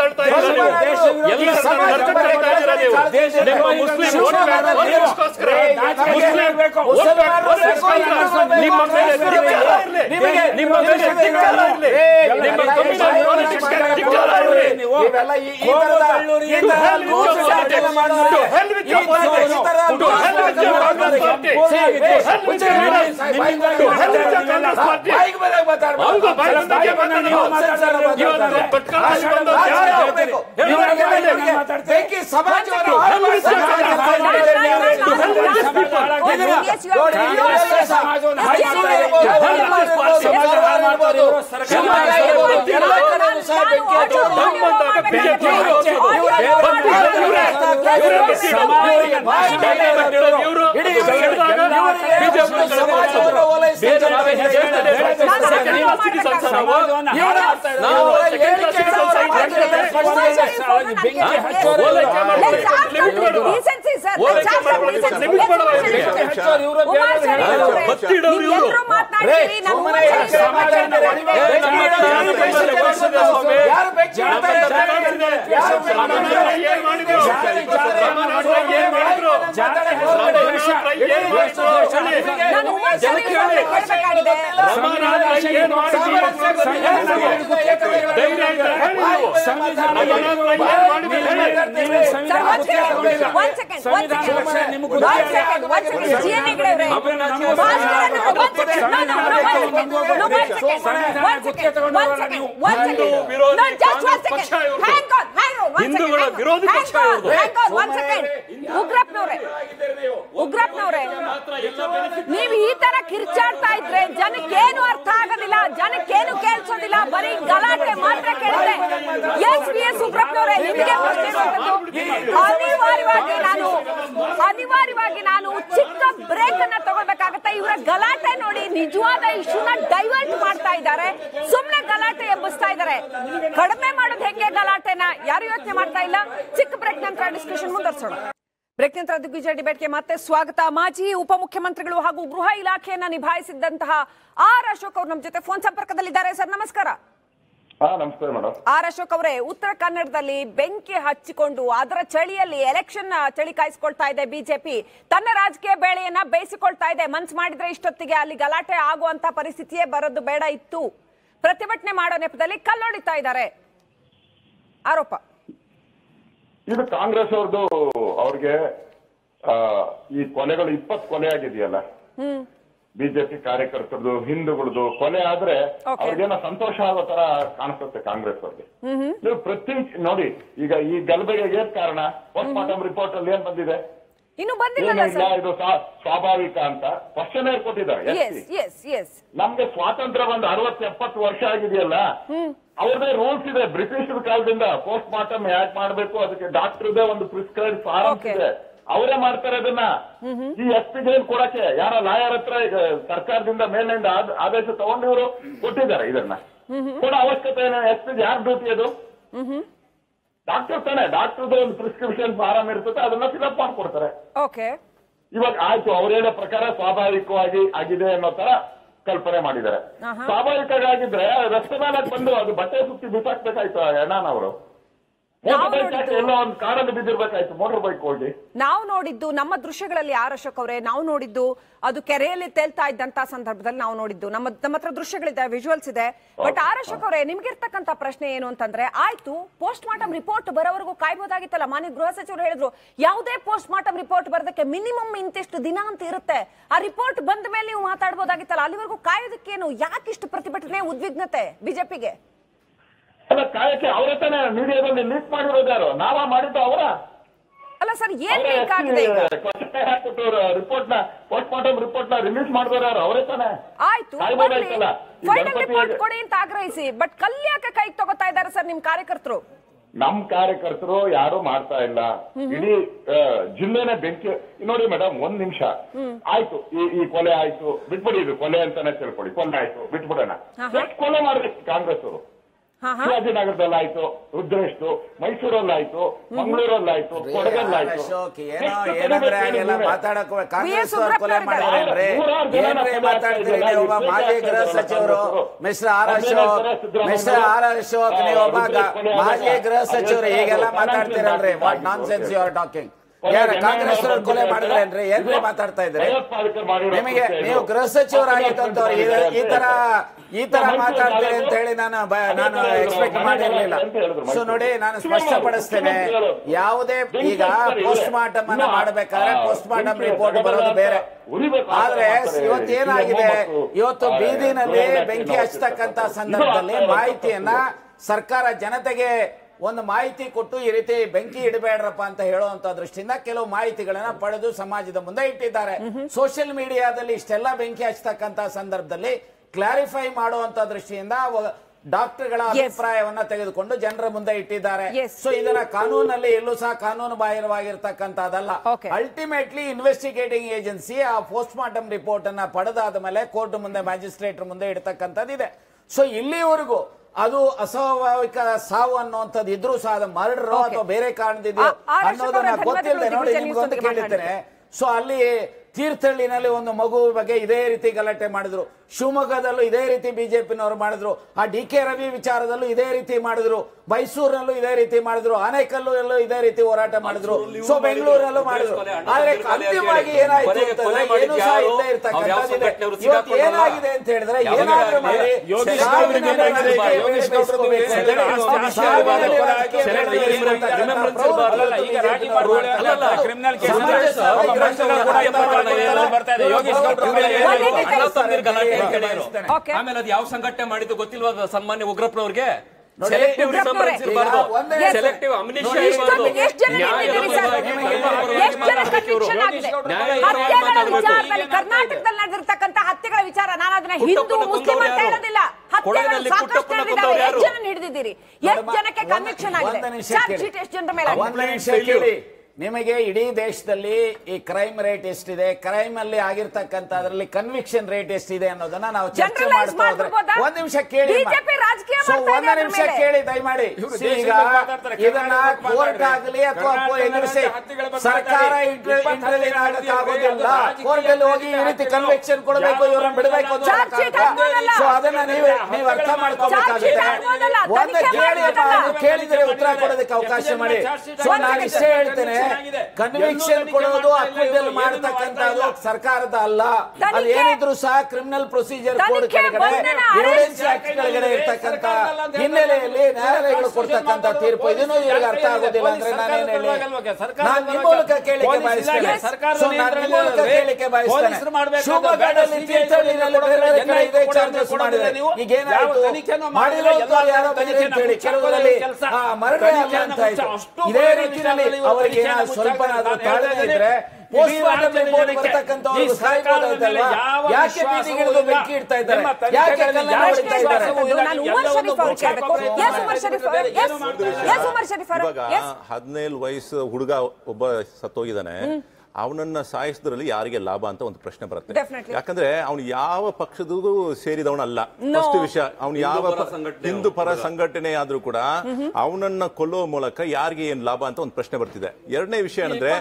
ಹೇಳ್ತಾ ಇದ್ದೀರಾ ನೀವು? ಎಲ್ಲರನ್ನ ನಡ್ಕೊಂಡು ಹೋಗ್ತಾ ಇದ್ದೀರಾ ನೀವು? ನಿಮ್ಮ ಮುಸ್ಲಿಂ vote bank ಓಟ್ಗೋಸ್ಕರ ಮುಸ್ಲಿಂ vote bank ಓಟ್ಗೋಸ್ಕರ ನಿಮ್ಮ ಮೇಲೆ ಧಿಕ್ಕಾರ ಇರ್ಲಿ. ನಿಮ್ಮ ಮೇಲೆ ಧಿಕ್ಕಾರ ಇರ್ಲಿ. ನಿಮ್ಮ communal politics ಗೆ ಧಿಕ್ಕಾರ ಇರ್ಲಿ. ಇವೆಲ್ಲ ಈ- ಈ ತರದ- ಈ To ತರದ hell with your loose politics. ಆಟನ ಮಾಡೋದು. To hell with your ಈ ತರ- politics. ಈ ತರ To hell with your Congress party. To hell with your leaders. To hell with your Congress party. ಬಾಯಿಗೆ ಬಂದಾಗ ಮಾತಾಡ್ಬಾರ್ದು. ಹೌದು, ಬಾಯಿಗೆ ಬಂದಾಗ ಬಾಯಿಗೆ ಬಂದಾಗ ನೀವು ಮಾತಾಡ್ತಾರೆ, ಇವತ್ತು ಮಾತಾಡ್ತಾರೆ. ಭಟ್ಕಳದಲ್ಲಿ ಬಂದು ಭಾಷಣ ಯಾರು ಆಗ್ಬೇಕು. ಹೇಳ್ತಾರೆ? ಇವರಿಗೆ ಹೇಳ್ತಾರೆ. ಇವರಿಗೆ ಬೆಂಕಿ ಸಮಾಜವನ್ನು To hell ಹಾಳು with your ಮಾಡಿ Congress ಸಮಾಜ party. ಹಾಳು ಮಾಡಿ To hell with these people. ನೋಡಿ, Yes, you are- ನೋಡಿ, ಇವರೆಲ್ಲ ಸಮಾಜವನ್ನು ಹಾಳು ಮಾಡ್ತಾ ಇರ್ಬೋದು. To hell with this party. ಸಮಾಜ ಹಾಳು ಮಾಡ್ಬೋದು. ಸಮಾಜ ಇರ್ಬೋದು. ಎಲ್ಲ ಕಡೆನೂ ಸಹ ಬೆಂಕಿ ಹಚ್ಚೋದು. ದಮ್ ಬಂದಾಗ BJP ಅವರು ಬಂದು ಇವ್ರೇ, ಇವ್ರೇ ಸಮಾಜಕ್ಕೆ ಭಾಷಣ ಮಾಡಿರೋದು ಇವ್ರು. ಇಡೀ ಬೆಳೆದಾಗ ಇವರಿಗೆ BJP ಸಮಾಜವನ್ನು ಓಲೈಸಿ ಬೇರೆ ಜನ ಬೇರೆ ಹೇಳ್ತಾರೆ. ಹೇಳ್ತಾರೆ. Second class citizens ನಾವು. ಇವ್ರು ಮಾಡ್ತಾ ಇರೋದು. ನಾವು ಇವರ second class ಹೇಳಿಕೆ citizens ನಾವು ಆಗಿದ್ದೇವೆ. ಬೆಂಕಿ ಹಚ್ಚೋರು ಓಲೈಕೆ ಮಾಡ್ಕೊಳ್ಳಿ. Let's ask ಲಿಮಿಟ್ some ಬೇಡವಾ? decency, sir. Let's ಓಲೈಕೆ ask some ಮಾಡ್ಕೊಳ್ಳಿ. decency. ಲಿಮಿಟ್ Let's ಬೇಡವಾ listen ಇವರಿಗೆ? to it. ಹಚ್ಚೋರು ಇವ್ರು ಬೇರೆ ಉಮಾ ಶರೀಫ್ ಬೇರೆ ಅವರೇ, ಬತ್ತಿಡೋರು ನೀವು ಇವ್ರು. ಎಲ್ರೂ ಮಾತನಾಡ್ತೀರಿ, ನಾನು ಉಮಾ ಸುಮ್ಮನೆ ಶರೀಫ್ ಯಾಕೆ ಅವರ ಬಗ್ಗೆ ಸಮಾಜ ಮಾತಾಡ್ತೀನಿ. ಯಾರು ಬೆಂಕಿ ಹಚ್ಚೋದು? ಯಾರು ಬೆಂಕಿ ಹಚ್ತಾ ಇದ್ದಾರೆ? ಯಾರು ಬೆಂಕಿ ರಾಮನಾಥ್ ಏನ್ ಮಾಡಿದ್ರು? ರಾಮನಾಥ್ ಏನ್ ಮಾಡಿದ್ರು? ರಾಮನಾಥ್ ಏನ್ ಮಾಡಿದ್ರು? ಹೇಳಿ. ನಾನು ಉಮಾ ಶರೀಫ್ ಅವರೇ ಕೇಳಬೇಕಾಗಿದೆ. ರಾಮನಾಥ್ ಏನ್ ಮಾಡಿದ್ರು? ಧೈರ್ಯ ಇದ್ರೆ ಹೇಳಿ ನೀವು. ರಾಮನಾಥ್ ಏನ್ ಮಾಡಿದ್ರು ಹೇಳಿ. Sir, one second, one second, one second. One second, one second. GN Hegde ಅವರೇ, ಭಾಸ್ಕರನ್ ಅವರೇ, one second. No, no, no, one second. No, one second. One second, one second, one Hindu second. ವಿರೋಧಿ No, just one ಪಕ್ಷ second. ಇವ್ರದ್ದು. Hang on, hang on, one ಹಿಂದೂಗಳ second, hang on. ವಿರೋಧಿ Hang ಪಕ್ಷ on, ಇವ್ರದ್ದು. hang on, one second. ಉಗ್ರಪ್ಪನವ್ರೆ ಉಗ್ರಪ್ಪನವ್ರೆ ನೀವು ಈ ತರ ಕಿರ್ಚಾಡ್ತಾ ಇದ್ರೆ ಜನಕ್ಕೇನು ಅರ್ಥ ಆಗೋದಿಲ್ಲ ಜನಕ್ಕೇನು ಕೇಳಿಸೋದಿಲ್ಲ ಬರೀ ಗಲಾಟೆ ಮಾತ್ರ ಕೇಳುತ್ತೆ ಎಸ್ ಬಿ ಎಸ್ ಉಗ್ರಪ್ಪನವ್ರೆ ನಿಮಗೆ ಪ್ರಶ್ನೆ ಇರುವಂತದ್ದು ಅನಿವಾರ್ಯವಾಗಿ ನಾನು ಅನಿವಾರ್ಯವಾಗಿ ನಾನು ಚಿಕ್ಕ ಬ್ರೇಕ್ ಅನ್ನ ತಗೊಳ್ಬೇಕಾಗತ್ತೆ ಇವರ ಗಲಾಟೆ ನೋಡಿ ನಿಜವಾದ ಇಶ್ಯೂನ ಡೈವರ್ಟ್ ಮಾಡ್ತಾ ಇದ್ದಾರೆ ಸುಮ್ನೆ ಗಲಾಟೆ ಎಬ್ಬಿಸ್ತಾ ಇದ್ದಾರೆ ಕಡಿಮೆ ಮಾಡೋದು ಹೆಂಗೆ ಗಲಾಟೆನ ಯಾರು ಯೋಚನೆ ಮಾಡ್ತಾ ಇಲ್ಲ ಚಿಕ್ಕ ಬ್ರೇಕ್ ನಂತರ ಡಿಸ್ಕಷನ್ ಮುಂದುವರ್ಸೋಣ ಬ್ರೇಕ್ ನಂತರ ದಿಗ್ವಿಜಯ ಡಿಬೇಟ್ಗೆ ಮತ್ತೆ ಸ್ವಾಗತ ಮಾಜಿ ಉಪಮುಖ್ಯಮಂತ್ರಿಗಳು ಹಾಗೂ ಗೃಹ ಇಲಾಖೆಯನ್ನ ನಿಭಾಯಿಸಿದ್ದಂತಹ ಆರ್ ಅಶೋಕ್ ಅವರು ನಮ್ಮ ಜೊತೆ ಫೋನ್ ಸಂಪರ್ಕದಲ್ಲಿದ್ದಾರೆ ಸರ್ ನಮಸ್ಕಾರ ಹಾ ನಮಸ್ಕಾರ ಮೇಡಮ್ ಆರ್ ಅಶೋಕ್ ಅವರೇ ಉತ್ತರ ಕನ್ನಡದಲ್ಲಿ ಬೆಂಕಿ ಹಚ್ಚಿಕೊಂಡು ಅದರ ಚಳಿಯಲ್ಲಿ ಎಲೆಕ್ಷನ್ ಚಳಿ ಕಾಯಿಸ್ಕೊಳ್ತಾ ಇದೆ ಬಿಜೆಪಿ ತನ್ನ ರಾಜಕೀಯ ಬೇಳೆಯನ್ನ ಬೇಯಿಸಿಕೊಳ್ತಾ ಇದೆ ಮನ್ಸ್ ಮಾಡಿದ್ರೆ ಇಷ್ಟೊತ್ತಿಗೆ ಅಲ್ಲಿ ಗಲಾಟೆ ಆಗುವಂತ ಪರಿಸ್ಥಿತಿಯೇ ಬರೋದು ಬೇಡ ಇತ್ತು ಪ್ರತಿಭಟನೆ ಮಾಡೋ ನೆಪದಲ್ಲಿ ಕಲ್ಲೊಡಿತಾ ಇದ್ದಾರೆ ಆರೋಪ ಇದು ಕಾಂಗ್ರೆಸ್ ಅವ್ರದ್ದು ಅವ್ರಿಗೆ ಆ, ಈ ಕೊಲೆಗಳು ಇಪ್ಪತ್ ಕೊಲೆ ಆಗಿದೆಯಲ್ಲ ಬಿಜೆಪಿ ಕಾರ್ಯಕರ್ತರದು ಹಿಂದೂಗಳದು ಕೊಲೆ ಆದ್ರೆ Okay. ಅವ್ರಿಗೇನೋ ಸಂತೋಷ ಆಗೋ ತರ ಕಾಣಿಸುತ್ತೆ ಕಾಂಗ್ರೆಸ್ ಅವ್ರಿಗೆ ನೀವು ಪ್ರತಿ ನೋಡಿ ಈಗ ಈ ಗಲಭೆಗೆ ಏನ್ ಕಾರಣ ಪೋಸ್ಟ್ ಮಾರ್ಟಮ್ ರಿಪೋರ್ಟ್ ಅಲ್ಲಿ ಏನ್ ಬಂದಿದೆ ಇನ್ನು ಏನು ಬಂದಿಲ್ಲ ಇಲ್ಲ ಇದು ಸ್ವಾ- ಸ್ವಾಭಾವಿಕ ಅಂತ ಕ್ವಶನ್ ಕೊಟ್ಟಿದ್ದಾರೆ ಎಸ್ ಎಸ್ ಎಸ್ ಎಸ್ ನಮ್ಗೆ ಸ್ವಾತಂತ್ರ್ಯ ಬಂದು ಅರವತ್ತು ಎಪ್ಪತ್ತು ವರ್ಷ ಆಗಿದೆಯಲ್ಲ ಅವ್ರದೇ ರೂಲ್ಸ್ ಇದೆ ಬ್ರಿಟಿಷರ ಕಾಲದಿಂದ ಪೋಸ್ಟ್ ಮಾರ್ಟಮ್ ಯಾಕೆ ಮಾಡ್ಬೇಕು ಅದಕ್ಕೆ ಡಾಕ್ಟರ್ದೇ ಒಂದು ಪ್ರಿಸ್ಕ್ರೈಬ್ ಫಾರಮ್ಸ್ Okay. ಇದೆ ಅವರೇ ಮಾಡ್ತಾರೆ ಅದನ್ನ ಈ ಎಸ್ ಪಿಗೆ ಏನ್ ಕೊಡಕ್ಕೆ ಯಾರೋ ಲಾಯರ್ ಹತ್ರ ಈಗ ಸರ್ಕಾರದಿಂದ ಮೇಲಿನಿಂದ ಆದ- ಆದೇಶ ತಗೊಂಡು ಇವರು ಕೊಟ್ಟಿದ್ದಾರೆ ಇದನ್ನ ಕೊಡೋ ಅವಶ್ಯಕತೆ ಏನು ಎಸ್ ಪಿಗೆ ಯಾರ್ ಡ್ಯೂಟಿ ಅದು ಡಾಕ್ಟರ್ ತಾನೆ ಡಾಕ್ಟರ್ದು ಒಂದು ಪ್ರಿಸ್ಕ್ರಿಪ್ಷನ್ ಫಾರಂ ಇರ್ತದೆ ಅದನ್ನ ಫಿಲಪ್ ಮಾಡ್ಕೊಡ್ತಾರೆ ಓಕೆ ಇವಾಗ ಆಯ್ತು ಅವ್ರು ಹೇಳೋ ಪ್ರಕಾರ ಸ್ವಾಭಾವಿಕವಾಗಿ ಆಗಿದೆ ಅನ್ನೋ ತರ ಕಲ್ಪನೆ ಮಾಡಿದ್ದಾರೆ ಸ್ವಾಭಾವಿಕ ಆಗಿದ್ರೆ ರಸ್ತೆ ಮೇಲೆ ಬಂದು ಅದು ಬಟ್ಟೆ ಸುತ್ತಿ ಬಿಸಾಕ್ಬೇಕಾಯ್ತು ಎಣ್ಣನವರು ಮೋಟರ್ ಬೈಕ್ ಹಾಕಿ ಎಲ್ಲೋ ಒಂದು ಕಾರಲ್ಲಿ ಬಿದ್ದಿರ್ಬೇಕಾಯ್ತು ಮೋಟರ್ ಬೈಕ್ ಹೋಗಿ ನಾವು ನೋಡಿದ್ದು ನಮ್ಮ ದೃಶ್ಯಗಳಲ್ಲಿ ಆರ್ ಅಶೋಕ್ ಅವರೇ ನಾವು ನೋಡಿದ್ದು ಅದು ಕೆರೆಯಲ್ಲಿ ತೇಲ್ತಾ ಇದ್ದಂತ ಸಂದರ್ಭದಲ್ಲಿ ನಾವು ನೋಡಿದ್ದು ನಮ್ಮ ನಮ್ಮ ಹತ್ರ ದೃಶ್ಯಗಳಿದೆ ವಿಜುವಲ್ಸ್ ಇದೆ ಬಟ್ ಆರ್ ಅಶೋಕ್ ಅವರೇ ನಿಮ್ಗಿರ್ತಕ್ಕಂತ ಪ್ರಶ್ನೆ ಏನು ಅಂತಂದ್ರೆ ಆಯ್ತು ಪೋಸ್ಟ್ ಮಾರ್ಟಮ್ ರಿಪೋರ್ಟ್ ಬರೋವರೆಗೂ ಕಾಯ್ಬೋದಾಗಿತ್ತಲ್ಲ ಮಾನ್ಯ ಗೃಹ ಸಚಿವರು ಹೇಳಿದ್ರು ಯಾವುದೇ ಪೋಸ್ಟ್ ಮಾರ್ಟಮ್ ರಿಪೋರ್ಟ್ ಬರೋದಕ್ಕೆ ಮಿನಿಮಮ್ ಇಂತಿಷ್ಟು ದಿನ ಅಂತ ಇರುತ್ತೆ ಆ ರಿಪೋರ್ಟ್ ಬಂದ ಮೇಲೆ ನೀವು ಮಾತಾಡ್ಬೋದಾಗಿತ್ತಲ್ಲ ಅಲ್ಲಿವರೆಗೂ ಕಾಯೋದಕ್ಕೇನು ಯಾಕಿಷ್ಟು ಪ್ರತಿಭಟನೆ ಉದ್ವಿಗ್ನತೆ ಬಿಜೆಪಿಗೆ ಅಲ್ಲ ಕಾಯಕ್ಕೆ ಅವರೇ ತಾನೇ ಮೀಡಿಯಾದಲ್ಲಿ ಲೀಕ್ ಮಾಡಿರೋದು ಯಾರು ನಾವ ಮಾಡಿದ್ದು ಅವರ ಅಲ್ಲ ಸರ್ ಏನ್ ಬೇಕಾಗಿದೆ ಈಗ ಹಾಕ್ಬಿಟ್ಟು ರಿಪೋರ್ಟ್ ನ ಪೋಸ್ಟ್ ಮಾರ್ಟಮ್ ರಿಪೋರ್ಟ್ ನ ರಿಲೀಸ್ ಮಾಡಿದವರು ಯಾರು ಅವರೇ ತಾನೇ ಆಯ್ತು ಕಾಯ್ಬೋದಾಯ್ತಲ್ಲ ಈ ಫೈನಲ್ ಗಣಪತಿ ರಿಪೋರ್ಟ್ ಹೇಗೆ- ಕೊಡಿ ಅಂತ ಆಗ್ರಹಿಸಿ ಬಟ್ ಕಲ್ಯಾಕ ಕೈಗೆ ತಗೋತಾ ಇದ್ದಾರೆ ಸರ್ ನಿಮ್ ಕಾರ್ಯಕರ್ತರು ನಮ್ ಕಾರ್ಯಕರ್ತರು ಯಾರು ಮಾಡ್ತಾ ಇಲ್ಲ ಇಡೀ ಆ, ಜಿಲ್ಲೆನೇ ಬೆಂಕಿ ನೋಡಿ ಮೇಡಮ್ ಒಂದ್ ನಿಮಿಷ ಆಯ್ತು ಈ ಈ ಕೊಲೆ ಆಯ್ತು ಬಿಟ್ಬಿಡಿ ಇದು ಕೊಲೆ ಅಂತಾನೆ ತಿಳ್ಕೊಳ್ಳಿ ಕೊಲೆ ಆಯ್ತು ಬಿಟ್ಬಿಡೋಣ ಎಷ್ಟು ಕೊಲೆ ಮಾಡ್ಬೇಕು ಕಾಂಗ್ರೆಸ್ ಅವರು ಶಿವಾಜಿನಗರದಲ್ಲಾಯ್ತು ರುದ್ರೇಶ್ದು ಮೈಸೂರಲ್ಲಾಯ್ತು ಮಂಗಳೂರಲ್ಲಾಯ್ತು ಕೊಡಗಲ್ಲಾಯ್ತು ಅಶೋಕ್ ಏನೋ ಏನಂದ್ರೆ ಹಾಗೆಲ್ಲ ಮಾತಾಡಕ್ ಕಾಂಗ್ರೆಸ್ ಅವ್ರು ಕೊಲೆ ಮಾಡಿದ್ರೇನ್ರಿ ಏನ್ರಿ ಮಾತಾಡ್ತೀರಿ ನೀವು ಒಬ್ಬ ಮಾಜಿ ಗೃಹ ಸಚಿವರು mister R Ashok mister R Ashok ನೀವು ಒಬ್ಬ ಗ- ಮಾಜಿ ಗೃಹ ಸಚಿವರು ಹೀಗೆಲ್ಲ ಮಾತಾಡ್ತೀರಲ್ರಿ what nonsense you are talking ಯಾರ ಕಾಂಗ್ರೆಸ್ ಅವ್ರು ಕೊಲೆ ಮಾಡಿದ್ರೇನ್ರಿ ಏನ್ರಿ ಮಾತಾಡ್ತಾ ಇದ್ರಿ ನಿಮಗೆ ನೀವು ಗೃಹ ಸಚಿವರಾಗಿದ್ದಂತವ್ರು ಈ- ಈ ತರ ಈ ತರ ಮಾತಾಡ್ತೀರಿ ಅಂತ ಹೇಳಿ ನಾನು ಬ- ನಾನು ಎಕ್ಸ್ಪೆಕ್ಟ್ ಮಾಡಿರ್ಲಿಲ್ಲ ಸೊ ನೋಡಿ ನಾನು ಸ್ಪಷ್ಟಪಡಿಸ್ತೇನೆ ಯಾವುದೇ ಈಗ ಪೋಸ್ಟ್ ಮಾರ್ಟಮ್ ಅನ್ನ ಮಾಡಬೇಕಾದ್ರೆ ಪೋಸ್ಟ್ ಮಾರ್ಟಮ್ ರಿಪೋರ್ಟ್ ಬರೋದು ಬೇರೆ ಆದ್ರೆ ಇವತ್ತು ಏನಾಗಿದೆ ಇವತ್ತು ಬೀದಿನಲ್ಲಿ ಬೆಂಕಿ ಹಚ್ಚತಕ್ಕಂತ ಸಂದರ್ಭದಲ್ಲಿ ಮಾಹಿತಿಯನ್ನ ಸರ್ಕಾರ ಜನತೆಗೆ ಒಂದು ಮಾಹಿತಿ ಕೊಟ್ಟು ಈ ರೀತಿ ಬೆಂಕಿ ಇಡಬೇಡ್ರಪ್ಪ ಅಂತ ಹೇಳುವಂತ ದೃಷ್ಟಿಯಿಂದ ಕೆಲವು ಮಾಹಿತಿಗಳನ್ನ ಪಡೆದು ಸಮಾಜದ ಮುಂದೆ ಇಟ್ಟಿದ್ದಾರೆ ಸೋಷಿಯಲ್ ಮೀಡಿಯಾದಲ್ಲಿ ಇಷ್ಟೆಲ್ಲ ಬೆಂಕಿ ಹಚ್ಚತಕ್ಕಂತ ಸಂದರ್ಭದಲ್ಲಿ ಕ್ಲಾರಿಫೈ ಮಾಡುವಂತ ದೃಷ್ಟಿಯಿಂದ ಅವ- ಡಾಕ್ಟರ್ಗಳ ಅಭಿಪ್ರಾಯವನ್ನ ತೆಗೆದುಕೊಂಡು ಜನರ ಮುಂದೆ ಇಟ್ಟಿದ್ದಾರೆ Yes. ಸೊ ಇದನ್ನ ಕಾನೂನಲ್ಲಿ ಎಲ್ಲೂ ಸಹ ಕಾನೂನು ಬಾಹಿರವಾಗಿರ್ತಕ್ಕಂಥದ್ದಲ್ಲ Okay. ಅಲ್ಟಿಮೇಟ್ಲಿ ಇನ್ವೆಸ್ಟಿಗೇಟಿಂಗ್ ಏಜೆನ್ಸಿ ಆ ಪೋಸ್ಟ್ ಮಾರ್ಟಮ್ ರಿಪೋರ್ಟ್ ಅನ್ನ ಪಡೆದಾದ ಮೇಲೆ ಕೋರ್ಟ್ ಮುಂದೆ ಮ್ಯಾಜಿಸ್ಟ್ರೇಟ್ ಮುಂದೆ ಇಡತಕ್ಕಂಥದ್ದಿದೆ ಸೊ ಇಲ್ಲಿವರೆಗೂ ಅದು ಅಸ್ವಾಭಾವಿಕ ಸಾವು ಅನ್ನುವಂಥದ್ದು ಇದ್ರೂ ಸಹ ಅದು ಮರ್ಡರ್ Okay. ಅಥವಾ ಬೇರೆ ಕಾರಣದಿದೆಯೋ ಆ- ಆ ಅನ್ನೋದನ್ನ ರಕ್ಷಕ ಅವರ ಗೊತ್ತಿಲ್ಲದೆ ಧನ್ಯವಾದಗಳು ನೋಡಿ ದಿಗ್ವಿಜಯ ನಿಮ್ಗೊಂದು ನ್ಯೂಸ್ ಜೊತೆಗೆ ಕೇಳಿದ್ದೇನೆ ಸೊ ಅಲ್ಲಿ ತೀರ್ಥಹಳ್ಳಿನಲ್ಲಿ ಒಂದು ಮಗು ಬಗ್ಗೆ ಇದೇ ರೀತಿ ಗಲಾಟೆ ಮಾಡಿದ್ರು ಶಿವಮೊಗ್ಗದಲ್ಲೂ ಇದೇ ರೀತಿ ಬಿಜೆಪಿನವರು ಮಾಡಿದ್ರು ಆ ಡಿ ಕೆ ರವಿ ವಿಚಾರದಲ್ಲೂ ಇದೇ ರೀತಿ ಮಾಡಿದ್ರು ಮೈಸೂರಿನಲ್ಲೂ ಇದೇ ರೀತಿ ಮಾಡಿದ್ರು ಆನೇಕಲ್ಲು ಎಲ್ಲೂ ಇದೇ ರೀತಿ ಹೋರಾಟ ಮಾಡಿದ್ರು ಸೊ ಬೆಂಗಳೂರಲ್ಲೂ ಮಾಡಿದ್ರು ಆದ್ರೆ ಅಂತಿಮವಾಗಿ ಏನಾಯ್ತು ಅಂತಂದ್ರೆ ಏನು ಸಹ ಇಲ್ಲದೆ ಇರ್ತಕ್ಕಂಥದ್ದಿದೆ ಇವತ್ತು ಏನಾಗಿದೆ ಅಂತ ಹೇಳಿದ್ರೆ ಏನಾದ್ರೂ ಮಾಡಿ ಯೋಗೇಶ್ ಸಾವಿನ ಗೌಡ್ರಿಗೆ ಮೇಲೆ ಏನಾಗಿದೆ? ರಾಜಕೀಯ ಯೋಗೇಶ್ ಗೌಡ್ರು ಬೆಳೆಸ್ಕೋಬೇಕು ಅಂತ ಹೇಳಿ ಆಸ್ತಿ ಸಾವಿನ ಮೇಲೆ ಆಸ್ತಿ ರಾಜಕೀಯ ಸೆಲೆಕ್ಟ್ ಬೆಳೆಸ್ಕೋಬೇಕು ಅಂತ remembrance ಪ್ರವೃತ್ತಿ ಅಲ್ಲ, ಈಗ ರಾಜಿ ಬಿಜೆಪಿನವರು ಮಾಡ್ಕೊಳ್ಳಿ ಮಾಡ್ತಾ ಅಲ್ಲ, ಇದ್ದಾರೆ. criminal case ಸಮಾಜ ಇದೆ. ಸೇವೆ ಒಬ್ಬ ಇರೋ ಮನುಷ್ಯನ ಕೂಡ ಇರೋ ಎಲ್ಲ ಬರ್ತಾ ಇದೆ. ಯೋಗೇಶ್ ಗೌಡ್ರು ಇವ್ರು ಇವ್ರು ಏನು ಒಂದೇ ಮಾಡ್ತಾರೆ? ಅಣ್ಣ ತಮ್ಮಂದಿರ ಗಲಾಟೆ ಹೇಳಕ್ಕೆ ಕೇಳಿದ್ರು. ಬಯಸ್ತೇನೆ. Okay. ಆಮೇಲೆ ಅದು ಯಾವ ಸಂಘಟನೆ ಮಾಡಿದ್ದು ಗೊತ್ತಿಲ್ವಾ ಸನ್ಮಾನ್ಯ ಉಗ್ರಪ್ಪನವ್ರಿಗೆ ನೋಡಿ, ಸೆಲೆಕ್ಟಿವ್ ಉಗ್ರಪ್ಪನವ್ರೆ. ರಿಮೆಂಬರೆನ್ಸ್ ಇರಬಾರ್ದು ಈಗ ಒಂದೇ Yes. ಸೆಲೆಕ್ಟಿವ್ ಅಮ್ನಿಷಿಯಾ ನೋಡಿ, ಇರಬಾರ್ದು ಇಷ್ಟೊತ್ತಿಗೆ ಎಷ್ಟು ಜನ ನಿಂತಿದ್ದೀರಿ ಸರ್? ಎಷ್ಟು ಜನ ಕನ್ವಿಕ್ಷನ್ ಆಗಿದೆ ಹತ್ಯೆಗಳ ವಿಚಾರದಲ್ಲಿ ಕರ್ನಾಟಕದಲ್ಲಿ ನಡೆದಿರ್ತಕ್ಕಂಥ ಹತ್ಯೆಗಳ ವಿಚಾರ ನಾನು ಅದನ್ನ ಹಿಂದೂ ಕುಟ್ಟಪ್ಪನ ಮುಸ್ಲಿಂ ಅಂತ ಕೊಂದವರು ಹೇಳೋದಿಲ್ಲ ಹತ್ಯೆಗಳು ಕೊಡಗಿನಲ್ಲಿ ಸಾಕಷ್ಟು ಕುಟ್ಟಪ್ಪನ ನಡೆದಿದ್ದಾವೆ ಕೊಂದವರು ಎಷ್ಟು ಯಾರು? ಜನ ಹಿಡಿದಿದ್ದೀರಿ ಎಷ್ಟು ಜನಕ್ಕೆ ಒಂದು- ಕನ್ವಿಕ್ಷನ್ ಆಗಿದೆ ಒಂದು ನಿಮಿಷ ಚಾರ್ಜ್ ಕೇಳಿ. ಶೀಟ್ ಎಷ್ಟು ಜನರ ಮೇಲೆ ಆಗಿದೆ? ಒಂದು ನಿಮಿಷ ಕೇಳಿ ನಿಮಗೆ ಇಡೀ ದೇಶದಲ್ಲಿ ಈ ಕ್ರೈಮ್ ರೇಟ್ ಎಷ್ಟಿದೆ ಕ್ರೈಮ್ ಅಲ್ಲಿ ಆಗಿರ್ತಕ್ಕಂಥ ಅದರಲ್ಲಿ ಕನ್ವಿಕ್ಷನ್ ರೇಟ್ ಎಷ್ಟಿದೆ ಅನ್ನೋದನ್ನ ನಾವು ಚರ್ಚೆ Generalize ಮಾಡ್ತಾ ಹೋದ್ರೆ ಮಾಡ್ಬಿಡ್ಬೋದಾ? ಒಂದ್ ನಿಮಿಷ ಕೇಳಿ ಅಮ್ಮ. BJP ರಾಜಕೀಯ So, ಮಾಡ್ತಾ ಇದೆ ಒಂದ್ ಅದ್ರ ನಿಮಿಷ ಮೇಲೆ. ಕೇಳಿ ದಯಮಾಡಿ ಇವ್ರು See, ದೇಶದ ಈಗ ಬಗ್ಗೆ ಮಾತಾಡ್ತಾರೆ, ಇದನ್ನ ಕರ್ನಾಟಕದ ಬಗ್ಗೆ ಕೋರ್ಟ್ ಮಾತಾಡ್ತಾರೆ. ಆಗಲಿ ಅಥವಾ ಕರ್ನಾಟಕದ ಎದುರಿಸಿ ಹತ್ಯೆಗಳ ಬಗ್ಗೆ ಸರ್ಕಾರ ಮಾತಾಡಿ. ಇಂಟರ್ವ್ಯೂ ಇಪ್ಪತ್ತು ಆಗೋದಿಲ್ಲ ರಾಜಕೀಯ ಕೋರ್ಟ್ ಅಲ್ಲಿ ಹೋಗಿ ಈ ರೀತಿ ಕನ್ವಿಕ್ಷನ್ ಕೊಡಬೇಕು ಇವ್ರನ್ನ ಬಿಡಬೇಕು ಅಂತ ಚಾರ್ಜ್ ಶೀಟ್ ಹಾಕ್ಬೋದಲ್ಲ? ಸೊ ಅದನ್ನ ನೀವು ನೀವು ಅರ್ಥ ಮಾಡ್ಕೋಬೇಕಾಗುತ್ತೆ ಚಾರ್ಜ್ ಶೀಟ್ ಹಾಕ್ಬೋದಲ್ಲ? ಒಂದು ತನಿಖೆ ಕೇಳಿ ಅಮ್ಮ, ಮಾಡ್ಬೋದಲ್ಲ? ಅದು ಕೇಳಿದ್ರೆ ಉತ್ತರ ಕೊಡೋದಕ್ಕೆ ಅವಕಾಶ ಮಾಡಿ ಸೊ ನಾನು ಇಷ್ಟೇ ಹೇಳ್ತೇನೆ ಕನ್ವಿಕ್ಷನ್ ಕೊಡೋದು ಅಕ್ವಿಟಲ್ ಮಾಡತಕ್ಕಂಥದ್ದು ಸರ್ಕಾರದ ಅಲ್ಲ ತನಿಖೆ- ಅದೇನಿದ್ರು ಸಹ ಕ್ರಿಮಿನಲ್ ಪ್ರೊಸೀಜರ್ ಕೋಡ್ ತನಿಖೆ ಕೆಳಗಡೆ ಬಂಧನ, ಎವಿಡೆನ್ಸ್ arrest ಆಕ್ಟ್ ಕೆಳಗಡೆ ಇರ್ತಕ್ಕಂಥ ಹಿನ್ನೆಲೆಯಲ್ಲಿ ನ್ಯಾಯಾಲಯಗಳು ಕೊಡ್ತಕ್ಕಂಥ ತೀರ್ಪು ಇದನ್ನು ಇವ್ರಿಗೆ ಅರ್ಥ ಆಗೋದಿಲ್ಲ ಅಂದ್ರೆ ನಾನೇನು ಹೇಳಿ ನಾನು ನಿಮ್ಮ ಮೂಲಕ ಕೇಳಿಕೆ ಬಯಸ್ತೇನೆ ಸೊ ನಾನು ನಿಮ್ಮ ಮೂಲಕ ಕೇಳಿಕೆ ಬಯಸ್ತೇನೆ ಶಿವಮೊಗ್ಗದಲ್ಲಿ ತೀರ್ಥಹಳ್ಳಿನಲ್ಲಿ ಬೇರೆ ಬೇರೆ ಕಡೆ ಇದೇ ಚಾರ್ಜಸ್ ಮಾಡಿದ್ರೆ ಈಗ ಏನಾಯ್ತು ಮಾಡಿರೋದು ಯಾರೋ ಬೇರೆ ಅಂತ ಹೇಳಿ ಕೆಲವರಲ್ಲಿ ಆ, ಮರಣ ಅಲ್ಲ ಅಂತ ಆಯ್ತು ಇದೇ ರೀತಿಯಲ್ಲಿ ಅವರಿಗೆ ಏನಾದ್ರು ಸ್ವಲ್ಪನಾದ್ರೂ ತಾಳ್ಮೆ ಇದ್ರೆ post mortem report ಬರ್ತಕ್ಕಂಥವ್ರು ಸಾಯ್ಬೋದಾಯ್ತಲ್ವಾ? ಯಾಕೆ ಬೀದಿಗಿಳಿದು ಬೆಂಕಿ ಇಡ್ತಾ ಇದ್ದಾರೆ ಯಾಕೆ ಕಲ್ಲನ್ನ ಹೊಡಿತಾ ಇದ್ದಾರೆ ನಾನು ಉಮರ್ ಶರೀಫ್ ಅವ್ರು ಕೇಳಬೇಕು ಎಸ್ ಉಮರ್ ಶರೀಫ್ ಅವರು ಎಸ್ ಎಸ್ ಉಮರ್ ಶರೀಫ್ ಅವರು ಇವಾಗ ಎಸ್ ಹದಿನೇಳು ವಯಸ್ಸು ಹುಡುಗ ಒಬ್ಬ ಸತ್ತೋಗಿದ್ದಾನೆ ಅವನನ್ನ ಸಾಯಿಸಿದ್ರಲ್ಲಿ ಯಾರಿಗೆ ಲಾಭ ಅಂತ ಒಂದು ಪ್ರಶ್ನೆ ಬರುತ್ತೆ Definitely. ಯಾಕಂದ್ರೆ ಅವನು ಯಾವ ಪಕ್ಷದೂ ಸೇರಿದವನಲ್ಲ No. ಫಸ್ಟ್ ವಿಷಯ ಅವನು ಯಾವ ಹಿಂದೂ ಪರ ಪ- ಸಂಘಟನೆ ಹಿಂದೂ ಪರ ಹುಡುಗ. ಸಂಘಟನೆ ಆದ್ರೂ ಕೂಡ ಅವನನ್ನ ಕೊಲ್ಲೋ ಮೂಲಕ ಯಾರಿಗೆ ಏನ್ ಲಾಭ ಅಂತ ಒಂದು ಪ್ರಶ್ನೆ ಬರ್ತಿದೆ ಎರಡನೇ ವಿಷಯ ಏನಂದ್ರೆ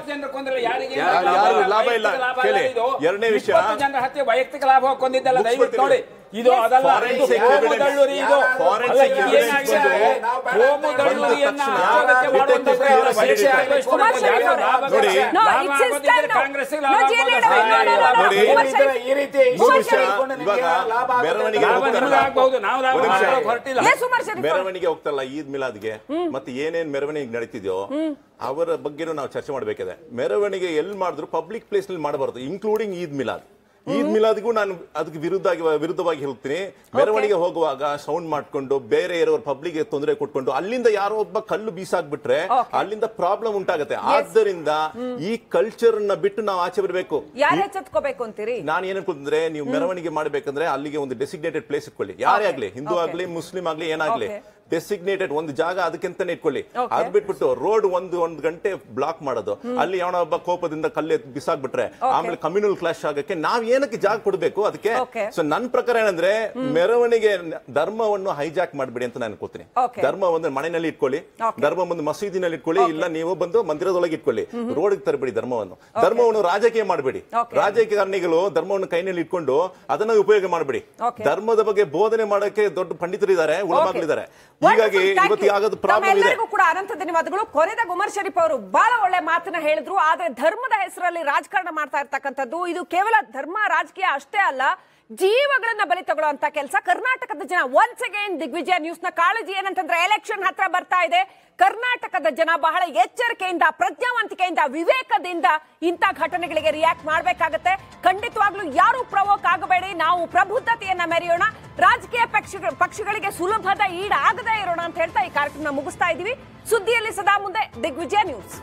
ಯಾರು- ಯಾರು ಲಾಭ ಇಲ್ಲ. ಕೇಳಿ. ಎರಡನೇ ವಿಷಯ. ಜನರ ಹತ್ಯೆ ವೈಯಕ್ತಿಕ ಲಾಭ ಕೊಂದಿದ್ದಲ್ಲ ಮುಗಿಸ್ಬಿಡ್ತೀವಿ. ದಯವಿಟ್ಟು ನೋಡಿ ಇದು ಅದಲ್ಲ ಇದು Forensic ಕೋಮು evidence. ದಳ್ಳುರಿ ಇದು Forensic ಅಲ್ಲ, ಇದು evidence ಏನಾಗಿದೆ? ಬಂದು ಕೋಮು ದಳ್ಳುರಿಯನ್ನ ಬಂದ ತಕ್ಷಣ ಆಚೋದಕ್ಕೆ ಮಾಡುವಂತ detective ಪ್ರಯತ್ನ clearance ವೈಯಕ್ತಿಕ ನೀಡಿದ್ದಾರೆ. ಆದೇಶ ಕುಮಾರ್ ಕೊಡೋದು ಶರೀಫ್ ಯಾರು ಅವರೇ. ಲಾಭ ನೋಡಿ. ಗಳಿಸಿ- No, ಲಾಭ it's his ಆಗೋದಿದ್ರೆ time now. ಕಾಂಗ್ರೆಸ್ಸಿಗೆ No, ಲಾಭ ಜೈಲಿಗೆ ಆಗೋದು. ಇಡಬೇಕು. No, no, no, no. ನೋಡಿ. ಉಮರ್ ಶರೀಫ್. ಈ ರೀತಿ ಇನ್ನೊಂದು ಉಮರ್ ವಿಷಯ ಶರೀಫ್. ಇಟ್ಕೊಂಡು ನಿಮ್ಗೆ ಇವಾಗ ಲಾಭ ಆಗುತ್ತೆ ಮೆರವಣಿಗೆ ಲಾಭ ಹೋಗ್ತಾರಲ್ಲ. ನಿಮ್ಗೆ ಆಗ್ಬಹುದು ನಾವು ಲಾಭ ಒಂದು ನಿಮಿಷ. ಮಾಡ್ಕೊಳ್ಳೋಕೆ ಹೊರಟಿಲ್ಲ ಎಸ್ ಉಮರ್ ಶರೀಫ್ ಅವರು. ಮೆರವಣಿಗೆ ಹೋಗ್ತಾರಲ್ಲ ಈದ್ ಮಿಲಾದ್ಗೆ ಮತ್ತೆ ಏನೇನ್ ಮೆರವಣಿಗೆ ನಡೀತಿದ್ಯೋ ಅವರ ಬಗ್ಗೆನೂ ನಾವು ಚರ್ಚೆ ಮಾಡಬೇಕಿದೆ ಮೆರವಣಿಗೆ ಎಲ್ಲಿ ಮಾಡಿದ್ರು ಪಬ್ಲಿಕ್ ಪ್ಲೇಸ್ ನಲ್ಲಿ ಮಾಡಬಾರ್ದು ಇನ್ಕ್ಲೂಡಿಂಗ್ ಈದ್ ಮಿಲಾದ್ ಈದ್ ಮಿಲಾದ್ಗೂ ನಾನು ಅದಕ್ಕೆ ವಿರುದ್ಧ ವಿರುದ್ಧವಾಗಿ ಹೇಳ್ತೀನಿ ಮೆರವಣಿಗೆ ಹೋಗುವಾಗ ಸೌಂಡ್ ಮಾಡ್ಕೊಂಡು ಬೇರೆ ಇರೋರು ಪಬ್ಲಿಕ್ ತೊಂದರೆ ಕೊಟ್ಕೊಂಡು ಅಲ್ಲಿಂದ ಯಾರೋ ಒಬ್ಬ ಕಲ್ಲು ಬೀಸಾಕ್ಬಿಟ್ರೆ ಅಲ್ಲಿಂದ ಪ್ರಾಬ್ಲಮ್ ಉಂಟಾಗುತ್ತೆ ಆದ್ದರಿಂದ ಈ ಕಲ್ಚರ್ ನ ಬಿಟ್ಟು ನಾವು ಆಚೆ ಬರಬೇಕು ಯಾರು ಎಚ್ಚೆತ್ಕೋಬೇಕು ಅಂತೀರಿ ನಾನು ಏನ್ ಅನ್ಕೊಂಡ್ರೆ ನೀವು ಮೆರವಣಿಗೆ ಮಾಡ್ಬೇಕಂದ್ರೆ ಅಲ್ಲಿಗೆ ಒಂದು ಡೆಸಿಗ್ನೇಟೆಡ್ ಪ್ಲೇಸ್ ಇಟ್ಕೊಳ್ಳಿ ಯಾರೇ ಆಗ್ಲಿ ಹಿಂದೂ Okay. ಆಗ್ಲಿ ಮುಸ್ಲಿಂ ಆಗ್ಲಿ ಏನಾಗ್ಲಿ Okay. ಡೆಸಿಗ್ನೇಟೆಡ್ ಒಂದು ಜಾಗ ಅದಕ್ಕಿಂತಾನೆ ಇಟ್ಕೊಳ್ಳಿ ಅದ್ ಬಿಟ್ಬಿಟ್ಟು ರೋಡ್ ಒಂದು ಒಂದು ಗಂಟೆ ಬ್ಲಾಕ್ ಮಾಡೋದು ಅಲ್ಲಿ ಯಾವನೋ ಒಬ್ಬ ಕೋಪದಿಂದ ಕಲ್ಲೆ ಬಿಸಾಕ್ಬಿಟ್ರೆ ಆಮೇಲೆ ಕಮ್ಯುನಲ್ ಕ್ಲಾಶ್ ಆಗಕ್ಕೆ ನಾವ್ ಏನಕ್ಕೆ ಜಾಗ ಕೊಡ್ಬೇಕು ಅದಕ್ಕೆ Okay. ಸೊ ನನ್ ಪ್ರಕಾರ ಏನಂದ್ರೆ ಮೆರವಣಿಗೆ ಧರ್ಮವನ್ನು ಹೈಜಾಕ್ ಮಾಡ್ಬಿಡಿ ಅಂತ ನಾನು ಅನ್ಕೋತೀನಿ Okay. ಧರ್ಮ ಒಂದು ಮನೆಯಲ್ಲಿ ಇಟ್ಕೊಳ್ಳಿ Okay. ಧರ್ಮ ಒಂದು ಮಸೀದಿನಲ್ಲಿ ಇಟ್ಕೊಳ್ಳಿ ಇಲ್ಲ ನೀವು ಬಂದು ಮಂದಿರದೊಳಗೆ ಇಟ್ಕೊಳ್ಳಿ ರೋಡ್ ತರಬೇಡಿ ಧರ್ಮವನ್ನು ಧರ್ಮವನ್ನು ರಾಜಕೀಯ ಮಾಡಬೇಡಿ Okay. ರಾಜಕಾರಣಿಗಳು ಧರ್ಮವನ್ನು ಕೈನಲ್ಲಿ ಇಟ್ಕೊಂಡು ಅದನ್ನ ಉಪಯೋಗ ಮಾಡಬೇಡಿ Okay. ಧರ್ಮದ ಬಗ್ಗೆ ಬೋಧನೆ ಮಾಡಕ್ಕೆ ದೊಡ್ಡ ಪಂಡಿತರಿದ್ದಾರೆ ಉಳಮಾಗ್ಲಿದ್ದಾರೆ Okay. ಹೀಗಾಗಿ Wonderful. Thank ಇವತ್ತು you. ಆಗೋದು ಪ್ರಾಬ್ಲಮ್ ಇದೆ ತಮ್ಮೆಲ್ಲರಿಗೂ ಕೂಡ ಅನಂತ ಧನ್ಯವಾದಗಳು ಕೊನೆದಾಗ ಉಮರ್ ಶರೀಫ್ ಅವರು ಬಹಳ ಒಳ್ಳೆ ಮಾತನ್ನ ಹೇಳಿದ್ರು ಆದ್ರೆ ಧರ್ಮದ ಹೆಸರಲ್ಲಿ ರಾಜಕಾರಣ ಮಾಡ್ತಾ ಇರ್ತಕ್ಕಂಥದ್ದು ಇದು ಕೇವಲ ಧರ್ಮ ರಾಜಕೀಯ ಅಷ್ಟೇ ಅಲ್ಲ ಜೀವಗಳನ್ನ ಬಲಿ ತಗೊಳ್ಳುವಂತ ಕೆಲಸ ಕರ್ನಾಟಕದ ಜನ ಒನ್ಸ್ ಅಗೈನ್ ದಿಗ್ವಿಜಯ ನ್ಯೂಸ್ ನ ಕಾಳಜಿ ಏನಂತಂದ್ರೆ ಎಲೆಕ್ಷನ್ ಹತ್ರ ಬರ್ತಾ ಇದೆ ಕರ್ನಾಟಕದ ಜನ ಬಹಳ ಎಚ್ಚರಿಕೆಯಿಂದ ಪ್ರಜ್ಞಾವಂತಿಕೆಯಿಂದ ವಿವೇಕದಿಂದ ಇಂಥ ಘಟನೆಗಳಿಗೆ ರಿಯಾಕ್ಟ್ ಮಾಡಬೇಕಾಗತ್ತೆ ಖಂಡಿತವಾಗ್ಲೂ ಯಾರು ಪ್ರವೋಕ್ ಆಗಬೇಡಿ ನಾವು ಪ್ರಬುದ್ಧತೆಯನ್ನ ಮೆರೆಯೋಣ ರಾಜಕೀಯ ಪಕ್ಷ ಪಕ್ಷಗಳಿಗೆ ಸುಲಭದ ಈಡಾಗದೇ ಇರೋಣ ಅಂತ ಹೇಳ್ತಾ ಈ ಕಾರ್ಯಕ್ರಮ ಮುಗಿಸ್ತಾ ಇದೀವಿ ಸುದ್ದಿಯಲ್ಲಿ ಸದಾ ಮುಂದೆ ದಿಗ್ವಿಜಯ ನ್ಯೂಸ್